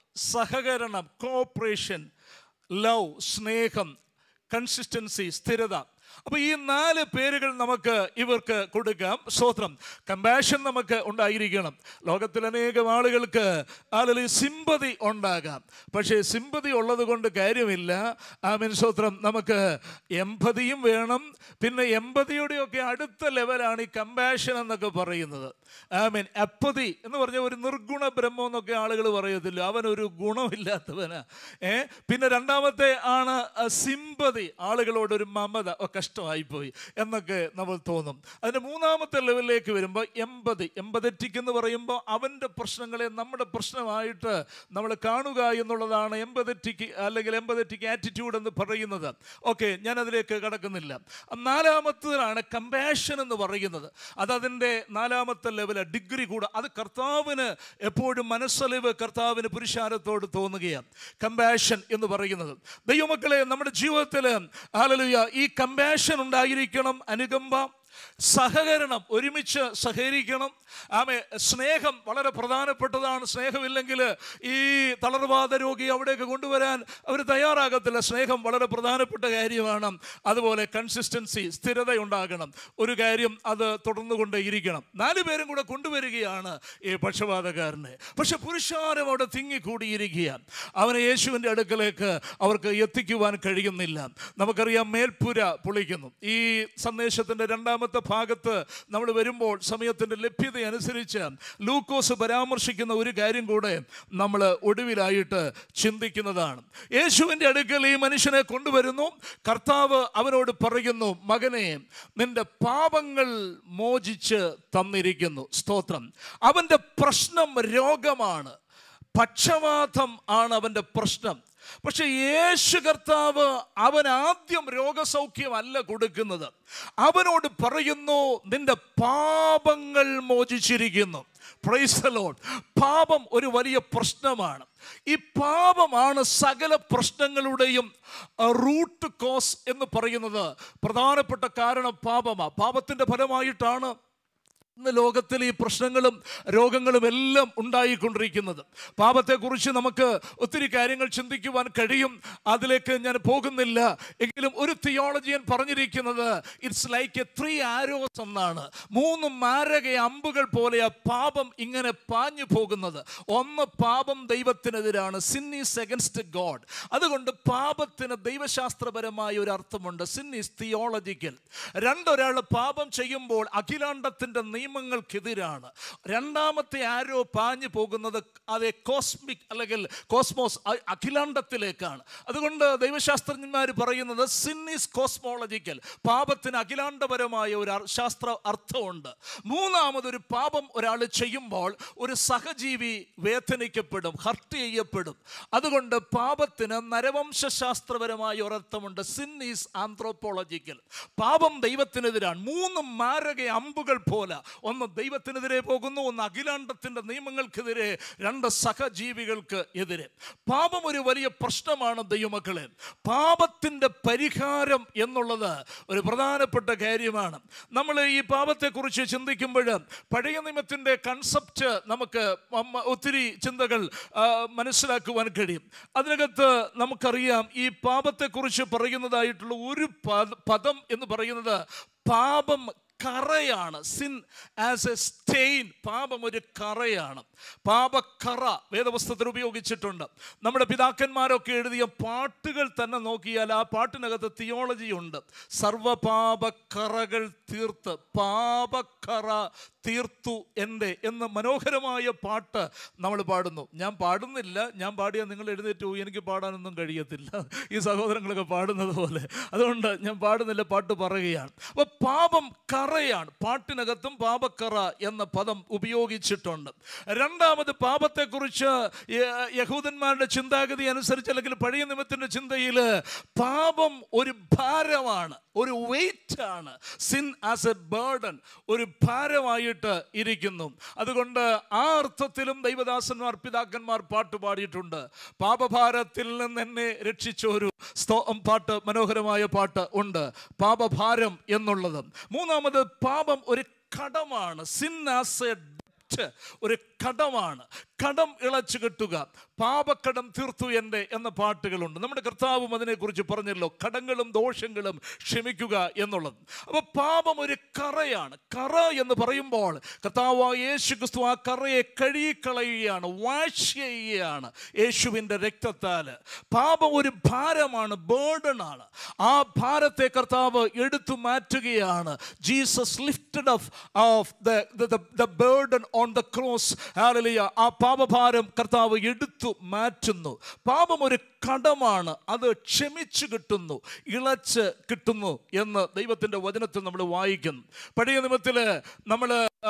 സഹകരണം കോപ്പറേഷൻ ലവ് സ്നേഹം കൺസിസ്റ്റൻസി സ്ഥിരത അപ്പോൾ ഈ നാല് പേരുകൾ നമുക്ക് ഇവർക്ക് കൊടുക്കാം സ്തോത്രം കമ്പാഷൻ നമുക്ക് ഉണ്ടായിരിക്കണം ലോകത്തിൽ അനേകം ആളുകൾക്ക് ആളുകൾ സിമ്പതി ഉണ്ടാകാം പക്ഷേ സിമ്പതി ഉള്ളത് കൊണ്ട് കാര്യമില്ല ആമീൻ സ്തോത്രം നമുക്ക് എമ്പതിയും വേണം പിന്നെ എമ്പതിയുടെയൊക്കെ അടുത്ത ലെവലാണ് ഈ കമ്പാഷൻ എന്നൊക്കെ പറയുന്നത് ആമീൻ അപ്പതി എന്ന് പറഞ്ഞ ഒരു നിർഗുണ ബ്രഹ്മം എന്നൊക്കെ ആളുകൾ പറയത്തില്ല അവനൊരു ഗുണമില്ലാത്തവനാ ഏ പിന്നെ രണ്ടാമത്തെ ആണ് സിമ്പതി ആളുകളോടൊരു മമത ഓ കഷ്ടമായിപ്പോയി എന്നൊക്കെ നമ്മൾ തോന്നും അതിൻ്റെ മൂന്നാമത്തെ ലെവലിലേക്ക് വരുമ്പോൾ എമ്പതി എമ്പതറ്റിക് എന്ന് പറയുമ്പോൾ അവൻ്റെ പ്രശ്നങ്ങളെ നമ്മുടെ പ്രശ്നമായിട്ട് നമ്മൾ കാണുക എന്നുള്ളതാണ് എമ്പതറ്റിക് അല്ലെങ്കിൽ എമ്പതറ്റിക് ആറ്റിറ്റ്യൂഡ് എന്ന് പറയുന്നത് ഓക്കെ ഞാൻ അതിലേക്ക് കടക്കുന്നില്ല നാലാമത്തതാണ് കമ്പാഷൻ എന്ന് പറയുന്നത് അത് അതിൻ്റെ നാലാമത്തെ ലെവല് ഡിഗ്രി കൂടെ അത് കർത്താവിന് എപ്പോഴും മനസ്സലിവ് കർത്താവിന് പുരുഷാരത്തോട് തോന്നുകയാണ് കമ്പാഷൻ എന്ന് പറയുന്നത് ദൈവമക്കളെ നമ്മുടെ ജീവിതത്തിൽ ആലലുയ ഈ കമ്പാഷൻ ഉണ്ടായിരിക്കണം അനുകമ്പ സഹകരണം ഒരുമിച്ച് സഹകരിക്കണം ആമേ സ്നേഹം വളരെ പ്രധാനപ്പെട്ടതാണ് സ്നേഹമില്ലെങ്കിൽ ഈ തളർവാദ രോഗി അവിടേക്ക് കൊണ്ടുവരാൻ അവർ തയ്യാറാകത്തില്ല സ്നേഹം വളരെ പ്രധാനപ്പെട്ട കാര്യമാണ് അതുപോലെ കൺസിസ്റ്റൻസി സ്ഥിരത ഉണ്ടാകണം ഒരു കാര്യം അത് തുടർന്നുകൊണ്ടേയിരിക്കണം നാല് പേരും കൂടെ കൊണ്ടുവരികയാണ് ഈ പക്ഷപാതക്കാരനെ പക്ഷെ പുരുഷാരം അവിടെ തിങ്ങിക്കൂടിയിരിക്കുകയാണ് അവനെ യേശുവിൻ്റെ അടുക്കലേക്ക് അവർക്ക് എത്തിക്കുവാൻ കഴിയുന്നില്ല നമുക്കറിയാം മേൽപ്പുര പൊളിക്കുന്നു ഈ സന്ദേശത്തിൻ്റെ രണ്ടാമത്തെ ഭാഗത്ത് നമ്മൾ വരുമ്പോൾ സമയത്തിൻ്റെ ലഭ്യത അനുസരിച്ച് ലൂക്കോസ് പരാമർശിക്കുന്ന ഒരു കാര്യം കൂടെ നമ്മൾ ഒടുവിലായിട്ട് ചിന്തിക്കുന്നതാണ് യേശുവിൻ്റെ അടുക്കൽ ഈ മനുഷ്യനെ കൊണ്ടുവരുന്നു കർത്താവ് അവനോട് പറയുന്നു മകനെ നിന്റെ പാപങ്ങൾ മോചിച്ച് തന്നിരിക്കുന്നു സ്തോത്രം അവൻ്റെ പ്രശ്നം രോഗമാണ് പക്ഷപാതം ആണ് അവൻ്റെ പ്രശ്നം പക്ഷെ യേശു കർത്താവ് അവൻ ആദ്യം രോഗസൗഖ്യമല്ല കൊടുക്കുന്നത് അവനോട് പറയുന്നു നിന്റെ പാപങ്ങൾ മോചിച്ചിരിക്കുന്നു പ്രൈസ് ലോഡ് പാപം ഒരു വലിയ പ്രശ്നമാണ് ഈ പാപമാണ് സകല പ്രശ്നങ്ങളുടെയും റൂട്ട് കോസ് എന്ന് പറയുന്നത് പ്രധാനപ്പെട്ട കാരണം പാപമാണ് പാപത്തിൻ്റെ ഫലമായിട്ടാണ് ഇന്ന് ലോകത്തിൽ ഈ പ്രശ്നങ്ങളും രോഗങ്ങളും എല്ലാം ഉണ്ടായിക്കൊണ്ടിരിക്കുന്നത് പാപത്തെക്കുറിച്ച് നമുക്ക് ഒത്തിരി കാര്യങ്ങൾ ചിന്തിക്കുവാൻ കഴിയും അതിലേക്ക് ഞാൻ പോകുന്നില്ല എങ്കിലും ഒരു തിയോളജിയൻ പറഞ്ഞിരിക്കുന്നത് it's like a three arrows എന്നാണ് മൂന്ന് മാരക അമ്പുകൾ പോലെ ആ പാപം ഇങ്ങനെ പാഞ്ഞു പോകുന്നത് ഒന്ന് പാപം ദൈവത്തിനെതിരാണ് സിൻ ഈസ് എഗൻസ്റ്റ് ഗോഡ് അതുകൊണ്ട് പാപത്തിന് ദൈവശാസ്ത്രപരമായ ഒരു അർത്ഥമുണ്ട് സിൻ ഈസ് തിയോളജിക്കൽ രണ്ടൊരാൾ പാപം ചെയ്യുമ്പോൾ അഖിലാണ്ടത്തിൻ്റെ നിയമങ്ങൾക്കെതിരാണ് രണ്ടാമത്തെ ആരോ പാഞ്ഞു പോകുന്നത് അതേ കോസ്മിക് അല്ലെങ്കിൽ കോസ്മോസ് അ- അഖിലാണ്ടത്തിലേക്കാണ് അതുകൊണ്ട് ദൈവശാസ്ത്രജ്ഞന്മാർ പറയുന്നത് സിൻ ഈസ് കോസ്മോളജിക്കൽ പാപത്തിന് അഖിലാണ്ടപരമായ ഒരു അർ- ശാസ്ത്ര അർത്ഥമുണ്ട് മൂന്നാമതൊരു പാപം ഒരാൾ ചെയ്യുമ്പോൾ ഒരു സഹജീവി വേദനിക്കപ്പെടും ഹർട്ട് ചെയ്യപ്പെടും അതുകൊണ്ട് പാപത്തിന് നരവംശാസ്ത്രപരമായ ഒരർത്ഥമുണ്ട് സിൻ ഈസ് ആന്ത്രോപോളജിക്കൽ പാപം ദൈവത്തിനെതിരാണ് മൂന്ന് മാരക അമ്പുകൾ പോലെ ഒന്ന് ദൈവത്തിനെതിരെ പോകുന്നു ഒന്ന് അഖിലാണ്ടത്തിൻ്റെ നിയമങ്ങൾക്കെതിരെ രണ്ട് സഹജീവികൾക്ക് എതിരെ പാപം ഒരു വലിയ പ്രശ്നമാണ് ദൈവമക്കളെ പാപത്തിൻ്റെ പരിഹാരം എന്നുള്ളത് ഒരു പ്രധാനപ്പെട്ട കാര്യമാണ് നമ്മൾ ഈ പാപത്തെക്കുറിച്ച് ചിന്തിക്കുമ്പോൾ പഴയ നിയമത്തിൻ്റെ കൺസെപ്റ്റ് നമുക്ക് മ- ഒത്തിരി ചിന്തകൾ ആ, മനസ്സിലാക്കുവാൻ കഴിയും അതിനകത്ത് നമുക്കറിയാം ഈ പാപത്തെക്കുറിച്ച് പറയുന്നതായിട്ടുള്ള ഒരു പദ- പദം എന്ന് പറയുന്നത് പാപം കറയാണ് സിൻ ആസ് എ സ്റ്റെയിൻ പാപം ഒരു കറയാണ് പാപക്കറ വേദപുസ്തകത്തിൽ ഉപയോഗിച്ചിട്ടുണ്ട് നമ്മുടെ പിതാക്കന്മാരൊക്കെ എഴുതിയ പാട്ടുകൾ തന്നെ നോക്കിയാൽ ആ പാട്ടിനകത്ത് തിയോളജി ഉണ്ട് സർവപാപക്കറകൾ തീർത്ത് പാപക്കറ തീർത്തു എൻ്റെ എന്ന മനോഹരമായ പാട്ട് നമ്മൾ പാടുന്നു ഞാൻ പാടുന്നില്ല ഞാൻ പാടിയാൽ നിങ്ങൾ എഴുന്നേറ്റ് പോയി എനിക്ക് പാടാനൊന്നും കഴിയത്തില്ല ഈ സഹോദരങ്ങളൊക്കെ പാടുന്നത് പോലെ അതുകൊണ്ട് ഞാൻ പാടുന്നില്ല പാട്ട് പറയുകയാണ് അപ്പോൾ പാപം കറ കറയാണ് പാട്ടിനകത്തും പാപക്കറ എന്ന പദം ഉപയോഗിച്ചിട്ടുണ്ട് രണ്ടാമത് പാപത്തെക്കുറിച്ച് യ- യഹൂദന്മാരുടെ ചിന്താഗതി അനുസരിച്ച് അല്ലെങ്കിൽ പഴയ നിയമത്തിന്റെ ചിന്തയിൽ പാപം ഒരു ഭാരമാണ് ഒരു വെയിറ്റ് ആണ് സിൻ ആസ് എ ബേർഡൻ ഒരു ഭാരമായിട്ട് ഇരിക്കുന്നു അതുകൊണ്ട് ആ അർത്ഥത്തിലും ദൈവദാസന്മാർ പിതാക്കന്മാർ പാട്ട് പാടിയിട്ടുണ്ട് പാപഭാരത്തിൽ നിന്ന് എന്നെ രക്ഷിച്ച ഒരു സ്തോ പാട്ട് മനോഹരമായ പാട്ട് ഉണ്ട് പാപഭാരം എന്നുള്ളത് മൂന്നാമത് പാപം ഒരു കടമാണ് സിൻ ആസ് എ ഒരു കടമാണ് കടം ഇളച്ചു കെട്ടുക പാപക്കടം തീർത്തു എൻ്റെ എന്ന പാട്ടുകളുണ്ട് നമ്മുടെ കർത്താവും അതിനെക്കുറിച്ച് പറഞ്ഞല്ലോ കടങ്ങളും ദോഷങ്ങളും ക്ഷമിക്കുക എന്നുള്ളത് അപ്പോൾ പാപം ഒരു കറയാണ് കറ എന്ന് പറയുമ്പോൾ കർത്താവ് യേശു ക്രിസ്തു ആ കറയെ കഴുകിക്കളയുകയാണ് വാഷ് ചെയ്യുകയാണ് യേശുവിൻ്റെ രക്തത്താൽ പാപം ഒരു ഭാരമാണ് ബേർഡൺ ആണ് ആ ഭാരത്തെ കർത്താവ് എടുത്തു മാറ്റുകയാണ് Jesus lifted off off the burden on the cross ഹാലലിയ ആ പാപഭാരം കർത്താവ് എടുത്തു മാറ്റുന്നു പാപം ഒരു കടമാണ് അത് ക്ഷമിച്ചു കിട്ടുന്നു ഇളച്ച് കിട്ടുന്നു എന്ന് ദൈവത്തിൻ്റെ വചനത്തിൽ നമ്മൾ വായിക്കുന്നു പഴയ നിയമത്തിൽ നമ്മൾ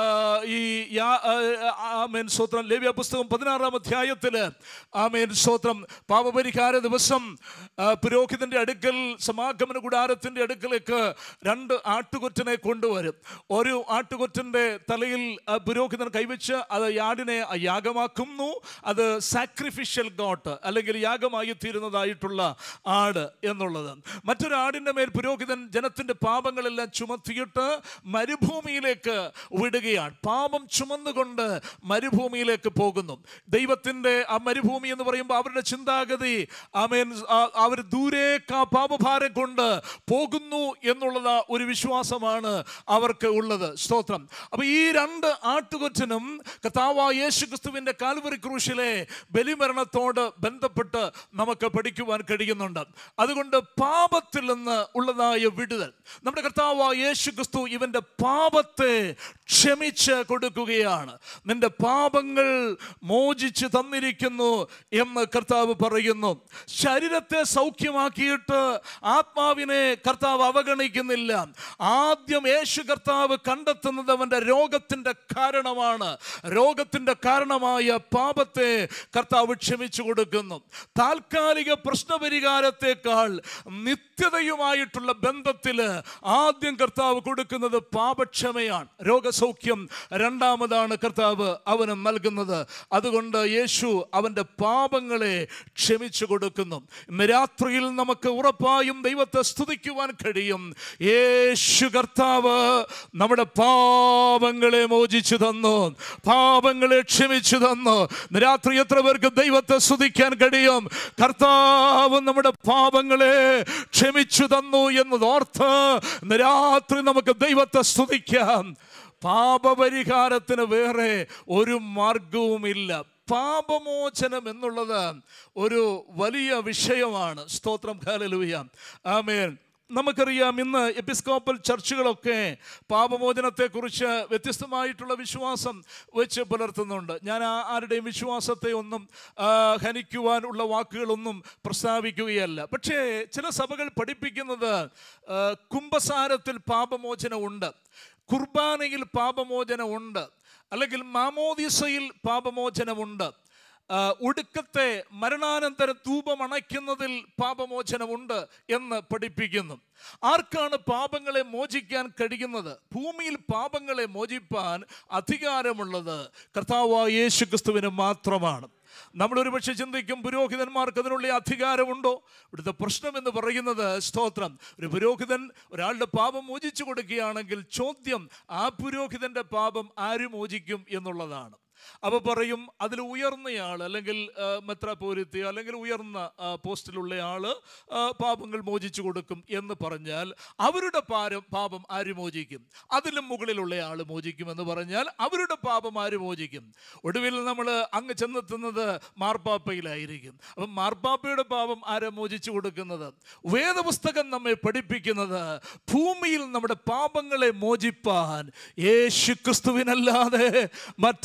ഈ യാ- ആ, ആമേൻ സ്തോത്രം ലേവ്യ പുസ്തകം പതിനാറാം അധ്യായത്തിൽ ആമേൻ സ്തോത്രം പാപപരിഹാര ദിവസം ആ, പുരോഹിതന്റെ അടുക്കൽ സമാഗമന കൂടാരത്തിന്റെ അടുക്കലേക്ക് രണ്ട് ആട്ടുകൊറ്റനെ കൊണ്ടുവരും ഒരു ആട്ടുകൊറ്റന്റെ തലയിൽ ആ, പുരോഹിതൻ കൈവച്ച് അത് യാടിനെ യാഗമാക്കുന്നു അത് സാക്രിഫിഷ്യൽ ഗോട്ട് അല്ലെങ്കിൽ യാഗമായി തീരുന്നതായിട്ടുള്ള ആട് എന്നുള്ളത് മറ്റൊരു ആടിൻ്റെ മേൽ പുരോഹിതൻ ജനത്തിന്റെ പാപങ്ങളെല്ലാം ചുമത്തിയിട്ട് മരുഭൂമിയിലേക്ക് വിടുകയാണ് പാപം ചുമന്നുകൊണ്ട് മരുഭൂമിയിലേക്ക് പോകുന്നു ദൈവത്തിന്റെ ആ മരുഭൂമി എന്ന് പറയുമ്പോൾ അവരുടെ ചിന്താഗതി ആമേൻ അവർ ദൂരേക്ക് ആ പാപഭാരം കൊണ്ട് പോകുന്നു എന്നുള്ള ഒരു വിശ്വാസമാണ് അവർക്ക് ഉള്ളത് സ്തോത്രം അപ്പൊ ഈ രണ്ട് ആട്ടുകൊറ്റനും കർത്താവായ യേശു ക്രിസ്തുവിന്റെ കാൽവറി ക്രൂശിലെ ബലിമരണത്തോട് ബന്ധപ്പെട്ട് നമുക്ക് പഠിക്കുവാൻ കഴിയുന്നുണ്ട് അതുകൊണ്ട് പാപത്തിൽ നിന്ന് ഉള്ളതായ വിടുതൽ നമ്മുടെ കർത്താവായ യേശു ക്രിസ്തു ഇവന്റെ പാപത്തെ ക്ഷമിച്ച് കൊടുക്കുകയാണ് നിന്റെ പാപങ്ങൾ മോചിച്ച് തന്നിരിക്കുന്നു എന്ന് കർത്താവ് പറയുന്നു ശരീരത്തെ സൗഖ്യമാക്കിയിട്ട് ആത്മാവിനെ കർത്താവ് അവഗണിക്കുന്നില്ല ആദ്യം യേശു കർത്താവ് കണ്ടെത്തുന്നത് അവന്റെ രോഗത്തിന്റെ കാരണമാണ് രോഗത്തിന്റെ കാരണമായ പാപത്തെ കർത്താവ് ക്ഷമിച്ചു കൊടുക്കുന്നു താൽക്കാലിക പ്രശ്നപരിഹാരത്തെക്കാൾ നിത്യതയുമായിട്ടുള്ള ബന്ധത്തിൽ ആദ്യം കർത്താവ് കൊടുക്കുന്നത് പാപക്ഷമയാണ് രോഗസൗഖ്യം രണ്ടാമതാണ് കർത്താവ് അവന് നൽകുന്നത് അതുകൊണ്ട് യേശു അവൻ്റെ പാപങ്ങളെ ക്ഷമിച്ചു കൊടുക്കുന്നു ഇന്ന് രാത്രിയിൽ നമുക്ക് ഉറപ്പായും ദൈവത്തെ സ്തുതിക്കുവാൻ കഴിയും യേശു കർത്താവ് നമ്മുടെ പാപങ്ങളെ മോചിച്ചു തന്നു പാപങ്ങളെ ക്ഷമിച്ചു തന്നു ഇന്ന് രാത്രി എത്ര പേർക്ക് ദൈവത്തെ സ്തുതിക്കാൻ കഴിയും കർത്താവ് നമ്മുടെ പാപങ്ങളെ ക്ഷമിച്ചു തന്നു എന്നതോർത്ത് ഇന്ന് രാത്രി നമുക്ക് ദൈവത്തെ സ്തുതിക്കാം പാപപരിഹാരത്തിന് വേറെ ഒരു മാർഗവുമില്ല പാപമോചനം എന്നുള്ളത് ഒരു വലിയ വിഷയമാണ് സ്തോത്രം ഹാലലൂയ ആമേൻ നമുക്കറിയാം ഇന്ന് എപ്പിസ്കോപ്പൽ ചർച്ചുകളൊക്കെ പാപമോചനത്തെക്കുറിച്ച് വ്യത്യസ്തമായിട്ടുള്ള വിശ്വാസം വെച്ച് പുലർത്തുന്നുണ്ട് ഞാൻ ആ ആരുടെയും വിശ്വാസത്തെ ഒന്നും ആ, ഹനിക്കുവാനുള്ള വാക്കുകളൊന്നും പ്രസ്താവിക്കുകയല്ല പക്ഷേ ചില സഭകൾ പഠിപ്പിക്കുന്നത് ആ, കുംഭസാരത്തിൽ പാപമോചനമുണ്ട് കുർബാനയിൽ പാപമോചനമുണ്ട് അല്ലെങ്കിൽ മാമോദിസയിൽ പാപമോചനമുണ്ട് ആ, ഒടുക്കത്തെ മരണാനന്തര ധൂപം അണയ്ക്കുന്നതിൽ പാപമോചനമുണ്ട് എന്ന് പഠിപ്പിക്കുന്നു ആർക്കാണ് പാപങ്ങളെ മോചിക്കാൻ കഴിയുന്നത് ഭൂമിയിൽ പാപങ്ങളെ മോചിപ്പാൻ അധികാരമുള്ളത് കർത്താവായ യേശു ക്രിസ്തുവിന് മാത്രമാണ് നമ്മൾ ഒരുപക്ഷെ ചിന്തിക്കും പുരോഹിതന്മാർക്ക് അതിനുള്ള അധികാരമുണ്ടോ ഇവിടുത്തെ പ്രശ്നം എന്ന് പറയുന്നത് സ്തോത്രം ഒരു പുരോഹിതൻ ഒരാളുടെ പാപം മോചിച്ചു കൊടുക്കുകയാണെങ്കിൽ ചോദ്യം ആ പുരോഹിതന്റെ പാപം ആര് മോചിക്കും എന്നുള്ളതാണ് അപ്പോൾ പറയും അതിൽ ഉയർന്നയാൾ അല്ലെങ്കിൽ ആ, മെത്രാപോലിത്തി അല്ലെങ്കിൽ ഉയർന്ന ആ, പോസ്റ്റിലുള്ള ആള് ആ, പാപങ്ങൾ മോചിച്ചു കൊടുക്കും എന്ന് പറഞ്ഞാൽ അവരുടെ പാരം പാപം ആര് മോചിക്കും അതിലും മുകളിലുള്ള ആൾ മോചിക്കും എന്ന് പറഞ്ഞാൽ അവരുടെ പാപം ആര് മോചിക്കും ഒടുവിൽ നമ്മൾ അങ്ങ് ചെന്നെത്തുന്നത് മാർപ്പാപ്പയിലായിരിക്കും അപ്പം മാർപ്പാപ്പയുടെ പാപം ആരെ മോചിച്ചു കൊടുക്കുന്നത് വേദപുസ്തകം നമ്മെ പഠിപ്പിക്കുന്നത് ഭൂമിയിൽ നമ്മുടെ പാപങ്ങളെ മോചിപ്പാൻ യേശു ക്രിസ്തുവിനല്ലാതെ മറ്റാർക്കും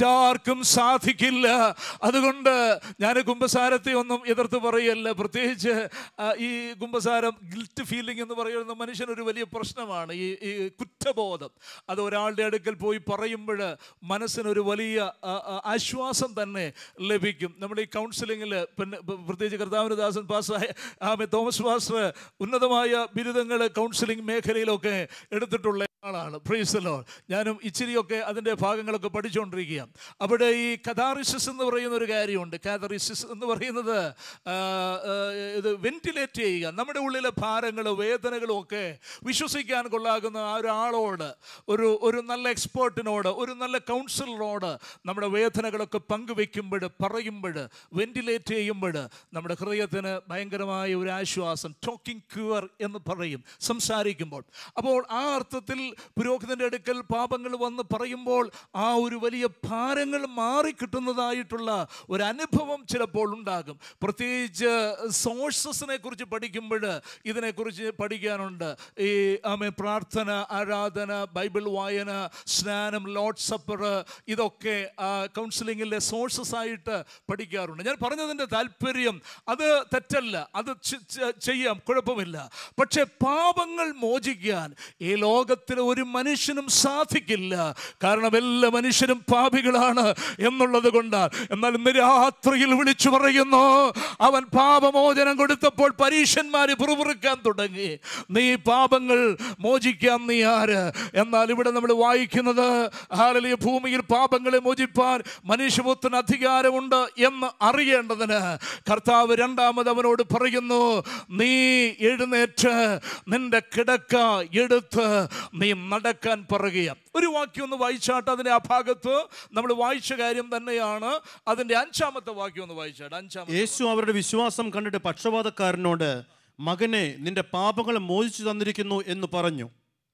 ആർക്കും സാധിക്കില്ല അതുകൊണ്ട് ഞാൻ കുംഭസാരത്തെ ഒന്നും എതിർത്ത് പറയല്ല പ്രത്യേകിച്ച് ആ, ഈ കുംഭസാരം ഗിൽറ്റ് ഫീലിംഗ് എന്ന് പറയുന്ന മനുഷ്യനൊരു വലിയ പ്രശ്നമാണ് ഈ ഈ കുറ്റബോധം അത് ഒരാളുടെ അടുക്കൽ പോയി പറയുമ്പോൾ മനസ്സിനൊരു വലിയ ആ, ആ, ആശ്വാസം തന്നെ ലഭിക്കും നമ്മുടെ ഈ കൗൺസിലിങ്ങിൽ പിന്നെ പ- പ്രത്യേകിച്ച് കർത്താവിന് ദാസൻ പാസ്സായ ആമെ തോമസ് പാസ്റ്റർ ഉന്നതമായ ബിരുദങ്ങൾ കൗൺസിലിംഗ് മേഖലയിലൊക്കെ എടുത്തിട്ടുള്ള ആളാണ് പ്രീസലോ ഞാനും ഇച്ചിരിയൊക്കെ അതിൻ്റെ ഭാഗങ്ങളൊക്കെ പഠിച്ചുകൊണ്ടിരിക്കുക അവിടെ ഈ കഥാറിസിസ് എന്ന് പറയുന്ന ഒരു കാര്യമുണ്ട് കാതറിസിസ് എന്ന് പറയുന്നത് ആ, ആ, ഇത് വെന്റിലേറ്റ് ചെയ്യുക നമ്മുടെ ഉള്ളിലെ ഭാരങ്ങളും വേദനകളും ഒക്കെ വിശ്വസിക്കാൻ കൊള്ളാകുന്ന ആ ഒരാളോട് ഒരു ഒരു നല്ല എക്സ്പേർട്ടിനോട് ഒരു നല്ല കൗൺസിലറോട് നമ്മുടെ വേദനകളൊക്കെ പങ്കുവെക്കുമ്പോൾ പറയുമ്പോൾ വെന്റിലേറ്റ് ചെയ്യുമ്പോൾ നമ്മുടെ ഹൃദയത്തിന് ഭയങ്കരമായ ഒരു ആശ്വാസം ടോക്കിംഗ് ക്യൂർ എന്ന് പറയും സംസാരിക്കുമ്പോൾ അപ്പോൾ ആ അർത്ഥത്തിൽ പുരോഹിതൻ്റെ അടുക്കൽ പാപങ്ങൾ വന്ന് പറയുമ്പോൾ ആ ഒരു വലിയ ഭാരങ്ങൾ മാറിക്കിട്ടുന്നതായിട്ടുള്ള ഒരു അനുഭവം ചിലപ്പോൾ ഉണ്ടാകും പ്രത്യേകിച്ച് സോഴ്സസിനെ കുറിച്ച് പഠിക്കുമ്പോൾ ഇതിനെക്കുറിച്ച് പഠിക്കാനുണ്ട് ഈ ആമെ പ്രാർത്ഥന ആരാധന ബൈബിൾ വായന സ്നാനം ലോഡ് സപ്പർ ഇതൊക്കെ കൗൺസിലിങ്ങിലെ സോഴ്സസ് ആയിട്ട് പഠിക്കാറുണ്ട് ഞാൻ പറഞ്ഞതിൻ്റെ താല്പര്യം അത് തെറ്റല്ല അത് ചെ- ചെ- ചെയ്യാം കുഴപ്പമില്ല പക്ഷെ പാപങ്ങൾ മോചിക്കാൻ ഈ ലോകത്തിൽ ഒരു മനുഷ്യനും സാധിക്കില്ല കാരണം എല്ലാ മനുഷ്യരും പാപികളാണ് എന്നുള്ളത് കൊണ്ടാണ് എന്നാൽ ഇന്ന് രാത്രിയിൽ വിളിച്ചു പറയുന്നു അവൻ പാപമോചനം കൊടുത്തപ്പോൾ പരീക്ഷന്മാര് പുറപുറുക്കാൻ തുടങ്ങി നീ പാപങ്ങൾ മോചിക്കാൻ നീ ആര് എന്നാൽ ഇവിടെ നമ്മൾ വായിക്കുന്നത് ഹാലലിയ ഭൂമിയിൽ പാപങ്ങളെ മോചിപ്പാൻ മനുഷ്യപുത്രന് അധികാരമുണ്ട് എന്ന് അറിയേണ്ടതിന് കർത്താവ് രണ്ടാമത് അവനോട് പറയുന്നു നീ എഴുന്നേറ്റ് നിന്റെ കിടക്ക എടുത്ത് നീ നടക്കാൻ പറയുക ഒരു വാക്യം ഒന്ന് വായിച്ചാട്ട് അതിൻ്റെ ആ ഭാഗത്ത് നമ്മൾ വായിച്ച കാര്യം തന്നെയാണ് അതിൻ്റെ അഞ്ചാമത്തെ വാക്യം ഒന്ന് വായിച്ചാട്ട് അഞ്ചാമത്തെ യേശു അവരുടെ വിശ്വാസം കണ്ടിട്ട് പക്ഷപാതക്കാരനോട് മകനെ നിന്റെ പാപങ്ങൾ മോചിച്ചു തന്നിരിക്കുന്നു എന്ന് പറഞ്ഞു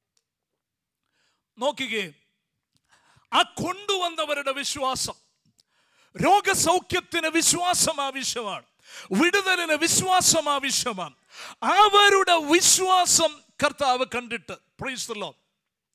നോക്കുകേ ആ കൊണ്ടുവന്നവരുടെ വിശ്വാസം രോഗസൗഖ്യത്തിന് വിശ്വാസം ആവശ്യമാണ് വിടുതലിന് വിശ്വാസം ആവശ്യമാണ് അവരുടെ വിശ്വാസം കർത്താവ് കണ്ടിട്ട് പ്രൈസ് the Lord.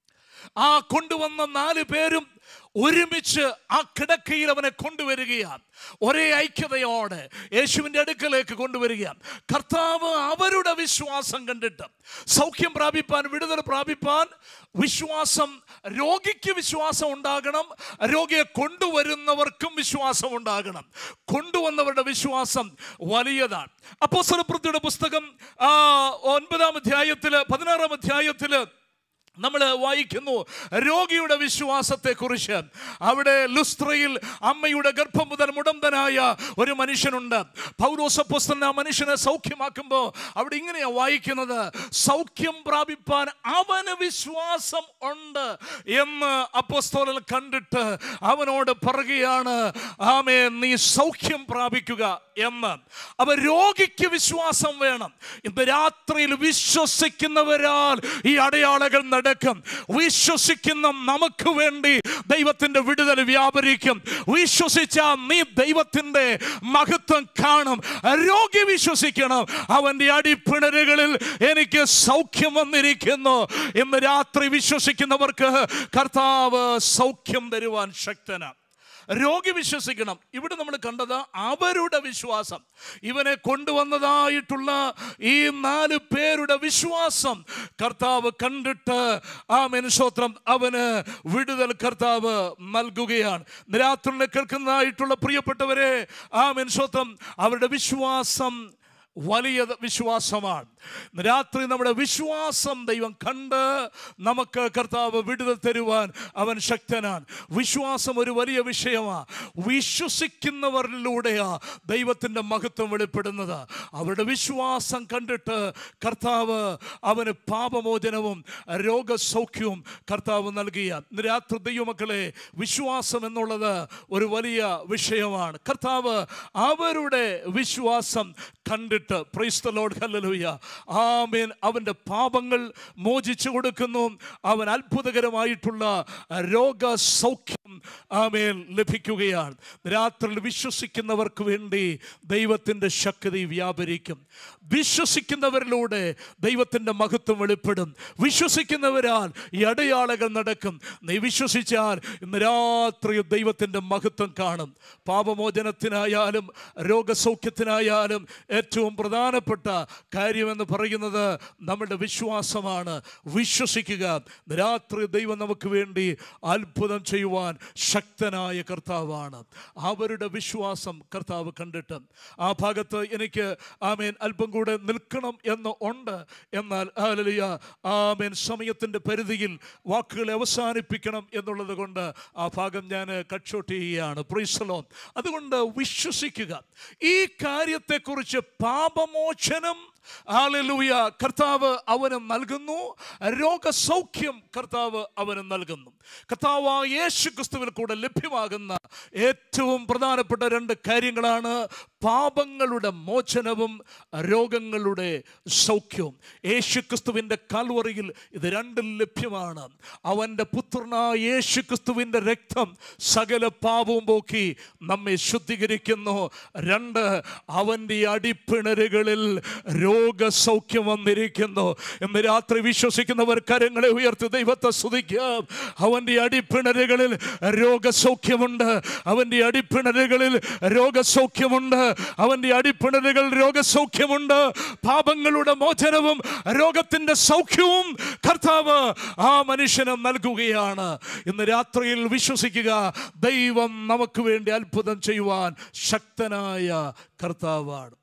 ആ കൊണ്ടുവന്ന നാല് പേരും ഒരുമിച്ച് ആ കിടക്കയിൽ അവനെ കൊണ്ടുവരികയാണ് ഒരേ ഐക്യതയോടെ യേശുവിൻ്റെ അടുക്കലേക്ക് കൊണ്ടുവരികയാണ് കർത്താവ് അവരുടെ വിശ്വാസം കണ്ടിട്ട് സൗഖ്യം പ്രാപിപ്പാൻ വിടുതൽ പ്രാപിപ്പാൻ വിശ്വാസം രോഗിക്ക് വിശ്വാസം ഉണ്ടാകണം രോഗിയെ കൊണ്ടുവരുന്നവർക്കും വിശ്വാസം ഉണ്ടാകണം കൊണ്ടുവന്നവരുടെ വിശ്വാസം വലിയതാണ് അപ്പോ സ്വലപ്രത്തിയുടെ പുസ്തകം ആ, ഒൻപതാം അധ്യായത്തിൽ പതിനാറാം അധ്യായത്തിൽ നമ്മൾ വായിക്കുന്നു രോഗിയുടെ വിശ്വാസത്തെക്കുറിച്ച് അവിടെ ലുസ്ത്രയിൽ അമ്മയുടെ ഗർഭം മുതൽ മുടന്തനായ ഒരു മനുഷ്യനുണ്ട് പൗരോസപ്പോസ്തലൻ ആ മനുഷ്യനെ സൗഖ്യമാക്കുമ്പോൾ അവിടെ ഇങ്ങനെയാ വായിക്കുന്നത് സൗഖ്യം പ്രാപിപ്പാൻ അവന് വിശ്വാസം ഉണ്ട് എന്ന് അപ്പോസ്തോലൻ കണ്ടിട്ട് അവനോട് പറയുകയാണ് ആമേ നീ സൗഖ്യം പ്രാപിക്കുക എന്ന് അപ്പൊ രോഗിക്ക് വിശ്വാസം വേണം ഇന്ന് രാത്രിയിൽ വിശ്വസിക്കുന്നവരാൽ ഈ അടയാളങ്ങൾ നടക്കും വിശ്വസിക്കുന്ന നമുക്ക് വേണ്ടി ദൈവത്തിന്റെ വിടുതൽ വ്യാപരിക്കും വിശ്വസിച്ച നീ ദൈവത്തിന്റെ മഹത്വം കാണും രോഗി വിശ്വസിക്കണം അവന്റെ അടിപ്പിണരുകളിൽ എനിക്ക് സൗഖ്യം വന്നിരിക്കുന്നു ഇന്ന് രാത്രി വിശ്വസിക്കുന്നവർക്ക് കർത്താവ് സൗഖ്യം തരുവാൻ ശക്തനാണ് രോഗി വിശ്വസിക്കണം ഇവിടെ നമ്മൾ കണ്ടത് അവരുടെ വിശ്വാസം ഇവനെ കൊണ്ടുവന്നതായിട്ടുള്ള ഈ നാല് പേരുടെ വിശ്വാസം കർത്താവ് കണ്ടിട്ട് ആ മനുഷ്യോത്രം അവന് വിടുതൽ കർത്താവ് നൽകുകയാണ് രാത്രി കേൾക്കുന്നതായിട്ടുള്ള പ്രിയപ്പെട്ടവരെ ആ മനുഷ്യോത്രം അവരുടെ വിശ്വാസം വലിയ വിശ്വാസമാണ് രാത്രി നമ്മുടെ വിശ്വാസം ദൈവം കണ്ട് നമുക്ക് കർത്താവ് വിടുതൽ തരുവാൻ അവൻ ശക്തനാണ് വിശ്വാസം ഒരു വലിയ വിഷയമാണ് വിശ്വസിക്കുന്നവരിലൂടെയാ ദൈവത്തിൻ്റെ മഹത്വം വെളിപ്പെടുന്നത് അവരുടെ വിശ്വാസം കണ്ടിട്ട് കർത്താവ് അവന് പാപമോചനവും രോഗസൗഖ്യവും കർത്താവ് നൽകിയ ഇന്ന് രാത്രി ദൈവമക്കളെ വിശ്വാസം എന്നുള്ളത് ഒരു വലിയ വിഷയമാണ് കർത്താവ് അവരുടെ വിശ്വാസം കണ്ടിട്ട് പ്രൈസ് ദ ലോർഡ് ഹല്ലേലൂയ ആമേൻ അവൻ്റെ പാപങ്ങൾ മോചിച്ചു കൊടുക്കുന്നു അവൻ അത്ഭുതകരമായിട്ടുള്ള രോഗസൗഖ്യം ആമേൻ ലഭിക്കുകയാണ് രാത്രിയിൽ വിശ്വസിക്കുന്നവർക്ക് വേണ്ടി ദൈവത്തിൻ്റെ ശക്തി വ്യാപരിക്കും വിശ്വസിക്കുന്നവരിലൂടെ ദൈവത്തിൻ്റെ മഹത്വം വെളിപ്പെടും വിശ്വസിക്കുന്നവരാൽ ഈ അടയാളങ്ങൾ നടക്കും നീ വിശ്വസിച്ചാൽ ഇന്ന് രാത്രി ദൈവത്തിൻ്റെ മഹത്വം കാണും പാപമോചനത്തിനായാലും രോഗസൗഖ്യത്തിനായാലും ഏറ്റവും പ്രധാനപ്പെട്ട കാര്യമെന്ന് പറയുന്നത് നമ്മുടെ വിശ്വാസമാണ് വിശ്വസിക്കുക ഇന്ന് രാത്രി ദൈവം നമുക്ക് വേണ്ടി അത്ഭുതം ചെയ്യുവാൻ ശക്തനായ കർത്താവാണ് അവരുടെ വിശ്വാസം കർത്താവ് കണ്ടിട്ട് ആ ഭാഗത്ത് എനിക്ക് ആമേൻ അല്പം കൂടെ നിൽക്കണം എന്ന് ഉണ്ട് എന്നാൽ ആലലിയ ആമേൻ സമയത്തിൻ്റെ പരിധിയിൽ വാക്കുകളെ അവസാനിപ്പിക്കണം എന്നുള്ളത് കൊണ്ട് ആ ഭാഗം ഞാൻ കട്ട്ഷോട്ട് ചെയ്യുകയാണ് പ്രീസലോ അതുകൊണ്ട് വിശ്വസിക്കുക ഈ കാര്യത്തെക്കുറിച്ച് പാപമോചനം ഹാലലൂയ കർത്താവ് അവന് നൽകുന്നു രോഗസൗഖ്യം കർത്താവ് അവന് നൽകുന്നു കർത്താവ് യേശു ക്രിസ്തുവിൽ കൂടെ ലഭ്യമാകുന്ന ഏറ്റവും പ്രധാനപ്പെട്ട രണ്ട് കാര്യങ്ങളാണ് പാപങ്ങളുടെ മോചനവും രോഗങ്ങളുടെ സൗഖ്യവും യേശു ക്രിസ്തുവിൻ്റെ കാൽവറിയിൽ ഇത് രണ്ടും ലഭ്യമാണ് അവൻ്റെ പുത്രനായ യേശു ക്രിസ്തുവിൻ്റെ രക്തം സകല പാപവും പോക്കി നമ്മെ ശുദ്ധീകരിക്കുന്നു രണ്ട് അവൻ്റെ അടിപ്പിണരുകളിൽ രോഗസൗഖ്യം വന്നിരിക്കുന്നു എന്ന് രാത്രി വിശ്വസിക്കുന്നവർ കരങ്ങളെ ഉയർത്തി ദൈവത്തെ സ്തുതിക്കാം അവൻ്റെ അടിപ്പിണരുകളിൽ രോഗസൗഖ്യമുണ്ട് അവൻ്റെ അടിപ്പിണരുകളിൽ രോഗസൗഖ്യമുണ്ട് അവൻ്റെ അടിപ്പിണരുകൾ രോഗസൗഖ്യമുണ്ട് പാപങ്ങളുടെ മോചനവും രോഗത്തിൻ്റെ സൗഖ്യവും കർത്താവ് ആ മനുഷ്യന് നൽകുകയാണ് ഇന്ന് രാത്രിയിൽ വിശ്വസിക്കുക ദൈവം നമുക്ക് വേണ്ടി അത്ഭുതം ചെയ്യുവാൻ ശക്തനായ കർത്താവാണ്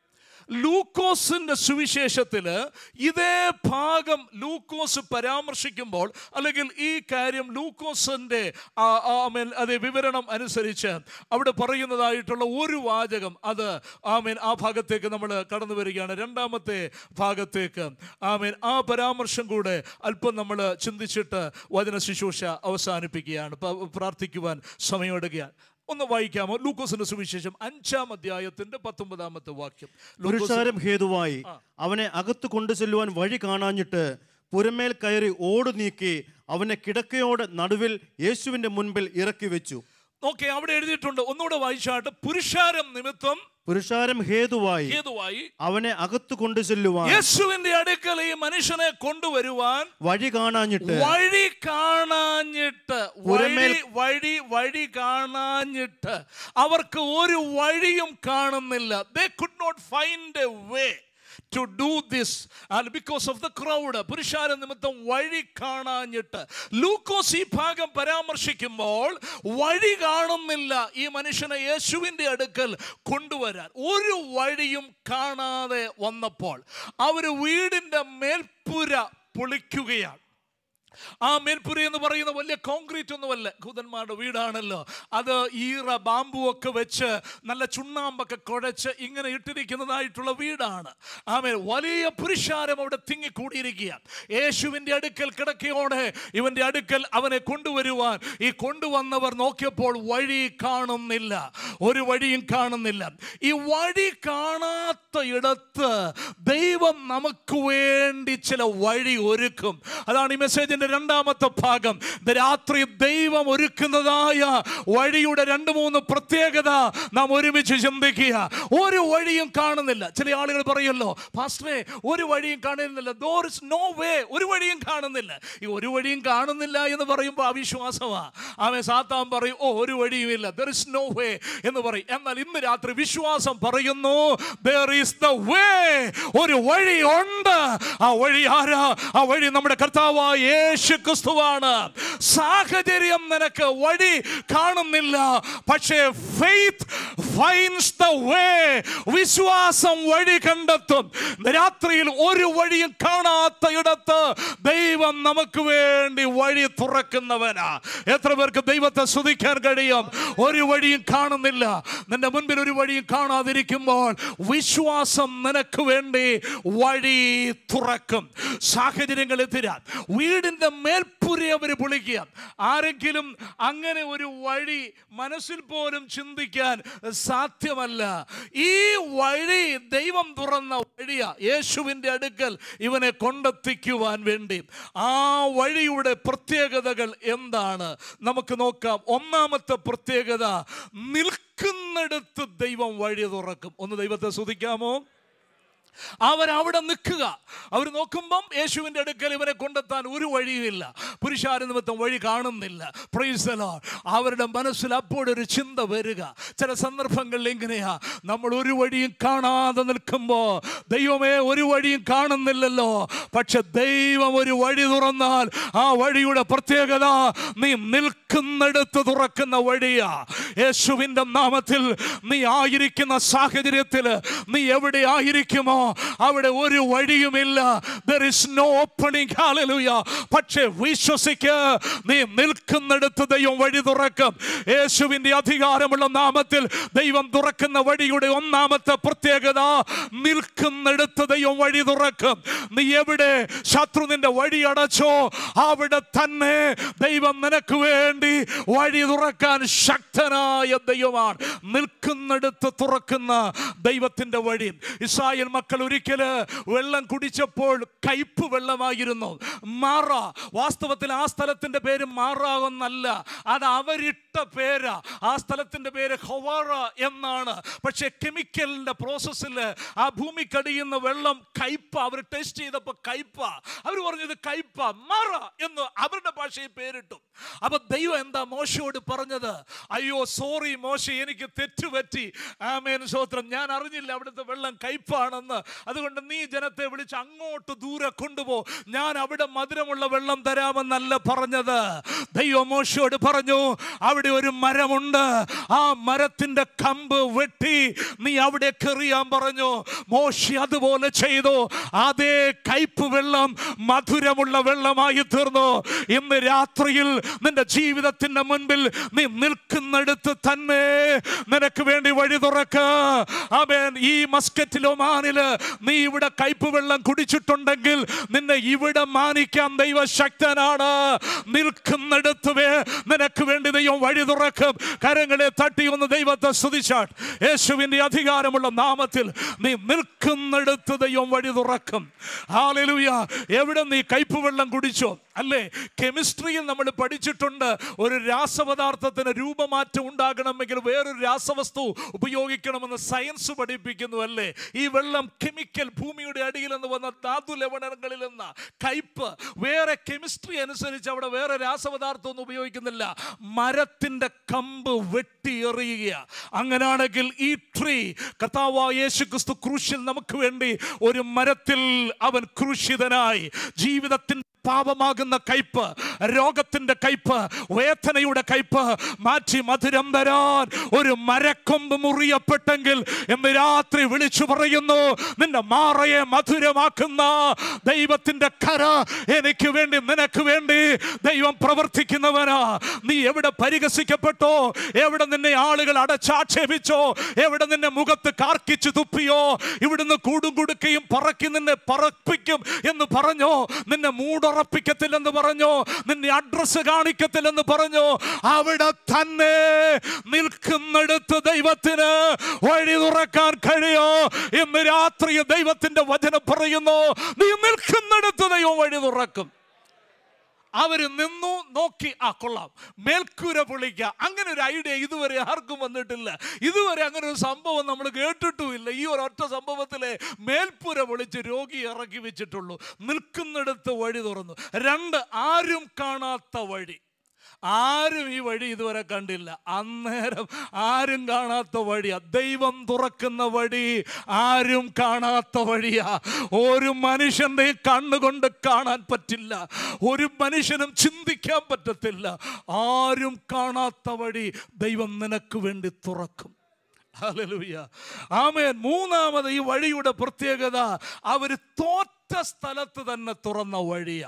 ലൂക്കോസിന്റെ സുവിശേഷത്തിൽ ഇതേ ഭാഗം ലൂക്കോസ് പരാമർശിക്കുമ്പോൾ അല്ലെങ്കിൽ ഈ കാര്യം ലൂക്കോസിന്റെ ആ, ആ, ആമേൻ അതേ വിവരണം അനുസരിച്ച് അവിടെ പറയുന്നതായിട്ടുള്ള ഒരു വാചകം അത് ആമേൻ ആ ഭാഗത്തേക്ക് നമ്മൾ കടന്നു വരികയാണ് രണ്ടാമത്തെ ഭാഗത്തേക്ക് ആമേൻ ആ പരാമർശം കൂടെ അല്പം നമ്മൾ ചിന്തിച്ചിട്ട് വചന ശുശ്രൂഷ അവസാനിപ്പിക്കുകയാണ് പ- പ്രാർത്ഥിക്കുവാൻ സമയമെടുക്കുകയാണ് ഒന്ന് വായിക്കാമോ ലൂക്കോസിന്റെ സുവിശേഷം അഞ്ചാം അധ്യായത്തിന്റെ പത്തൊമ്പതാമത്തെ വാക്യം ലൂക്കോസ് പുരുഷാരം ഹേതുവായി അവനെ അകത്ത് കൊണ്ടുചെല്ലുവാൻ വഴി കാണാഞ്ഞിട്ട് പുരമേൽ കയറി ഓട് നീക്കി അവനെ കിടക്കയോടെ നടുവിൽ യേശുവിന്റെ മുൻപിൽ ഇറക്കി വെച്ചു നോക്കെ അവിടെ എഴുതിയിട്ടുണ്ട് ഒന്നുകൂടെ വായിച്ചാട്ട് പുരുഷാരം നിമിത്തം പുരുഷാരം ഹേതുവായി ഹേതുവായി അവനെ അകത്ത് കൊണ്ടുചെല്ലുവാൻ യേശുവിന്റെ അടുക്കൽ ഈ മനുഷ്യനെ കൊണ്ടുവരുവാൻ വഴി കാണാഞ്ഞിട്ട് വഴി കാണാഞ്ഞിട്ട് വഴി പുരമേൽ- വഴി വഴി കാണാഞ്ഞിട്ട് അവർക്ക് ഒരു വഴിയും കാണുന്നില്ല they could not find a way to do this and because of the crowd പുരുഷാര നിമിത്തം വഴി കാണാഞ്ഞിട്ട് ലൂക്കോസ് ഈ ഭാഗം പരാമർശിക്കുമ്പോൾ വഴി കാണുന്നില്ല ഈ മനുഷ്യനെ യേശുവിൻ്റെ അടുക്കൽ കൊണ്ടുവരാൻ ഒരു വഴിയും കാണാതെ വന്നപ്പോൾ അവർ വീടിൻ്റെ മേൽപ്പുര പൊളിക്കുകയാണ് ആ മേൽപ്പുര എന്ന് പറയുന്ന വലിയ കോൺക്രീറ്റ് ഒന്നുമല്ല ഖുദന്മാരുടെ വീടാണല്ലോ അത് ഈറ ബാമ്പു ഒക്കെ വെച്ച് നല്ല ചുണ്ണാമ്പൊക്കെ കുഴച്ച് ഇങ്ങനെ ഇട്ടിരിക്കുന്നതായിട്ടുള്ള വീടാണ് ആമേൽ വലിയ പുരുഷാരം അവിടെ തിങ്ങിക്കൂടിയിരിക്കുക യേശുവിൻ്റെ അടുക്കൽ കിടക്കയോടെ ഇവൻ്റെ അടുക്കൽ അവനെ കൊണ്ടുവരുവാൻ ഈ കൊണ്ടുവന്നവർ നോക്കിയപ്പോൾ വഴി കാണുന്നില്ല ഒരു വഴിയും കാണുന്നില്ല ഈ വഴി കാണാത്ത ഇടത്ത് ദൈവം നമുക്ക് വേണ്ടി ചില വഴി ഒരുക്കും അതാണ് ഈ മെസ്സേജിന്റെ രണ്ടാമത്തെ ഭാഗം ഇത് രാത്രി ദൈവം ഒരുക്കുന്നതായ വഴിയുടെ രണ്ട് മൂന്ന് പ്രത്യേകത നാം ഒരുമിച്ച് ചിന്തിക്കുക ഒരു വഴിയും കാണുന്നില്ല ചില ആളുകൾ പറയുമല്ലോ പാസ്റ്ററെ ഒരു വഴിയും കാണുന്നില്ല ദോർ ഇസ് നോ വേ ഒരു വഴിയും കാണുന്നില്ല ഈ ഒരു വഴിയും കാണുന്നില്ല എന്ന് പറയുമ്പോൾ അവിശ്വാസമാണ് അവൻ സാത്താൻ പറയും ഓ ഒരു വഴിയുമില്ല ദർ ഇസ് നോ വേ എന്ന് പറയും എന്നാൽ ഇന്ന് രാത്രി വിശ്വാസം പറയുന്നു ദർ ഈസ് ദ വേ ഒരു വഴി ഉണ്ട് ആ വഴി ആരാ ആ വഴി നമ്മുടെ കർത്താവായ യേശു ക്രിസ്തുവാണ് സാഹചര്യം നിനക്ക് വഴി കാണുന്നില്ല പക്ഷേ ഫെയ്ത്ത് ഫൈൻസ് ദ വേ വിശ്വാസം വഴി കണ്ടെത്തും രാത്രിയിൽ ഒരു വഴിയും കാണാത്ത ഇടത്ത് ദൈവം നമുക്ക് വേണ്ടി വഴി തുറക്കുന്നവനാ എത്ര പേർക്ക് ദൈവത്തെ സ്തുതിക്കാൻ കഴിയും ഒരു വഴിയും കാണുന്നില്ല നിന്റെ മുൻപിൽ ഒരു വഴിയും കാണാതിരിക്കുമ്പോൾ വിശ്വാസം നിനക്ക് വേണ്ടി വഴി തുറക്കും സാഹചര്യങ്ങൾ എതിരാൻ വീടിന്റെ മേൽപ്പുര അവർ പൊളിക്കുക ആരെങ്കിലും അങ്ങനെ ഒരു വഴി മനസ്സിൽ പോലും ചിന്തിക്കാൻ സാധ്യമല്ല ഈ വഴി ദൈവം തുറന്ന വഴിയാ യേശുവിൻ്റെ അടുക്കൽ ഇവനെ കൊണ്ടെത്തിക്കുവാൻ വേണ്ടി ആ വഴിയുടെ പ്രത്യേകതകൾ എന്താണ് നമുക്ക് നോക്കാം ഒന്നാമത്തെ പ്രത്യേകത നിൽക്കുന്നിടത്ത് ദൈവം വഴി തുറക്കും ഒന്ന് ദൈവത്തെ സ്തുതിക്കാമോ അവരവിടെ നിൽക്കുക അവർ നോക്കുമ്പം യേശുവിൻ്റെ അടുക്കൽ ഇവരെ കൊണ്ടെത്താൻ ഒരു വഴിയുമില്ല പുരുഷാര നിമിത്തം വഴി കാണുന്നില്ല പ്രൈസലോ അവരുടെ മനസ്സിൽ അപ്പോഴൊരു ചിന്ത വരിക ചില സന്ദർഭങ്ങളിൽ എങ്ങനെയാ നമ്മൾ ഒരു വഴിയും കാണാതെ നിൽക്കുമ്പോൾ ദൈവമേ ഒരു വഴിയും കാണുന്നില്ലല്ലോ പക്ഷെ ദൈവം ഒരു വഴി തുറന്നാൽ ആ വഴിയുടെ പ്രത്യേകത നീ നിൽക്കുന്നിടത്ത് തുറക്കുന്ന വഴിയാ യേശുവിൻ്റെ നാമത്തിൽ നീ ആയിരിക്കുന്ന സാഹചര്യത്തിൽ നീ എവിടെ ആയിരിക്കുമോ അവിടെ ഒരു വഴിയുമില്ല ദർ ഇസ് നോ ഓപ്പണിംഗ് ഹാലലൂയ പക്ഷേ വിശ്വസിക്ക് നീ നിൽക്കുന്നിടത്ത് ദൈവം വഴി തുറക്കും യേശുവിൻ്റെ അധികാരമുള്ള നാമത്തിൽ ദൈവം തുറക്കുന്ന വഴിയുടെ ഒന്നാമത്തെ പ്രത്യേകത നിൽക്കുന്നിടത്ത് ദൈവം വഴി തുറക്കും നീ എവിടെ ശത്രു നിന്റെ വഴി അടച്ചോ അവിടെ തന്നെ ദൈവം നിനക്ക് വേണ്ടി വഴി തുറക്കാൻ ശക്തനായ ദൈവമാണ് നിൽക്കുന്നിടത്ത് തുറക്കുന്ന ദൈവത്തിന്റെ വഴി ഇസ്രായേൽ മക്കൾ ഒരിക്കല് വെള്ളം കുടിച്ചപ്പോൾ കയ്പ് വെള്ളമായിരുന്നു മാറ വാസ്തവത്തിൽ ആ സ്ഥലത്തിന്റെ പേര് മാറ എന്നല്ല അത് അവരിട്ട പേരാ ആ സ്ഥലത്തിന്റെ പേര് ഹൊവാറ എന്നാണ് പക്ഷെ കെമിക്കലിന്റെ പ്രോസസ്സിൽ ആ ഭൂമിക്കടിയുന്ന വെള്ളം കയ്പ അവർ ടേസ്റ്റ് ചെയ്തപ്പോൾ കയ്പ അവർ പറഞ്ഞത് കയ്പ മാറ എന്ന് അവരുടെ ഭാഷയിൽ പേരിട്ടു അപ്പൊ ദൈവം എന്താ മോശയോട് പറഞ്ഞത് അയ്യോ സോറി മോശ എനിക്ക് തെറ്റുപറ്റി ആമേൻ സ്വോത്രം ഞാൻ അറിഞ്ഞില്ല അവിടുത്തെ വെള്ളം കയ്പാണെന്ന് അതുകൊണ്ട് നീ ജനത്തെ വിളിച്ച് അങ്ങോട്ട് ദൂരെ കൊണ്ടുപോ ഞാൻ അവിടെ മധുരമുള്ള വെള്ളം തരാമെന്നല്ല പറഞ്ഞത് ദൈവം മോശയോട് പറഞ്ഞു അവിടെ ഒരു മരമുണ്ട് ആ മരത്തിന്റെ കമ്പ് വെട്ടി നീ അവിടെ കെറിയാൻ പറഞ്ഞു മോശ അതുപോലെ ചെയ്തു അതേ കയ്പ് വെള്ളം മധുരമുള്ള വെള്ളമായി തീർന്നു ഇന്ന് രാത്രിയിൽ നിന്റെ ജീവിതത്തിന്റെ മുൻപിൽ നീ നിൽക്കുന്നിടത്ത് തന്നെ നിനക്ക് വേണ്ടി വഴി തുറക്ക അവൻ ഈ മസ്കറ്റിലോ മാനില് നീ ഇവിടെ കയ്പ് വെള്ളം കുടിച്ചിട്ടുണ്ടെങ്കിൽ നിന്നെ ഇവിടെ മാനിക്കാൻ ദൈവശക്തനാണ് നിൽക്കുന്നിടത്ത് വേ- നിനക്ക് വേണ്ടി ദൈവം വഴി തുറക്കും കരങ്ങളെ തട്ടി ഒന്ന് ദൈവത്തെ സ്തുതിച്ചാൽ യേശുവിന്റെ അധികാരമുള്ള നാമത്തിൽ നീ നിൽക്കുന്നിടത്ത് ദൈവം വഴി തുറക്കും ഹാലലുയ എവിടെ നീ കയ്പ് വെള്ളം കുടിച്ചോ അല്ലേ കെമിസ്ട്രിയിൽ നമ്മൾ പഠിച്ചിട്ടുണ്ട് ഒരു രാസപദാർത്ഥത്തിന് രൂപമാറ്റം ഉണ്ടാകണമെങ്കിൽ വേറൊരു രാസവസ്തു ഉപയോഗിക്കണമെന്ന് സയൻസ് പഠിപ്പിക്കുന്നു അല്ലേ ഈ വെള്ളം കെമിക്കൽ ഭൂമിയുടെ അടിയിൽ നിന്ന് വന്ന ധാതു ലവണങ്ങളിൽ നിന്ന് കയ്പ് വേറെ കെമിസ്ട്രി അനുസരിച്ച് അവിടെ വേറെ രാസപദാർത്ഥം ഒന്നും ഉപയോഗിക്കുന്നില്ല മരത്തിന്റെ കമ്പ് വെട്ടി എറിയുക അങ്ങനെയാണെങ്കിൽ ഈ ട്രീ കർത്താവായ യേശു ക്രിസ്തു ക്രൂശിൽ നമുക്ക് വേണ്ടി ഒരു മരത്തിൽ അവൻ ക്രൂശിതനായി ജീവിതത്തിന്റെ പാപമാകുന്ന കയ്പ് രോഗത്തിന്റെ കയ്പ് വേദനയുടെ കയ്പ് മാറ്റി മധുരം തരാൻ ഒരു മരക്കൊമ്പ് മുറിയപ്പെട്ടെങ്കിൽ ഇന്ന് രാത്രി വിളിച്ചു പറയുന്നു നിന്റെ മാറയെ മധുരമാക്കുന്ന ദൈവത്തിന്റെ കര എനിക്ക് വേണ്ടി നിനക്ക് വേണ്ടി ദൈവം പ്രവർത്തിക്കുന്നവനാ നീ എവിടെ പരിഹസിക്കപ്പെട്ടോ എവിടെ നിന്നെ ആളുകൾ അടച്ചാക്ഷേപിച്ചോ എവിടെ നിന്നെ മുഖത്ത് കാർക്കിച്ചു തുപ്പിയോ ഇവിടുന്ന് കൂടും കൊടുക്കുകയും പറക്കി നിന്നെ പറപ്പിക്കും എന്ന് പറഞ്ഞോ നിന്നെ മൂടുറപ്പിക്കത്തില്ലെന്ന് പറഞ്ഞോ നിന്നെ അഡ്രസ് കാണിക്കത്തില്ലെന്ന് പറഞ്ഞോ അവിടെ തന്നെ നിൽക്കുന്നിടത്ത് ദൈവത്തിന് വഴി തുറക്കാൻ കഴിയോ ഇന്ന് രാത്രി ദൈവത്തിന്റെ വചനം പറയുന്നു നീ നിൽക്കുന്നിടത്ത് ദൈവം വഴി തുറക്കും അവര് നിന്നു നോക്കി ആ കൊള്ളാം മേൽക്കൂര പൊളിക്കുക അങ്ങനെ ഒരു ഐഡിയ ഇതുവരെ ആർക്കും വന്നിട്ടില്ല ഇതുവരെ അങ്ങനെ ഒരു സംഭവം നമ്മൾ കേട്ടിട്ടുമില്ല ഈ ഒരു ഒറ്റ സംഭവത്തിലെ മേൽപ്പുര പൊളിച്ച് രോഗി ഇറക്കി വെച്ചിട്ടുള്ളൂ നിൽക്കുന്നിടത്ത് വഴി തുറന്നു രണ്ട് ആരും കാണാത്ത വഴി ആരും ഈ വഴി ഇതുവരെ കണ്ടില്ല അന്നേരം ആരും കാണാത്ത വഴിയാ ദൈവം തുറക്കുന്ന വഴി ആരും കാണാത്ത വഴിയാ ഒരു മനുഷ്യന്റെ കണ്ണുകൊണ്ട് കാണാൻ പറ്റില്ല ഒരു മനുഷ്യനും ചിന്തിക്കാൻ പറ്റത്തില്ല ആരും കാണാത്ത വഴി ദൈവം നിനക്ക് വേണ്ടി തുറക്കും ഹല്ലേലൂയ ആമേൻ മൂന്നാമത് ഈ വഴിയുടെ പ്രത്യേകത അവർ തോറ്റ സ്ഥലത്ത് തന്നെ തുറന്ന വഴിയാ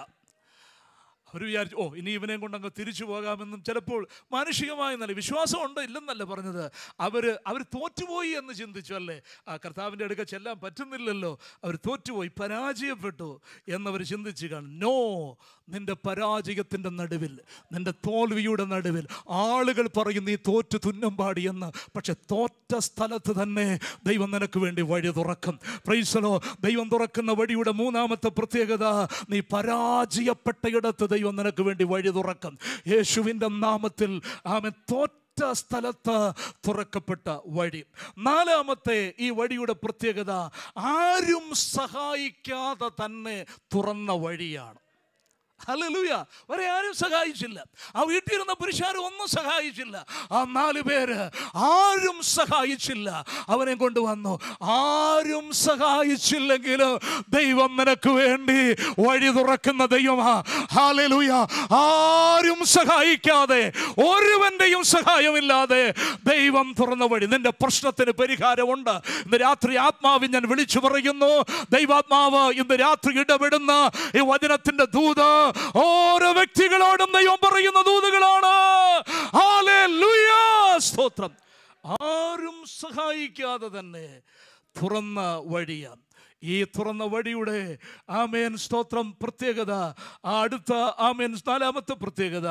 അവർ വിചാരിച്ചു ഓ ഇനി ഇവനെയും കൊണ്ട് അങ്ങ് തിരിച്ചു പോകാമെന്നും ചിലപ്പോൾ മാനുഷികമായി നല്ല വിശ്വാസമുണ്ട് ഇല്ലെന്നല്ല പറഞ്ഞത് അവർ അവർ തോറ്റുപോയി എന്ന് ചിന്തിച്ചു അല്ലേ ആ കർത്താവിൻ്റെ അടുക്ക ചെല്ലാൻ പറ്റുന്നില്ലല്ലോ അവർ തോറ്റുപോയി പരാജയപ്പെട്ടു എന്നവർ ചിന്തിച്ചു കാണും നോ നിന്റെ പരാജയത്തിൻ്റെ നടുവിൽ നിന്റെ തോൽവിയുടെ നടുവിൽ ആളുകൾ പറയും നീ തോറ്റു തുന്നം പാടിയെന്ന് പക്ഷെ തോറ്റ സ്ഥലത്ത് തന്നെ ദൈവം നിനക്ക് വേണ്ടി വഴി തുറക്കും പ്രൈസലോ ദൈവം തുറക്കുന്ന വഴിയുടെ മൂന്നാമത്തെ പ്രത്യേകത നീ പരാജയപ്പെട്ട ഇടത്ത് ദൈവം നിനക്ക് വേണ്ടി വഴി തുറക്കും യേശുവിൻ്റെ നാമത്തിൽ ആമെ തോറ്റ ഒരൊറ്റ സ്ഥലത്ത് തുറക്കപ്പെട്ട വഴി നാലാമത്തെ ഈ വഴിയുടെ പ്രത്യേകത ആരും സഹായിക്കാതെ തന്നെ തുറന്ന വഴിയാണ് ഹല്ലേലൂയ വരെ ആരും സഹായിച്ചില്ല ആ വീട്ടിലിരുന്ന പുരുഷാരും ഒന്നും സഹായിച്ചില്ല ആ നാല് പേര് ആരും സഹായിച്ചില്ല അവനെ കൊണ്ടുവന്നു ആരും സഹായിച്ചില്ലെങ്കിൽ ദൈവം നിനക്ക് വേണ്ടി വഴി തുറക്കുന്ന ദൈവമാ ഹാലലൂയ ആരും സഹായിക്കാതെ ഒരുവന്റെയും സഹായമില്ലാതെ ദൈവം തുറന്ന വഴി നിന്റെ പ്രശ്നത്തിന് പരിഹാരമുണ്ട് ഇന്ന് രാത്രി ആത്മാവിൽ ഞാൻ വിളിച്ചു പറയുന്നു ദൈവാത്മാവ് ഇന്ന് രാത്രി ഇടപെടുന്ന ഈ വചനത്തിന്റെ ദൂത് ഓരോ വ്യക്തികളോടും ദൈവം പറയുന്ന ദൂതുകളാണ് ഹല്ലേലൂയ. സ്തോത്രം ആരും സഹായിക്കാതെ തന്നെ തുറന്ന വഴിയാണ് ഈ തുറന്ന വഴിയുടെ ആമേൻ സ്തോത്രം പ്രത്യേകത ആ അടുത്ത ആമേൻ നാലാമത്തെ പ്രത്യേകത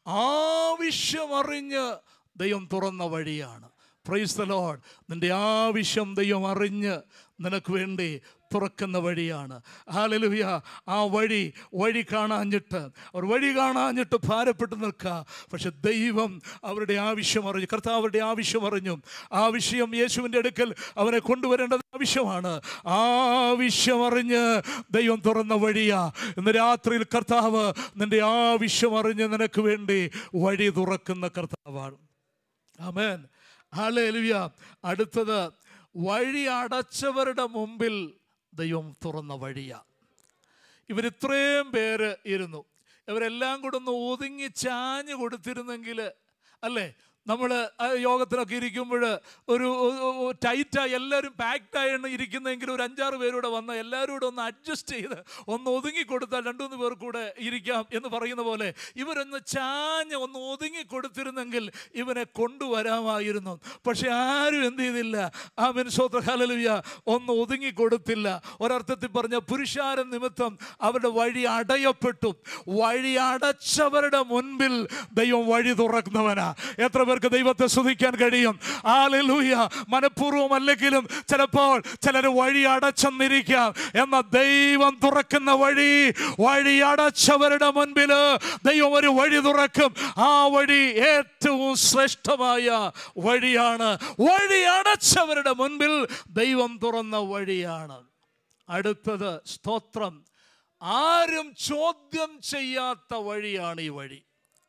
ആവശ്യമറിഞ്ഞ് ദൈവം തുറന്ന വഴിയാണ് പ്രൈസ് ദ ലോഡ് നിന്റെ ആവശ്യം ദൈവം അറിഞ്ഞ് നിനക്ക് വേണ്ടി തുറക്കുന്ന വഴിയാണ് ഹാലലുയ ആ വഴി വഴി കാണാഞ്ഞിട്ട് അവർ വഴി കാണാഞ്ഞിട്ട് ഭാരപ്പെട്ട് നിൽക്കുക പക്ഷെ ദൈവം അവരുടെ ആവശ്യം അറിഞ്ഞു കർത്താവ് അവരുടെ ആവശ്യം അറിഞ്ഞു ആ വിഷയം യേശുവിൻ്റെ അടുക്കൽ അവനെ കൊണ്ടുവരേണ്ടത് ആവശ്യമാണ് ആവശ്യം അറിഞ്ഞ് ദൈവം തുറന്ന വഴിയാ ഇന്ന് രാത്രിയിൽ കർത്താവ് നിന്റെ ആവശ്യം അറിഞ്ഞ് നിനക്ക് വേണ്ടി വഴി തുറക്കുന്ന കർത്താവാണ് ആമേൻ ഹാലേലുയ അടുത്തത് വഴി അടച്ചവരുടെ മുമ്പിൽ ദൈവം തുറന്ന വഴിയാ ഇവരിത്രയും പേര് ഇരുന്നു ഇവരെല്ലാം കൂടെ ഒന്ന് ഒതുങ്ങി ചാഞ്ഞ് കൊടുത്തിരുന്നെങ്കിൽ അല്ലേ നമ്മൾ യോഗത്തിനൊക്കെ ഇരിക്കുമ്പോൾ ഒരു ടൈറ്റായി എല്ലാവരും പാക്ഡായാണ് ഇരിക്കുന്നതെങ്കിൽ ഒരു അഞ്ചാറ് പേരൂടെ വന്ന് എല്ലാവരും കൂടെ ഒന്ന് അഡ്ജസ്റ്റ് ചെയ്ത് ഒന്ന് ഒതുങ്ങി കൊടുത്താൽ രണ്ടു മൂന്ന് പേർ കൂടെ ഇരിക്കാം എന്ന് പറയുന്ന പോലെ ഇവരൊന്ന് ചാഞ്ഞ് ഒന്ന് ഒതുങ്ങി കൊടുത്തിരുന്നെങ്കിൽ ഇവനെ കൊണ്ടുവരാമായിരുന്നു പക്ഷെ ആരും എന്ത് ചെയ്തില്ല ആ മനുഷ്യോത്ര ഹലലുയ ഒന്ന് ഒതുങ്ങി കൊടുത്തില്ല ഒരർത്ഥത്തിൽ പറഞ്ഞ പുരുഷാരം നിമിത്തം അവരുടെ വഴി അടയപ്പെട്ടു വഴി അടച്ചവരുടെ മുൻപിൽ ദൈവം വഴി തുറക്കുന്നവനാ എത്ര പേർക്ക് ദൈവത്തെ സ്തുതിക്കാൻ കഴിയും ആലലൂയ മനഃപൂർവ്വം അല്ലെങ്കിലും ചിലപ്പോൾ ചിലർ വഴി അടച്ചെന്നിരിക്കാം എന്ന ദൈവം തുറക്കുന്ന വഴി വഴി അടച്ചവരുടെ മുൻപിൽ ദൈവം ഒരു വഴി തുറക്കും ആ വഴി ഏറ്റവും ശ്രേഷ്ഠമായ വഴിയാണ് വഴി അടച്ചവരുടെ മുൻപിൽ ദൈവം തുറന്ന വഴിയാണ് അടുത്തത് സ്തോത്രം ആരും ചോദ്യം ചെയ്യാത്ത വഴിയാണ് ഈ വഴി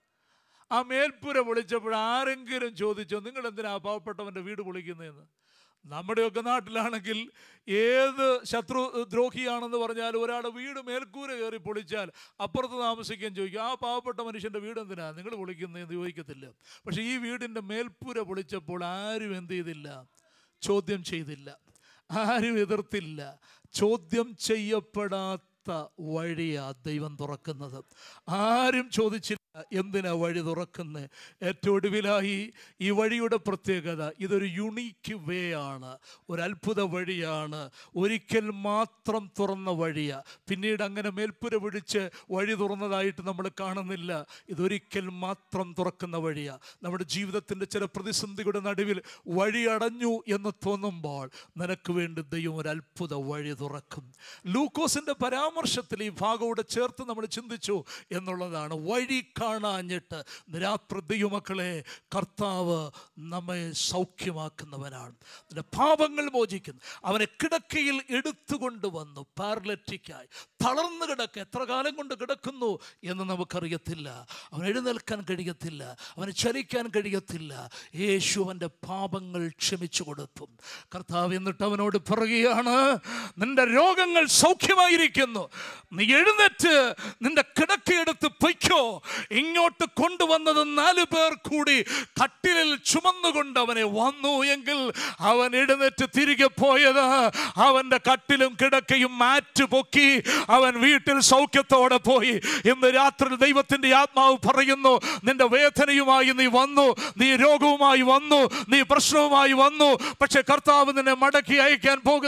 ആ മേൽപ്പുര പൊളിച്ചപ്പോൾ ആരെങ്കിലും ചോദിച്ചോ നിങ്ങൾ എന്തിനാ ആ പാവപ്പെട്ടവൻ്റെ വീട് പൊളിക്കുന്നതെന്ന് നമ്മുടെയൊക്കെ നാട്ടിലാണെങ്കിൽ ഏത് ശത്രു ദ്രോഹിയാണെന്ന് പറഞ്ഞാൽ ഒരാളുടെ വീട് മേൽക്കൂര കയറി പൊളിച്ചാൽ അപ്പുറത്ത് താമസിക്കാൻ ചോദിക്കും ആ പാവപ്പെട്ട മനുഷ്യൻ്റെ വീട് എന്തിനാ നിങ്ങൾ പൊളിക്കുന്നതെന്ന് ചോദിക്കത്തില്ല പക്ഷേ ഈ വീടിൻ്റെ മേൽപ്പുര പൊളിച്ചപ്പോൾ ആരും എന്ത് ചെയ്തില്ല ചോദ്യം ചെയ്തില്ല ആരും എതിർത്തില്ല ചോദ്യം ചെയ്യപ്പെടാത്ത വഴിയാ ദൈവം തുറക്കുന്നത് ആരും ചോദിച്ചില്ല എന്തിനാ വഴി തുറക്കുന്നത് ഏറ്റവും ഒടുവിലായി ഈ വഴിയുടെ പ്രത്യേകത ഇതൊരു യുണീക്ക് വേ ആണ് ഒരു അത്ഭുത വഴിയാണ് ഒരിക്കൽ മാത്രം തുറന്ന വഴിയാ പിന്നീട് അങ്ങനെ മേൽപ്പുര പിടിച്ച് വഴി തുറന്നതായിട്ട് നമ്മൾ കാണുന്നില്ല ഇതൊരിക്കൽ മാത്രം തുറക്കുന്ന വഴിയാ നമ്മുടെ ജീവിതത്തിൻ്റെ ചില പ്രതിസന്ധിയുടെ നടുവിൽ വഴി അടഞ്ഞു എന്ന് തോന്നുമ്പോൾ നിനക്ക് വേണ്ടി ദൈവം ഒരു അത്ഭുത വഴി തുറക്കും ലൂക്കോസിൻ്റെ പരാമർശത്തിൽ ഈ ഭാഗത്തോടെ ചേർത്ത് നമ്മൾ ചിന്തിച്ചു എന്നുള്ളതാണ് വഴി കാണാഞ്ഞിട്ട് രാത്രി ദൈവമക്കളെ കർത്താവ് നമ്മെ സൗഖ്യമാക്കുന്നവനാണ് നിന്റെ പാപങ്ങൾ മോചിക്കുന്നു അവനെ കിടക്കയിൽ എടുത്തുകൊണ്ട് വന്നു പാരലറ്റിക്കായി തളർന്നു കിടക്ക എത്ര കാലം കൊണ്ട് കിടക്കുന്നു എന്ന് നമുക്കറിയത്തില്ല അവൻ എഴുന്നേൽക്കാൻ കഴിയത്തില്ല അവന് ചലിക്കാൻ കഴിയത്തില്ല യേശു അവൻ്റെ പാപങ്ങൾ ക്ഷമിച്ചു കൊടുത്തു കർത്താവ് എന്നിട്ട് അവനോട് പറയുകയാണ് നിന്റെ രോഗങ്ങൾ സൗഖ്യമായിരിക്കുന്നു നീ എഴുന്നേറ്റ് നിന്റെ കിടക്കയെടുത്ത് പൊയ്ക്കോ ഇങ്ങോട്ട് കൊണ്ടുവന്നത് നാല് പേർ കൂടി കട്ടിലിൽ ചുമന്നുകൊണ്ട് അവനെ വന്നു എങ്കിൽ അവൻ എഴുന്നേറ്റ് തിരികെ പോയത് അവന്റെ കട്ടിലും കിടക്കയും മാറ്റ് പൊക്കി അവൻ വീട്ടിൽ സൗഖ്യത്തോടെ പോയി ഇന്ന് രാത്രി ദൈവത്തിന്റെ ആത്മാവ് പറയുന്നു നിന്റെ വേദനയുമായി നീ വന്നു നീ രോഗവുമായി വന്നു നീ പ്രശ്നവുമായി വന്നു പക്ഷെ കർത്താവ് നിന്നെ മടക്കി അയക്കാൻ പോകുന്നത്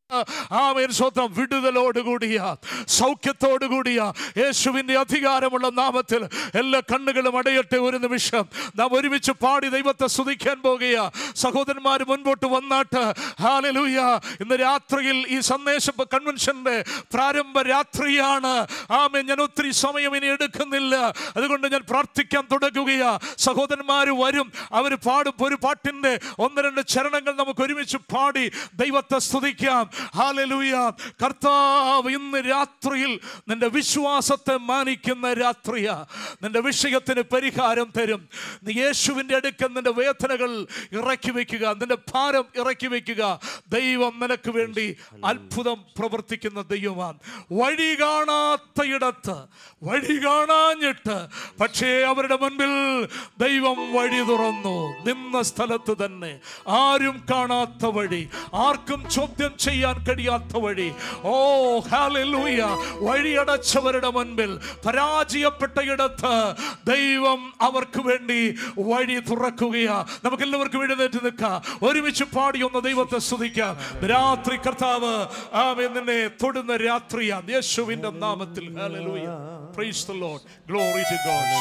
ആമേൻ സ്വന്തം വിടുതലോടുകൂടിയ സൗഖ്യത്തോടുകൂടിയ യേശുവിൻ്റെ അധികാരമുള്ള നാമത്തിൽ എല്ലാ കണ്ണുകളും അടയട്ടെ ഒരു നിമിഷം നാം ഒരുമിച്ച് പാടി ദൈവത്തെ സ്തുതിക്കാൻ പോകുക സഹോദരന്മാർ മുൻപോട്ട് വന്നാട്ട് ഹാലലൂയ ഇന്ന് രാത്രിയിൽ ഈ സന്ദേശ കൺവെൻഷന്റെ പ്രാരംഭ രാത്രിയാണ് ആമേ ഞാൻ ഒത്തിരി സമയം ഇനി എടുക്കുന്നില്ല അതുകൊണ്ട് ഞാൻ പ്രാർത്ഥിക്കാൻ തുടങ്ങുകയാ സഹോദരന്മാർ വരും അവർ പാടും ഒരു പാട്ടിന്റെ ഒന്ന് രണ്ട് ചരണങ്ങൾ നമുക്ക് ഒരുമിച്ച് പാടി ദൈവത്തെ സ്തുതിക്കാം ഹാലലൂയ കർത്താവ് ഇന്ന് രാത്രിയിൽ നിന്റെ വിശ്വാസത്തെ മാനിക്കുന്ന രാത്രിയാ നിന്റെ വിഷയത്തിന് പരിഹാരം തരും നീ യേശുവിൻ്റെ അടുക്കൽ നിന്റെ വേദനകൾ ഇറക്കി വെക്കുക നിന്റെ ഭാരം ഇറക്കി വെക്കുക ദൈവം നിനക്ക് വേണ്ടി അത്ഭുതം പ്രവർത്തിക്കുന്ന ദൈവമാണ് വഴി കാണാത്തയിടത്ത് വഴി കാണാഞ്ഞിട്ട് പക്ഷേ അവരുടെ മുൻപിൽ ദൈവം വഴി തുറന്നു നിന്ന സ്ഥലത്ത് തന്നെ ആരും കാണാത്ത വഴി ആർക്കും ചോദ്യം ചെയ്യാൻ കഴിയാത്ത വഴി ഓ ഹാലൂയ വഴിയടച്ചവരുടെ മുൻപിൽ പരാജയപ്പെട്ട ഇടത്ത് ദൈവം അവർക്ക് വേണ്ടി വഴി തുറക്കുകയാ നമുക്ക് എല്ലാവർക്കും എഴുന്നേറ്റ് നിൽക്കാം ഒരുമിച്ച് പാടി ഒന്ന് ദൈവത്തെ സ്തുതിക്കാം രാത്രി കർത്താവ് ആമേൻ നിന്നെ തൊടുന്ന രാത്രിയാ യേശുവിന്റെ നാമത്തിൽ ഹല്ലേലൂയ praise the Lord glory to God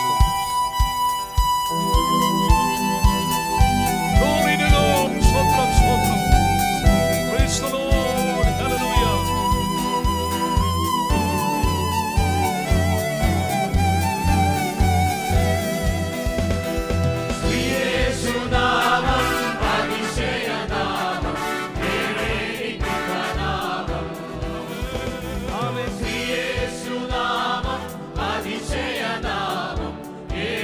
glory to God സ്തോത്രം സ്തോത്രം പ്രൈസ് ദി ലോർഡ് ഹല്ലേലൂയ യേശുനാമം അതിശയനാമം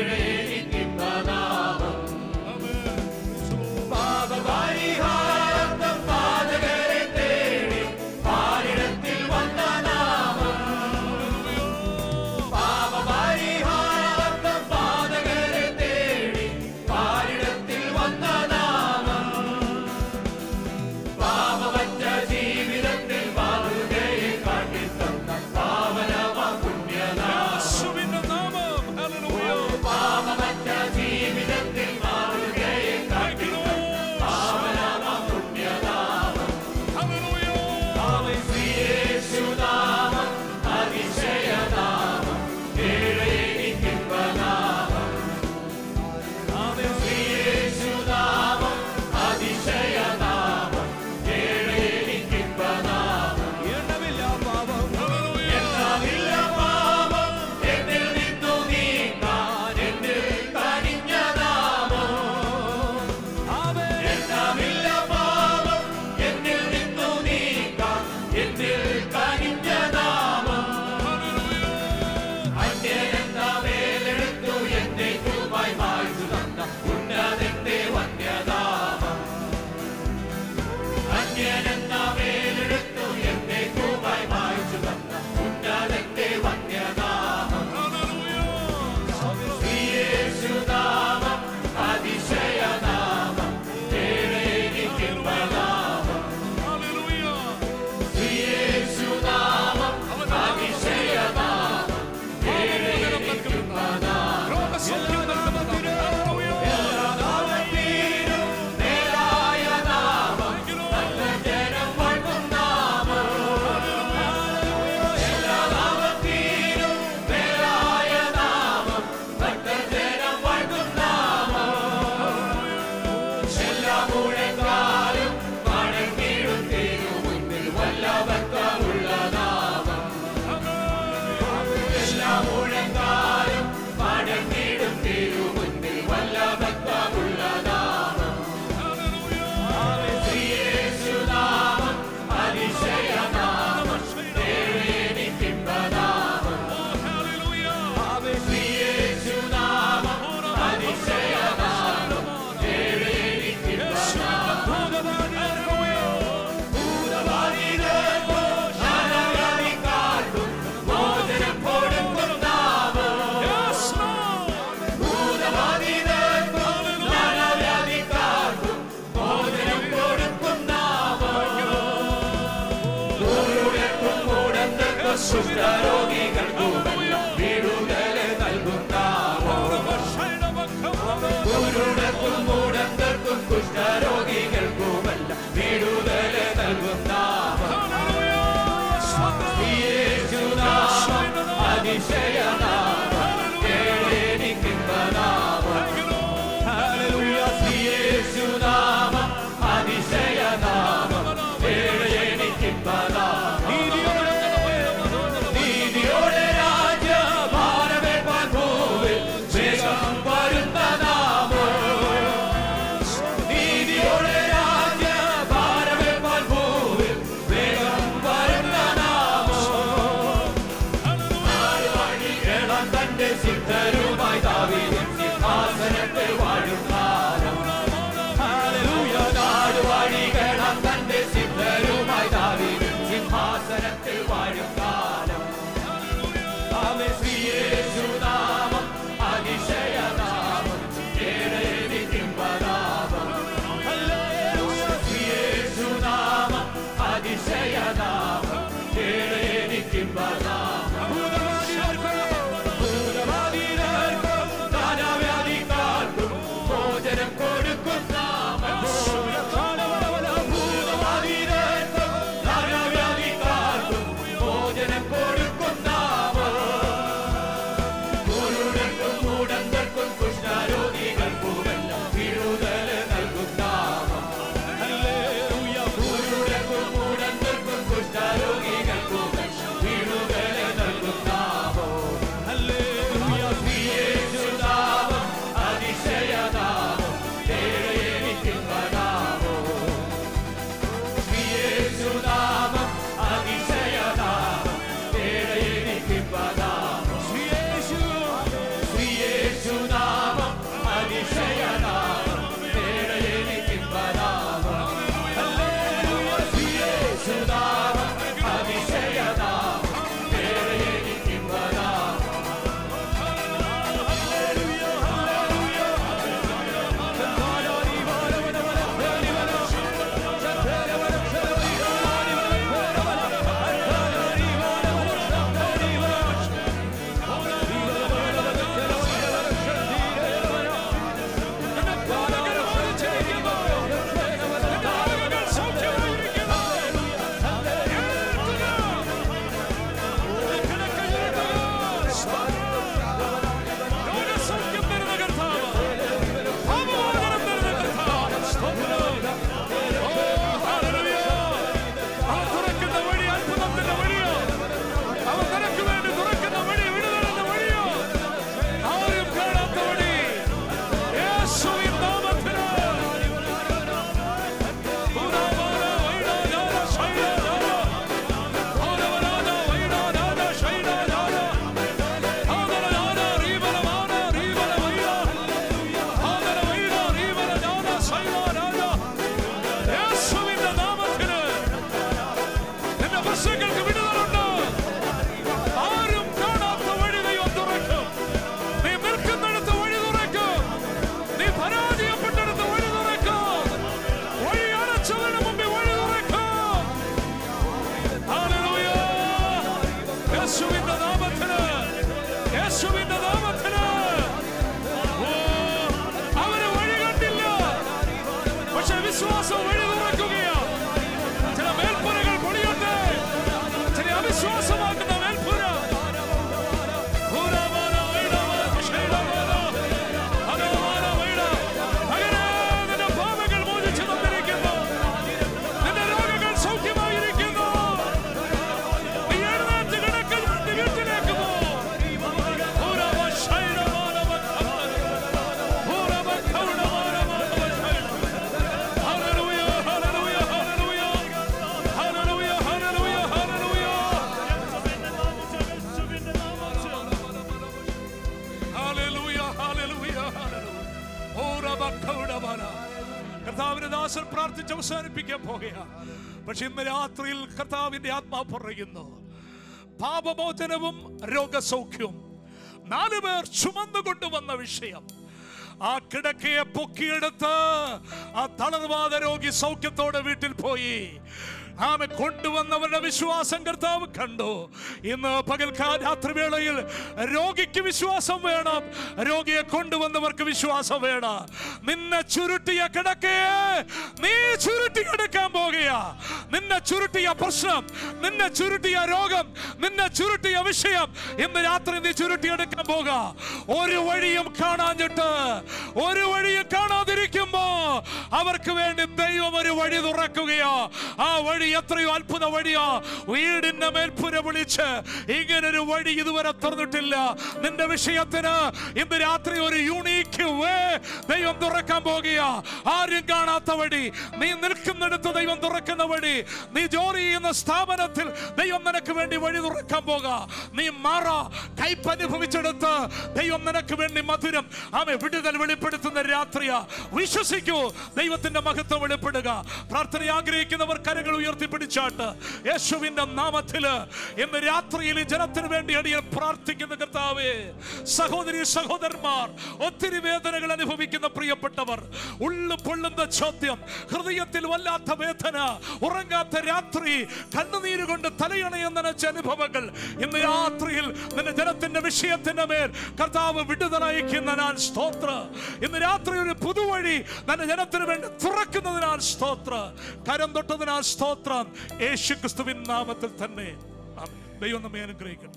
ബക്കൗഡബാല. കർത്താവിന്റെ ദാസൻ പ്രാർത്ഥിച്ച് അവസാനിപ്പിക്കാൻ പോകുകയാണ് പക്ഷെ ഇന്ന് രാത്രിയിൽ കർത്താവിന്റെ ആത്മാവ് പറയുന്നു പാപമോചനവും രോഗസൗഖ്യവും നാലു പേർ ചുമന്നുകൊണ്ടുവന്ന വിഷയം ആ കിടക്കയെ പൊക്കിയെടുത്ത് ആ തളർവാദ രോഗി സൗഖ്യത്തോടെ വീട്ടിൽ പോയി ആമെ കൊണ്ടുവന്നവരുടെ വിശ്വാസം കർത്താവ് കണ്ടു ഇന്ന് പകൽക്കാ രാത്രിവേളയിൽ രോഗിക്ക് വിശ്വാസം വേണം രോഗിയെ കൊണ്ടുവന്നവർക്ക് വിശ്വാസം വേണം നിന്നെ ചുരുട്ടിയ കിടക്കയെ നീ ചുരുട്ടിയെടുക്കാൻ പോകുക നിന്നെ ചുരുട്ടിയ പ്രശ്നം നിന്നെ ചുരുട്ടിയ രോഗം നിന്നെ ചുരുട്ടിയ വിഷയം ഇന്ന് രാത്രി നീ ചുരുട്ടിയെടുക്കാൻ പോകുക ഒരു വഴിയും കാണാഞ്ഞിട്ട് ഒരു വഴിയും കാണാതിരിക്കുമ്പോ അവർക്ക് വേണ്ടി ദൈവം ഒരു വഴി തുറക്കുകയോ ആ വഴി എത്രയോ അത്ഭുത വഴിയാ വീടിന്റെ മേൽപ്പുര വിളിച്ച് ഇങ്ങനൊരു വഴി ഇതുവരെ തുറന്നിട്ടില്ല നിന്റെ വിഷയത്തിന് ഇന്ന് രാത്രി ഒരു യൂണീക്ക് വേ ദൈവം തുറക്കാൻ പോകുക ആരും കാണാത്ത വഴി നീ നിൽക്കുന്നിടത്ത് ദൈവം തുറക്കുന്ന വഴി നീ ജോലി ചെയ്യുന്ന സ്ഥാപനത്തിൽ ദൈവം നിനക്ക് വേണ്ടി വഴി തുറക്കാൻ പോക നീ മാറ കയ്പ് അനുഭവിച്ചെടുത്ത് ദൈവം നിനക്ക് വേണ്ടി മധുരം ആമെ വിടുതൽ വെളിപ്പെടുത്തുന്ന രാത്രിയാ വിശ്വസിക്കൂ ദൈവത്തിന്റെ മഹത്വം വെളിപ്പെടുക പ്രാർത്ഥന ആഗ്രഹിക്കുന്നവർ കരങ്ങൾ ഉയർത്തിപ്പിടിച്ചാട്ട് യേശുവിന്റെ നാമത്തില് ഇന്ന് രാത്രിയിൽ ഈ ജനത്തിന് വേണ്ടി അടിയൻ പ്രാർത്ഥിക്കുന്ന കർത്താവേ സഹോദരി സഹോദരന്മാർ ഒത്തിരി വേദനകൾ അനുഭവിക്കുന്ന പ്രിയപ്പെട്ടവർ ഉള്ളു പൊള്ളുന്ന ചോദ്യം ഹൃദയത്തിൽ വല്ലാത്ത വേദന ഉറങ്ങാത്ത രാത്രി കണ്ണുനീര് കൊണ്ട് തലയണയെന്ന് നനച്ച അനുഭവങ്ങൾ ഇന്ന് രാത്രിയിൽ നിന്റെ ജനത്തിന്റെ വിഷയത്തിന്റെ മേൽ കർത്താവ് വിടുതലയക്കുന്ന ഞാൻ സ്തോത്ര ഇന്ന് രാത്രി ഒരു പുതുവഴി നിന്റെ ജനത്തിന് വേണ്ടി തുറക്കുന്നതിനാൽ സ്തോത്ര കരം തൊട്ടതിനാൽ സ്തോത്രം യേശു ക്രിസ്തുവിൻ നാമത്തിൽ തന്നെ ആമേൻ. ദൈവം നമ്മെ അനുഗ്രഹിക്കട്ടെ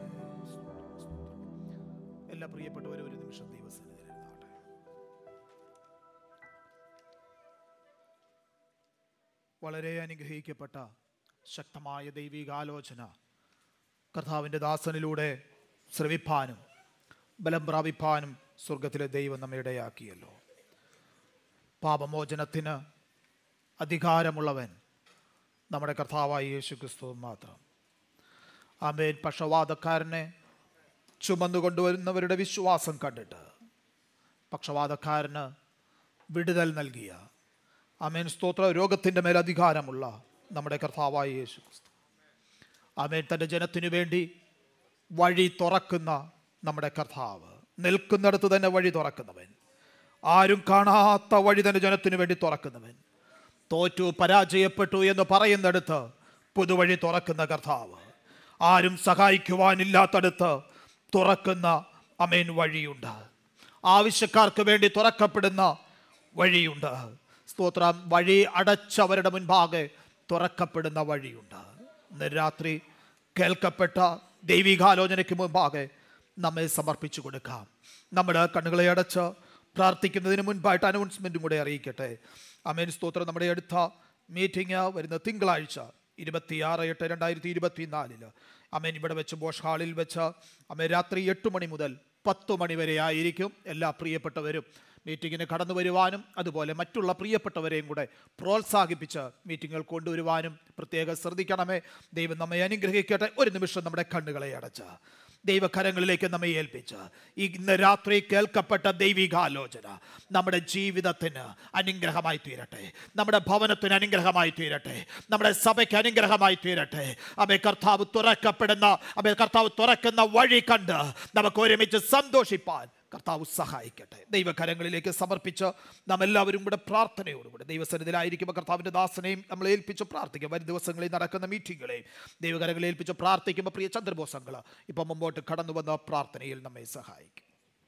എല്ലാ പ്രിയപ്പെട്ടവരും ഒരു നിമിഷം ദൈവസന്നിധിയിൽ ഇരുന്നാട്ടെ വളരെ അനുഗ്രഹിക്കപ്പെട്ട ശക്തമായ ദൈവികാലോചന കർത്താവിൻ്റെ ദാസനിലൂടെ ശ്രവിപ്പാനും ബലം പ്രാപിപ്പാനും സ്വർഗത്തിലെ ദൈവം നമ്മെ ഇടയാക്കിയല്ലോ പാപമോചനത്തിന് അധികാരമുള്ളവൻ നമ്മുടെ കർത്താവായ യേശു ക്രിസ്തു മാത്രം ആമേൻ പക്ഷവാതക്കാരനെ ചുമന്നു കൊണ്ടുവരുന്നവരുടെ വിശ്വാസം കണ്ടിട്ട് പക്ഷവാതക്കാരന് വിടുതൽ നൽകിയ ആമേൻ സ്തോത്ര രോഗത്തിൻ്റെ മേൽ അധികാരമുള്ള നമ്മുടെ കർത്താവായ യേശു ക്രിസ്തു ആമേൻ തൻ്റെ ജനത്തിനു വേണ്ടി വഴി തുറക്കുന്ന നമ്മുടെ കർത്താവ് നിൽക്കുന്നിടത്ത് തന്നെ വഴി തുറക്കുന്നവൻ ആരും കാണാത്ത വഴി തൻ്റെ ജനത്തിനു വേണ്ടി തുറക്കുന്നവൻ തോറ്റു പരാജയപ്പെട്ടു എന്ന് പറയുന്നിടത്ത് പുതുവഴി തുറക്കുന്ന കർത്താവ് ആരും സഹായിക്കുവാനില്ലാത്തടുത്ത് തുറക്കുന്ന അമേൻ വഴിയുണ്ട് ആവശ്യക്കാർക്ക് വേണ്ടി തുറക്കപ്പെടുന്ന വഴിയുണ്ട് സ്തോത്രം വഴി അടച്ചവരുടെ മുൻപാകെ തുറക്കപ്പെടുന്ന വഴിയുണ്ട് ഇന്ന് രാത്രി കേൾക്കപ്പെട്ട ദൈവികാലോചനയ്ക്ക് മുൻപാകെ നമ്മെ സമർപ്പിച്ചു കൊടുക്കാം നമ്മുടെ കണ്ണുകളെ അടച്ച് പ്രാർത്ഥിക്കുന്നതിന് മുൻപായിട്ട് അനൗൺസ്മെൻറ്റും കൂടെ അറിയിക്കട്ടെ അമേൻ സ്തോത്രം നമ്മുടെ അടുത്ത മീറ്റിംഗ് വരുന്ന തിങ്കളാഴ്ച ഇരുപത്തിയാറ് എട്ട് രണ്ടായിരത്തി ഇരുപത്തി നാലില് അമേൻ ഇവിടെ വെച്ച് ബോഷ് ഹാളിൽ വെച്ച് അമേൻ രാത്രി എട്ട് മണി മുതൽ പത്ത് മണി വരെ ആയിരിക്കും എല്ലാ പ്രിയപ്പെട്ടവരും മീറ്റിങ്ങിന് കടന്നു വരുവാനും അതുപോലെ മറ്റുള്ള പ്രിയപ്പെട്ടവരെയും കൂടെ പ്രോത്സാഹിപ്പിച്ച് മീറ്റിങ്ങുകൾ കൊണ്ടുവരുവാനും പ്രത്യേകം ശ്രദ്ധിക്കണമേ ദൈവം നമ്മെ അനുഗ്രഹിക്കട്ടെ ഒരു നിമിഷം നമ്മുടെ കണ്ണുകളെ അടച്ച് ദൈവകരങ്ങളിലേക്ക് നമ്മെ ഏൽപ്പിച്ച് ഈ ഇന്ന് രാത്രി കേൾക്കപ്പെട്ട ദൈവികാലോചന നമ്മുടെ ജീവിതത്തിന് അനുഗ്രഹമായി തീരട്ടെ നമ്മുടെ ഭവനത്തിന് അനുഗ്രഹമായി തീരട്ടെ നമ്മുടെ സഭയ്ക്ക് അനുഗ്രഹമായി തീരട്ടെ അമ്മേ കർത്താവ് തുറക്കപ്പെടുന്ന അമ്മേ കർത്താവ് തുറക്കുന്ന വഴി കണ്ട് നമുക്ക് ഒരുമിച്ച് സന്തോഷിപ്പാൻ കർത്താവ് സഹായിക്കട്ടെ ദൈവകരങ്ങളിലേക്ക് സമർപ്പിച്ച് നാം എല്ലാവരും കൂടെ പ്രാർത്ഥനയോടുകൂടെ ദൈവസന്നിധിയിലായിരിക്കുമ്പോൾ കർത്താവിൻ്റെ ദാസനെയും നമ്മൾ ഏൽപ്പിച്ച് പ്രാർത്ഥിക്കും വരും ദിവസങ്ങളിൽ നടക്കുന്ന മീറ്റിങ്ങുകളെയും ദൈവകരങ്ങളിൽ ഏൽപ്പിച്ച് പ്രാർത്ഥിക്കുമ്പോൾ പ്രിയ ചന്ദ്രബോസങ്ങൾ ഇപ്പം മുമ്പോട്ട് കടന്നു വന്ന പ്രാർത്ഥനയിൽ നമ്മെ സഹായിക്കും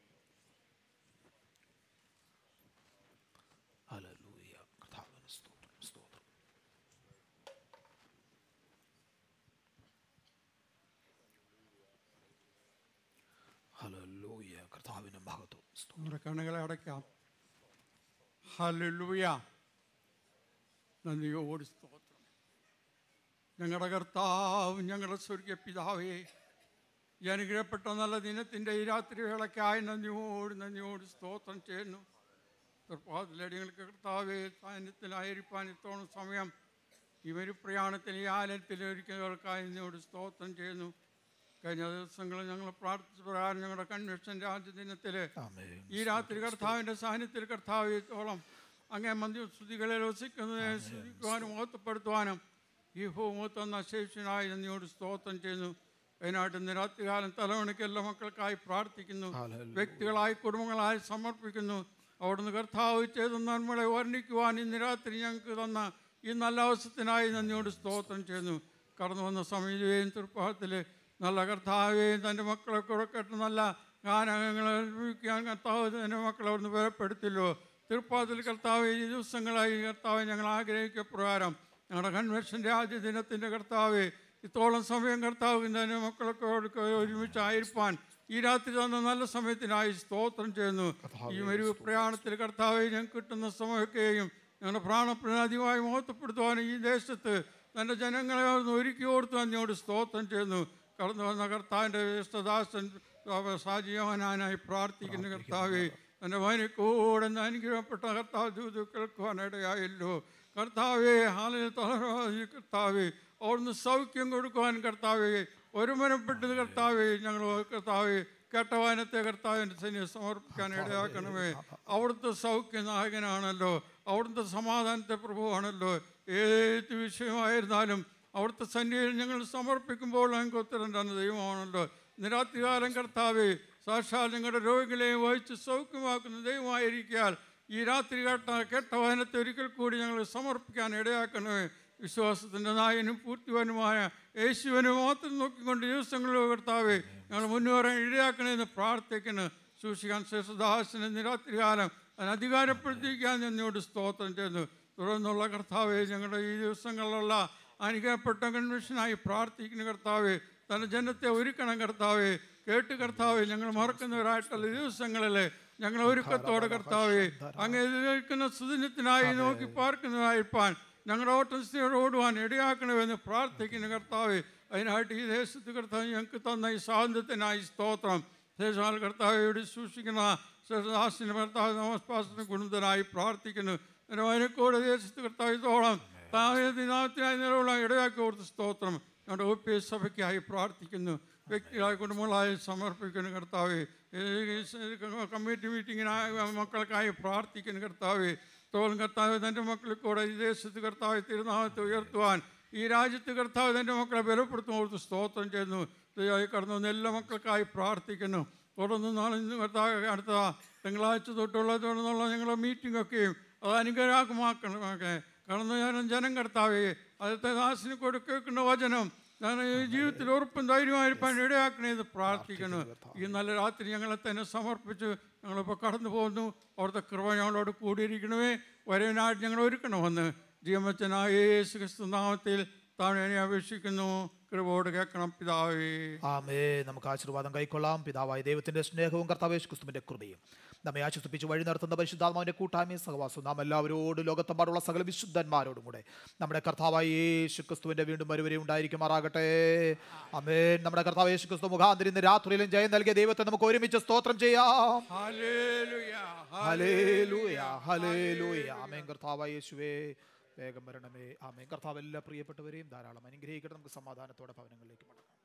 ഹല്ലേലൂയ. കർത്താവിന് സ്തോത്രം, സ്തോത്രം. ഹല്ലേലൂയ. കർത്താവിന് മഹത്വം സ്തോത്രം. നമ്മുടെ കണ്ണുകളെ അടയ്ക്കാം ഹല്ലേലൂയ നന്ദിയോട് സ്തോത്രം ഞങ്ങളുടെ കർത്താവ് ഞങ്ങളുടെ സ്വർഗീയ പിതാവേ ഈ അനുഗ്രഹപ്പെട്ട നല്ല ദിനത്തിൻ്റെ ഈ രാത്രി വേളയ്ക്കായി നന്ദിയോട് നന്ദിയോട് സ്തോത്രം ചെയ്യുന്നു പ്രഭാതലടികൾക്ക് കർത്താവേ സാന്നിധ്യത്തിലായിരിക്കാൻ ഇത്തോണം സമയം ഇവർ പ്രയാണത്തിൽ ഈ ആലയത്തിൽ ഒരുക്കുന്നവർക്കായി നിന്നോട് സ്തോത്രം ചെയ്യുന്നു കഴിഞ്ഞ ദിവസങ്ങളിൽ ഞങ്ങൾ പ്രാർത്ഥിച്ച പ്രകാരം ഞങ്ങളുടെ കൺവെൻഷൻ രാജ്യദിനത്തിൽ ആമേൻ. ഈ രാത്രി കർത്താവിൻ്റെ സാന്നിധ്യത്തിൽ കർത്താവിത്തോളം അങ്ങേ മന്ദിരസ്തുതികളിൽ വസിക്കുന്നതിനെ സ്തുതിക്കുവാനും മഹത്വപ്പെടുത്തുവാനും ഈ ഭൂമി തന്ന ശേഷനായി നന്ദിയോട് സ്തോത്രം ചെയ്യുന്നു അതിനായിട്ട് ഇന്ന് രാത്രികാലം തലവണിക്ക് എല്ലാ മക്കൾക്കായി പ്രാർത്ഥിക്കുന്നു വ്യക്തികളായി കുടുംബങ്ങളായി സമർപ്പിക്കുന്നു അവിടുന്ന് കർത്താവ് ചെയ്ത നന്മകളെ വർണ്ണിക്കുവാൻ ഇന്ന് രാത്രി ഞങ്ങൾക്ക് തന്ന ഈ നല്ല അവസരത്തിനായി നന്ദിയോട് സ്തോത്രം ചെയ്യുന്നു കടന്നു വന്ന സമയത്തെയും തൃപ്പാത്തിൽ നല്ല കർത്താവേയും തൻ്റെ മക്കളെ കൊടുക്കട്ടെ നല്ല ഗാനങ്ങൾ അനുഭവിക്കാൻ കർത്താവ് തൻ്റെ മക്കളെ അവിടുന്ന് ബലപ്പെടുത്തില്ലോ തൃപ്പാത്തിൽ കർത്താവ് ഈ ദിവസങ്ങളായി കർത്താവ് ഞങ്ങൾ ആഗ്രഹിക്കപ്രകാരം ഞങ്ങളുടെ കൺവെൻഷൻ്റെ ആദ്യ ദിനത്തിൻ്റെ കർത്താവ് ഇത്തോളം സമയം കർത്താവ് തൻ്റെ മക്കളൊക്കെ കൊടുക്ക ഒരുമിച്ചായിരിക്കാൻ ഈ രാത്രി തന്ന നല്ല സമയത്തിനായി സ്തോത്രം ചെയ്യുന്നു ഈ ഒരു പ്രയാണത്തിൽ കർത്താവ് ഞങ്ങൾക്ക് കിട്ടുന്ന സമയമൊക്കെയും ഞങ്ങളുടെ പ്രാണപ്രനാദിമായി മഹത്വപ്പെടുത്തുവാനും ഈ ദേശത്ത് തൻ്റെ ജനങ്ങളെ ഒന്ന് ഒരുക്കി കൊടുത്തു എന്നോട് സ്തോത്രം ചെയ്യുന്നു കടന്നു വന്ന കർത്താവിൻ്റെ ജ്യേഷ്ഠദാസൻ സാജീവനായി പ്രാർത്ഥിക്കുന്ന കർത്താവെ എൻ്റെ മകനെ കൂടെ നിന്ന് അനുഗ്രഹപ്പെട്ട കർത്താവ് ദൂത് കേൾക്കുവാനിടയായല്ലോ കർത്താവെ ഹാലിൽ തളരാതി കർത്താവെ അവിടുന്ന് സൗഖ്യം കൊടുക്കുവാൻ കർത്താവെ ഒരുമനപ്പെട്ടത് കർത്താവെ ഞങ്ങൾ കർത്താവെ കേട്ടവാനത്തെ കർത്താവിൻ്റെ സൈന്യം സമർപ്പിക്കാൻ ഇടയാക്കണമേ അവിടുത്തെ സൗഖ്യ നായകനാണല്ലോ അവിടുത്തെ സമാധാനത്തെ പ്രഭുവാണല്ലോ ഏത് വിഷയമായിരുന്നാലും അവിടുത്തെ സന്നിധിയിൽ ഞങ്ങൾ സമർപ്പിക്കുമ്പോൾ ഞങ്ങൾക്ക് ഉത്തരം തന്ന ദൈവമാണല്ലോ നിരാത്രികാലം കർത്താവെ സാക്ഷാൽ ഞങ്ങളുടെ രോഗികളെയും വഹിച്ച് സൗഖ്യമാക്കുന്ന ദൈവമായിരിക്കാൽ ഈ രാത്രി കേട്ട കേട്ട വചനത്തെ ഒരിക്കൽ കൂടി ഞങ്ങൾ സമർപ്പിക്കാൻ ഇടയാക്കണമേ വിശ്വാസത്തിൻ്റെ നായനും പൂർത്തിവനുമായ യേശുവിനെ മാത്രം നോക്കിക്കൊണ്ട് ദിവസങ്ങളിലോ കർത്താവെ ഞങ്ങൾ മുന്നേറാൻ ഇടയാക്കണമെന്ന് പ്രാർത്ഥിക്കുന്നു സൂക്ഷിക്കാൻ ശേഷദാസന് നിരാത്രികാലം അതിന് അധികാരപ്പെടുത്തിക്കാൻ എന്നോട് സ്തോത്രം ചെയ്യുന്നു തുടർന്നുള്ള കർത്താവെ ഞങ്ങളുടെ ഈ ദിവസങ്ങളിലുള്ള അനുഗ്രഹപ്പെട്ട കൺവെൻഷനായി പ്രാർത്ഥിക്കുന്ന കർത്താവെ തൻ്റെ ജനത്തെ ഒരുക്കണം കർത്താവെ കേട്ട് കർത്താവെ ഞങ്ങൾ മറക്കുന്നവരായിട്ടുള്ള ഈ ദിവസങ്ങളിൽ ഞങ്ങൾ ഒരുക്കത്തോടെ കർത്താവെ അങ്ങ് എതിരേൽക്കുന്ന സുദിനത്തിനായി നോക്കി പാർക്കുന്നവരായിരിക്കാൻ ഞങ്ങളുടെ ഓട്ടംസ്ഥയോട് ഓടുവാൻ ഇടയാക്കണമെന്ന് പ്രാർത്ഥിക്കുന്ന കർത്താവെ അതിനായിട്ട് ഈ ദേശത്ത് കർത്താവ് ഞങ്ങൾക്ക് തന്ന ഈ സ്വാതന്ത്ര്യത്തിനായി സ്തോത്രം ശേഷാൽ കർത്താവയോട് സൂക്ഷിക്കുന്ന ശേഷദാസിന് കർത്താവ് നമസ്പാസത്തിന് ഗുണന്തനായി പ്രാർത്ഥിക്കുന്നു അതിനോട് ദേശത്ത് കർത്താവിത്തോളം താഴത്തിനായി നിലവിലുള്ള ഇടയാക്കി കൊടുത്ത സ്തോത്രം ഞങ്ങളുടെ ഒ പി എസ് സഭയ്ക്കായി പ്രാർത്ഥിക്കുന്നു വ്യക്തികളായ കുടുംബങ്ങളായി സമർപ്പിക്കുന്നു കർത്താവ് കമ്മിറ്റി മീറ്റിങ്ങിനായ മക്കൾക്കായി പ്രാർത്ഥിക്കുന്നു കർത്താവ് തോളും കർത്താവ് തൻ്റെ മക്കളിൽ കൂടെ ഈ ദേശത്ത് കർത്താവ് തിരുനാമത്തെ ഉയർത്തുവാൻ ഈ രാജ്യത്ത് കർത്താവ് തൻ്റെ മക്കളെ ബലപ്പെടുത്തുന്ന കൊടുത്ത് സ്തോത്രം ചെയ്യുന്നു ദയവായി കടന്നു വന്ന എല്ലാ മക്കൾക്കായി പ്രാർത്ഥിക്കുന്നു തുടർന്ന് നാളെ ഇന്ന് കർത്താവ് അടുത്ത തിങ്കളാഴ്ച തൊട്ടുള്ള തുടർന്നുള്ള ഞങ്ങളുടെ മീറ്റിംഗൊക്കെയും അത് അനുഗ്രഹമാക്കണമൊക്കെ കടന്നു ഞാൻ ജനം കർത്താവേ അതത്തെ ദാസിന് കൊടുക്കേക്കുന്ന വചനം ഞാൻ ഈ ജീവിതത്തിൽ ഉറപ്പും ധൈര്യമായിരിക്കാൻ ഇടയാക്കണേന്ന് പ്രാർത്ഥിക്കുന്നു ഈ നല്ല രാത്രി ഞങ്ങളെ തന്നെ സമർപ്പിച്ച് ഞങ്ങളിപ്പോൾ കടന്നു പോകുന്നു അവിടുത്തെ കൃപ ഞങ്ങളോട് കൂടിയിരിക്കണമേ വരവിനായിട്ട് ഞങ്ങൾ ഒരുക്കണമെന്ന് ജീവച്ചനായ യേശു ക്രിസ്തു നാമത്തിൽ താഴെ അപേക്ഷിക്കുന്നു കൃപയോട് കേൾക്കണം പിതാവേ ആമേ നമുക്ക് ആശീർവാദം കൈക്കൊള്ളാം പിതാവായ ദൈവത്തിന്റെ സ്നേഹവും കർത്താവേശ് ക്രിസ്തുവിന്റെ കൃപയും നമ്മെ ആശ്വസിപ്പിച്ച് വഴി നടത്തുന്ന പരിശുദ്ധാത്മാവിന്റെ കൂട്ടായ്മയും സഹവാസവും നാം എല്ലാവരോടും ലോകത്തെമ്പാടുള്ള സകല വിശുദ്ധന്മാരോടും കൂടെ നമ്മുടെ കർത്താവായ യേശു ക്രിസ്തുവിന്റെ വീണ്ടും വരുവരെ ഉണ്ടായിരിക്കുമാറാകട്ടെ അമേൻ നമ്മുടെ കർത്താവ് യേശു ക്രിസ്തു മുഖാന്തരം ഇന്ന് രാത്രിയിലും ജയം നൽകിയ ദൈവത്തെ നമുക്ക് ഒരുമിച്ച് സ്തോത്രം ചെയ്യാം ഹല്ലേലൂയ ഹല്ലേലൂയ ഹല്ലേലൂയ ആമേൻ കർത്താവായ യേശുവേ വേഗം വരണമേ ആമേൻ കർത്താവ് എല്ലാ പ്രിയപ്പെട്ടവരെയും ധാരാളം അനുഗ്രഹിക്കട്ടെ നമുക്ക് സമാധാനത്തോടെ ഭവനങ്ങളിലേക്ക് മടങ്ങാം